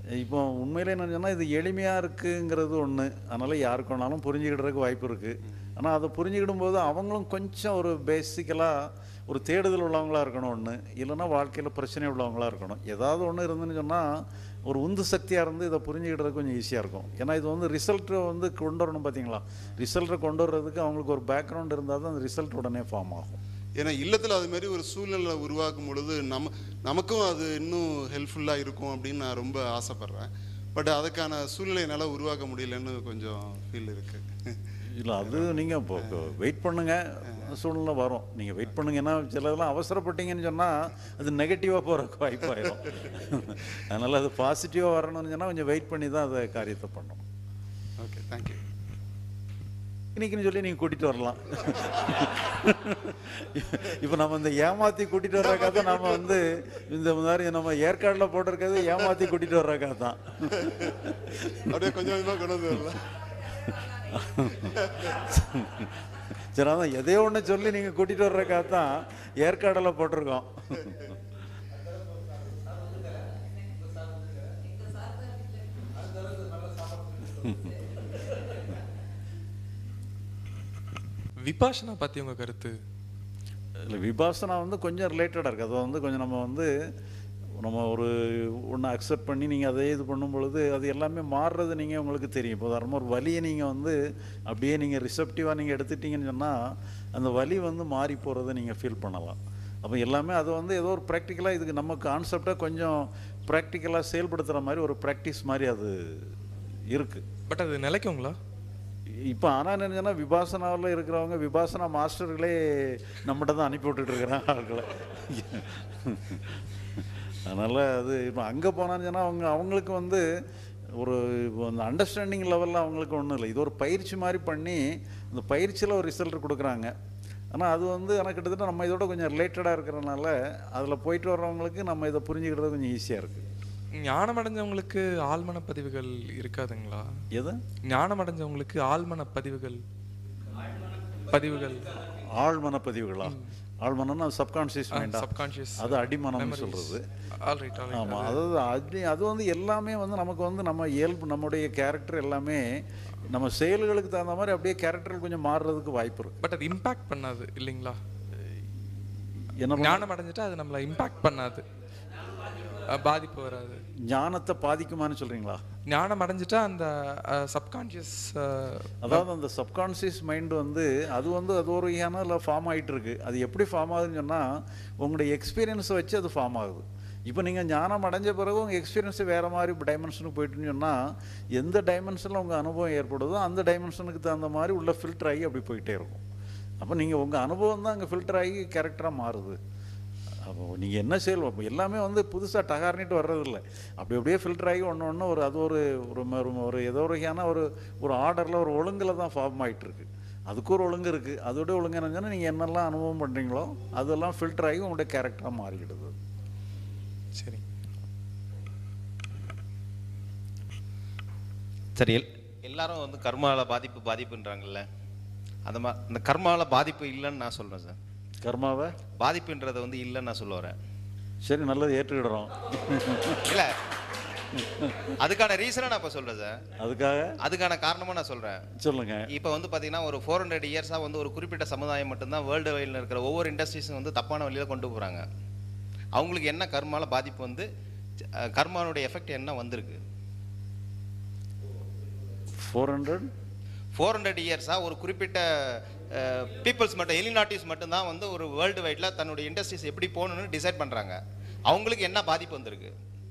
இப்போ உண்மையிலே என்ன சொன்னால் இது எளிமையாக இருக்குங்கிறது ஒன்று அதனால் யாருக்கு வேணாலும் புரிஞ்சுக்கிடுறதுக்கு வாய்ப்பு இருக்குது ஆனால் அதை புரிஞ்சுக்கிடும் போது அவங்களும் கொஞ்சம் ஒரு பேசிக்கலாக ஒரு தேடுதல் உள்ளவங்களா இருக்கணும் ஒன்று இல்லைன்னா வாழ்க்கையில் பிரச்சனை உள்ளவங்களா இருக்கணும் ஏதாவது ஒன்று இருந்துன்னு சொன்னால் ஒரு உந்து சக்தியாக இருந்து இதை புரிஞ்சுக்கிடுறது கொஞ்சம் ஈஸியாக இருக்கும் ஏன்னா இது வந்து ரிசல்ட்டை வந்து கொண்டு வரணும் பார்த்தீங்களா ரிசல்ட்டை கொண்டு வர்றதுக்கு அவங்களுக்கு ஒரு பேக்ரவுண்ட் இருந்தால் தான் அந்த ரிசல்ட் உடனே ஃபார்ம் ஆகும் ஏன்னா இல்லத்தில் அது மாதிரி ஒரு சூழ்நிலை உருவாக்கும் பொழுது நம்ம நமக்கும் அது இன்னும் ஹெல்ப்ஃபுல்லாக இருக்கும் அப்படின்னு நான் ரொம்ப ஆசைப்பட்றேன் பட் அதுக்கான சூழ்நிலை என்னால் உருவாக்க முடியலன்னு கொஞ்சம் ஃபீல் இருக்குது இல்லை அது நீங்கள் இப்போ வெயிட் பண்ணுங்க சூழ்நிலை வரும் நீங்கள் வெயிட் பண்ணுங்க ஏன்னா சிலதெல்லாம் அவசரப்பட்டீங்கன்னு சொன்னால் அது நெகட்டிவாக போகிறக்கு வாய்ப்பாயிரும் அதனால் அது பாசிட்டிவாக வரணும்னு சொன்னால் கொஞ்சம் வெயிட் பண்ணி தான் அதை காரியத்தை பண்ணணும் ஓகே தேங்க்யூ இன்னைக்குன்னு சொல்லி நீங்கள் கூட்டிகிட்டு வரலாம் இப்போ நம்ம இந்த ஏமாற்றி கூட்டிகிட்டு வர்ற கதை நம்ம வந்து இந்த மாதிரி நம்ம ஏற்காடில் போட்டிருக்கிறது ஏமாற்றி கூட்டிகிட்டு வர்ற கதை தான் அப்படியே கொஞ்சம் கொஞ்சமாக கொண்டு வந்து வரலாம் சரி அதான் எதையோ ஒன்று சொல்லி நீங்கள் கூட்டிகிட்டு வர்ற கதை தான் ஏற்காடில் போட்டிருக்கோம் விபாஷனா பற்றி உங்கள் கருத்து இல்லை விபாசனா வந்து கொஞ்சம் ரிலேட்டடாக இருக்குது அது வந்து கொஞ்சம் நம்ம வந்து நம்ம ஒரு ஒன்று அக்செப்ட் பண்ணி நீங்கள் அதே இது பண்ணும் பொழுது அது எல்லாமே மாறுறது நீங்கள் உங்களுக்கு தெரியும் இப்போ உதாரணமாக ஒரு வலியை நீங்கள் வந்து அப்படியே நீங்கள் ரிசப்டிவாக நீங்கள் எடுத்துட்டீங்கன்னு சொன்னால் அந்த வலி வந்து மாறி போகிறத நீங்கள் ஃபீல் பண்ணலாம் அப்போ எல்லாமே அது வந்து ஏதோ ஒரு ப்ராக்டிக்கலாக இதுக்கு நம்ம கான்செப்டாக கொஞ்சம் ப்ராக்டிக்கலாக செயல்படுத்துகிற மாதிரி ஒரு ப்ராக்டிஸ் மாதிரி அது இருக்குது பட் அது நிலைக்குங்களா இப்போ ஆனால் என்னன்னா விபாசனாவில் இருக்கிறவங்க விபாசனா மாஸ்டர்களே நம்மகிட்ட தான் அனுப்பி விட்டுட்டு இருக்கிறாங்க ஆட்களை அதனால் அது இப்போ அங்கே போனான்னு சொன்னால் அவங்க அவங்களுக்கு வந்து ஒரு இப்போ அந்த அண்டர்ஸ்டாண்டிங் லெவலில் அவங்களுக்கு ஒன்றும் இல்லை இது ஒரு பயிற்சி மாதிரி பண்ணி அந்த பயிற்சியில் ஒரு ரிசல்ட் கொடுக்குறாங்க ஆனால் அது வந்து ஆனால் கிட்டத்தட்ட நம்ம இதோட கொஞ்சம் ரிலேட்டடாக இருக்கிறனால அதில் போயிட்டு வர்றவங்களுக்கு நம்ம இதை புரிஞ்சுக்கிறது கொஞ்சம் ஈஸியாக இருக்குது ஞானம் அடைஞ்சவங்களுக்கு ஆழ்மன பதிவுகள் இருக்காதுங்களா எது ஞானம் அடைஞ்சவங்களுக்கு ஆழ்மன பதிவுகள் பதிவுகள் ஆழ்மன பதிவுகளா ஆழ்மனம்னா சப்கான்ஷியஸ் ஆ, மைண்டா subconscious அது அடிமனம்னு memories. சொல்கிறது All right, all right. ஆமாம் அது- அதாவது அது அது வந்து எல்லாமே வந்து நமக்கு வந்து நம்ம இயல்பு நம்முடைய கேரக்டர் எல்லாமே நம்ம செயல்களுக்கு தகுந்த மாதிரி அப்படியே கேரக்டர் கொஞ்சம் மாறுறதுக்கு வாய்ப்பு இருக்கு பட் அது இம்பாக்ட் பண்ணாது இல்லைங்களா என்ன ஞானம் அடைஞ்சிட்டா அது நம்மளை இம்பாக்ட் பண்ணாது அஹ், பாதிப்பு வராது ஞானத்தை பாதிக்குமான்னு சொல்றீங்களா ஞானம் அடைஞ்சிட்டா அந்த சப்கான்ஷியஸ் அதாவது அந்த சப்கான்ஷியஸ் மைண்ட் வந்து அது வந்து அது ஒரு வகையான ஃபார்ம் ஆகிட்டு இருக்கு அது எப்படி ஃபார்ம் ஆகுதுன்னு சொன்னால் உங்களுடைய எக்ஸ்பீரியன்ஸை வச்சு அது ஃபார்ம் ஆகுது இப்போ நீங்கள் ஞானம் அடைஞ்ச பிறகு உங்கள் எக்ஸ்பீரியன்ஸு வேறு மாதிரி டைமென்ஷனுக்கு போயிட்டுன்னு சொன்னால் எந்த டைமென்ஷனில் உங்கள் அனுபவம் ஏற்படுதோ அந்த டைமென்ஷனுக்கு தகுந்த மாதிரி உள்ள ஃபில்டர் ஆகி அப்படி போயிட்டே இருக்கும் அப்போ நீங்கள் உங்கள் அனுபவம் தான் அங்கே ஃபில்டர் ஆகி கேரக்டராக மாறுது அப்போ நீங்கள் என்ன செயல் அப்போ எல்லாமே வந்து புதுசாக டகார்னிட்டு வர்றதில்ல அப்படி அப்படியே ஃபில்டர் ஆகி ஒன்று ஒன்று ஒரு அது ஒரு ஒரு ம- ஒரு ஒரு ஏதோ ஒரு வகையான ஒரு ஒரு ஆர்டரில் ஒரு ஒழுங்கில் தான் ஃபார்ம் ஆகிட்டு இருக்கு அதுக்கு ஒரு ஒழுங்கு இருக்குது அதோட ஒழுங்கு என்னங்கன்னா நீங்கள் என்னெல்லாம் அனுபவம் பண்ணுறீங்களோ அதெல்லாம் ஃபில்டர் ஆகி உங்களுடைய கேரக்டராக மாறிக்கிடுது சரி சரி எல் எல்லாரும் வந்து கர்மால பாதிப்பு பாதிப்புன்றாங்கல்ல அந்த மா அந்த கர்மால பாதிப்பு இல்லைன்னு நான் சொல்கிறேன் சார் கர்மாவை பாதிப்புன்றதை வந்து இல்லைன்னு நான் சொல்ல வரேன் சரி நல்லது ஏற்றுக்கிடுறோம் இல்லை அதுக்கான ரீசனை நான் இப்போ சொல்கிறேன் சார் அதுக்காக அதுக்கான காரணமாக நான் சொல்கிறேன் சொல்லுங்க இப்போ வந்து பார்த்தீங்கன்னா ஒரு ஃபோர் ஹண்ட்ரட் இயர்ஸாக வந்து ஒரு குறிப்பிட்ட சமுதாயம் மட்டும்தான் வேர்ல்டு வைடில் இருக்கிற ஒவ்வொரு இண்டஸ்ட்ரீஸும் வந்து தப்பான வழியில் கொண்டு போகிறாங்க அவங்களுக்கு என்ன கர்மால பாதிப்பு வந்து அஹ், கர்மானுடைய எஃபெக்ட் என்ன வந்திருக்கு ஃபோர் ஹண்ட்ரட் ஃபோர் ஹண்ட்ரட் இயர்ஸாக ஒரு குறிப்பிட்ட பீப்புள்ஸ் மட்டும் எலிநாட்டிஸ் மட்டும்தான் வந்து ஒரு வேர்ல்டு வைடில் தன்னுடைய இண்டஸ்ட்ரீஸ் எப்படி போகணும்னு டிசைட் பண்ணுறாங்க அவங்களுக்கு என்ன பாதிப்பு வந்திருக்கு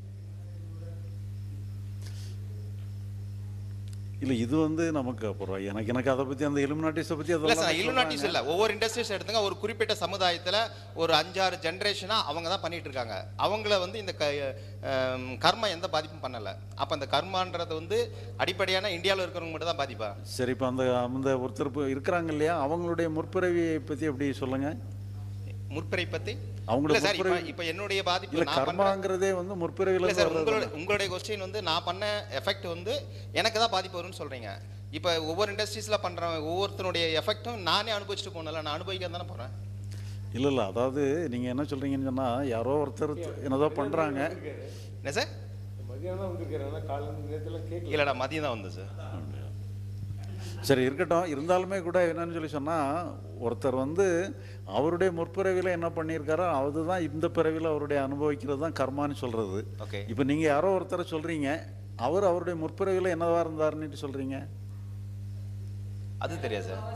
இல்லை இது வந்து நமக்கு அப்புறம் எனக்கு எனக்கு அதை பற்றி அந்த இலுமினாட்டிஸை பற்றி இல்லை சார் அதெல்லாம் இலுநாட்டிஸ் சொல்றாங்க. இல்லை ஒவ்வொரு இண்டஸ்ட்ரீஸ் எடுத்துங்க ஒரு குறிப்பிட்ட சமுதாயத்தில் ஒரு அஞ்சாறு ஜென்ரேஷனாக அவங்க தான் பண்ணிட்டு இருக்காங்க அவங்கள வந்து இந்த க அம், கர்மா எந்த பாதிப்பும் பண்ணலை அப்போ அந்த கர்மான்றது வந்து அடிப்படையான இந்தியாவில் இருக்கிறவங்க மட்டும் தான் பாதிப்பா சரி இப்போ அந்த அந்த ஒருத்தர் இப்போ இருக்கிறாங்க இல்லையா அவங்களுடைய முற்பிறவியை பற்றி எப்படி சொல்லுங்க முற்பிறை பற்றி அவங்களோட இல்லை சார் இப்போ முற்பிறவி இப்போ என்னுடைய பாதிப்பு இல்லை நான் பண்ணுறேன் கர்மாங்கிறதே வந்து முற்பிறவில இல்லை சார் இருந்து உங்களோட வர்றது உங்களுடைய கொஸ்டின் வந்து நான் பண்ண எஃபெக்ட் வந்து எனக்கு தான் பாதிப்பு வரும்னு சொல்கிறீங்க இப்போ ஒவ்வொரு இண்டஸ்ட்ரீஸில் பண்ணுற ஒவ்வொருத்தனுடைய எஃபெக்ட்டும் நானே அனுபவிச்சுட்டு போனல நான் அனுபவிக்க தானே போகிறேன் இல்லை இல்லை அதாவது நீங்கள் என்ன சொல்கிறீங்கன்னு சொன்னால் யாரோ ஒருத்தர் என்னதோ பண்ணுறாங்க என்ன சார் மதியானம் வந்திருக்கிறேன் காலையில் நேரத்தில் கேட்கல இல்லைடா மதியம் தான் வந்து சார் சரி இருக்கட்டும் இருந்தாலுமே கூட என்னன்னு சொல்லி சொன்னால் ஒருத்தர் வந்து அவருடைய முற்பிறவியில் என்ன பண்ணியிருக்காரோ அதுதான் இந்த பிறவியில் அவருடைய அனுபவிக்கிறது தான் கர்மான்னு சொல்கிறது ஓகே இப்போ நீங்கள் யாரோ ஒருத்தரை சொல்கிறீங்க அவர் அவருடைய முற்பிறவியில் என்னவா இருந்தாருன்னுட்டு சொல்கிறீங்க அது தெரியாது சார்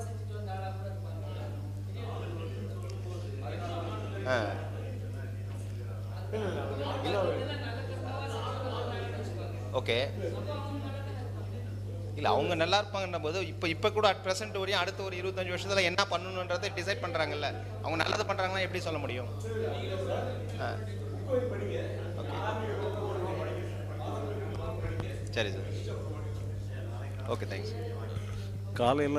ஆ ஓகே இல்லை அவங்க நல்லா இருப்பாங்கன்ற போது இப்போ இப்போ கூட அட் ப்ரெசென்ட் வரையும் அடுத்த ஒரு இருபத்தஞ்சு வருஷத்தில் என்ன பண்ணணுன்றதை டிசைட் பண்ணுறாங்கல்ல அவங்க நல்லது பண்ணுறாங்கன்னா எப்படி சொல்ல முடியும் ஆ ஓகே சரி சார் ஓகே தேங்க்ஸ் காலையில்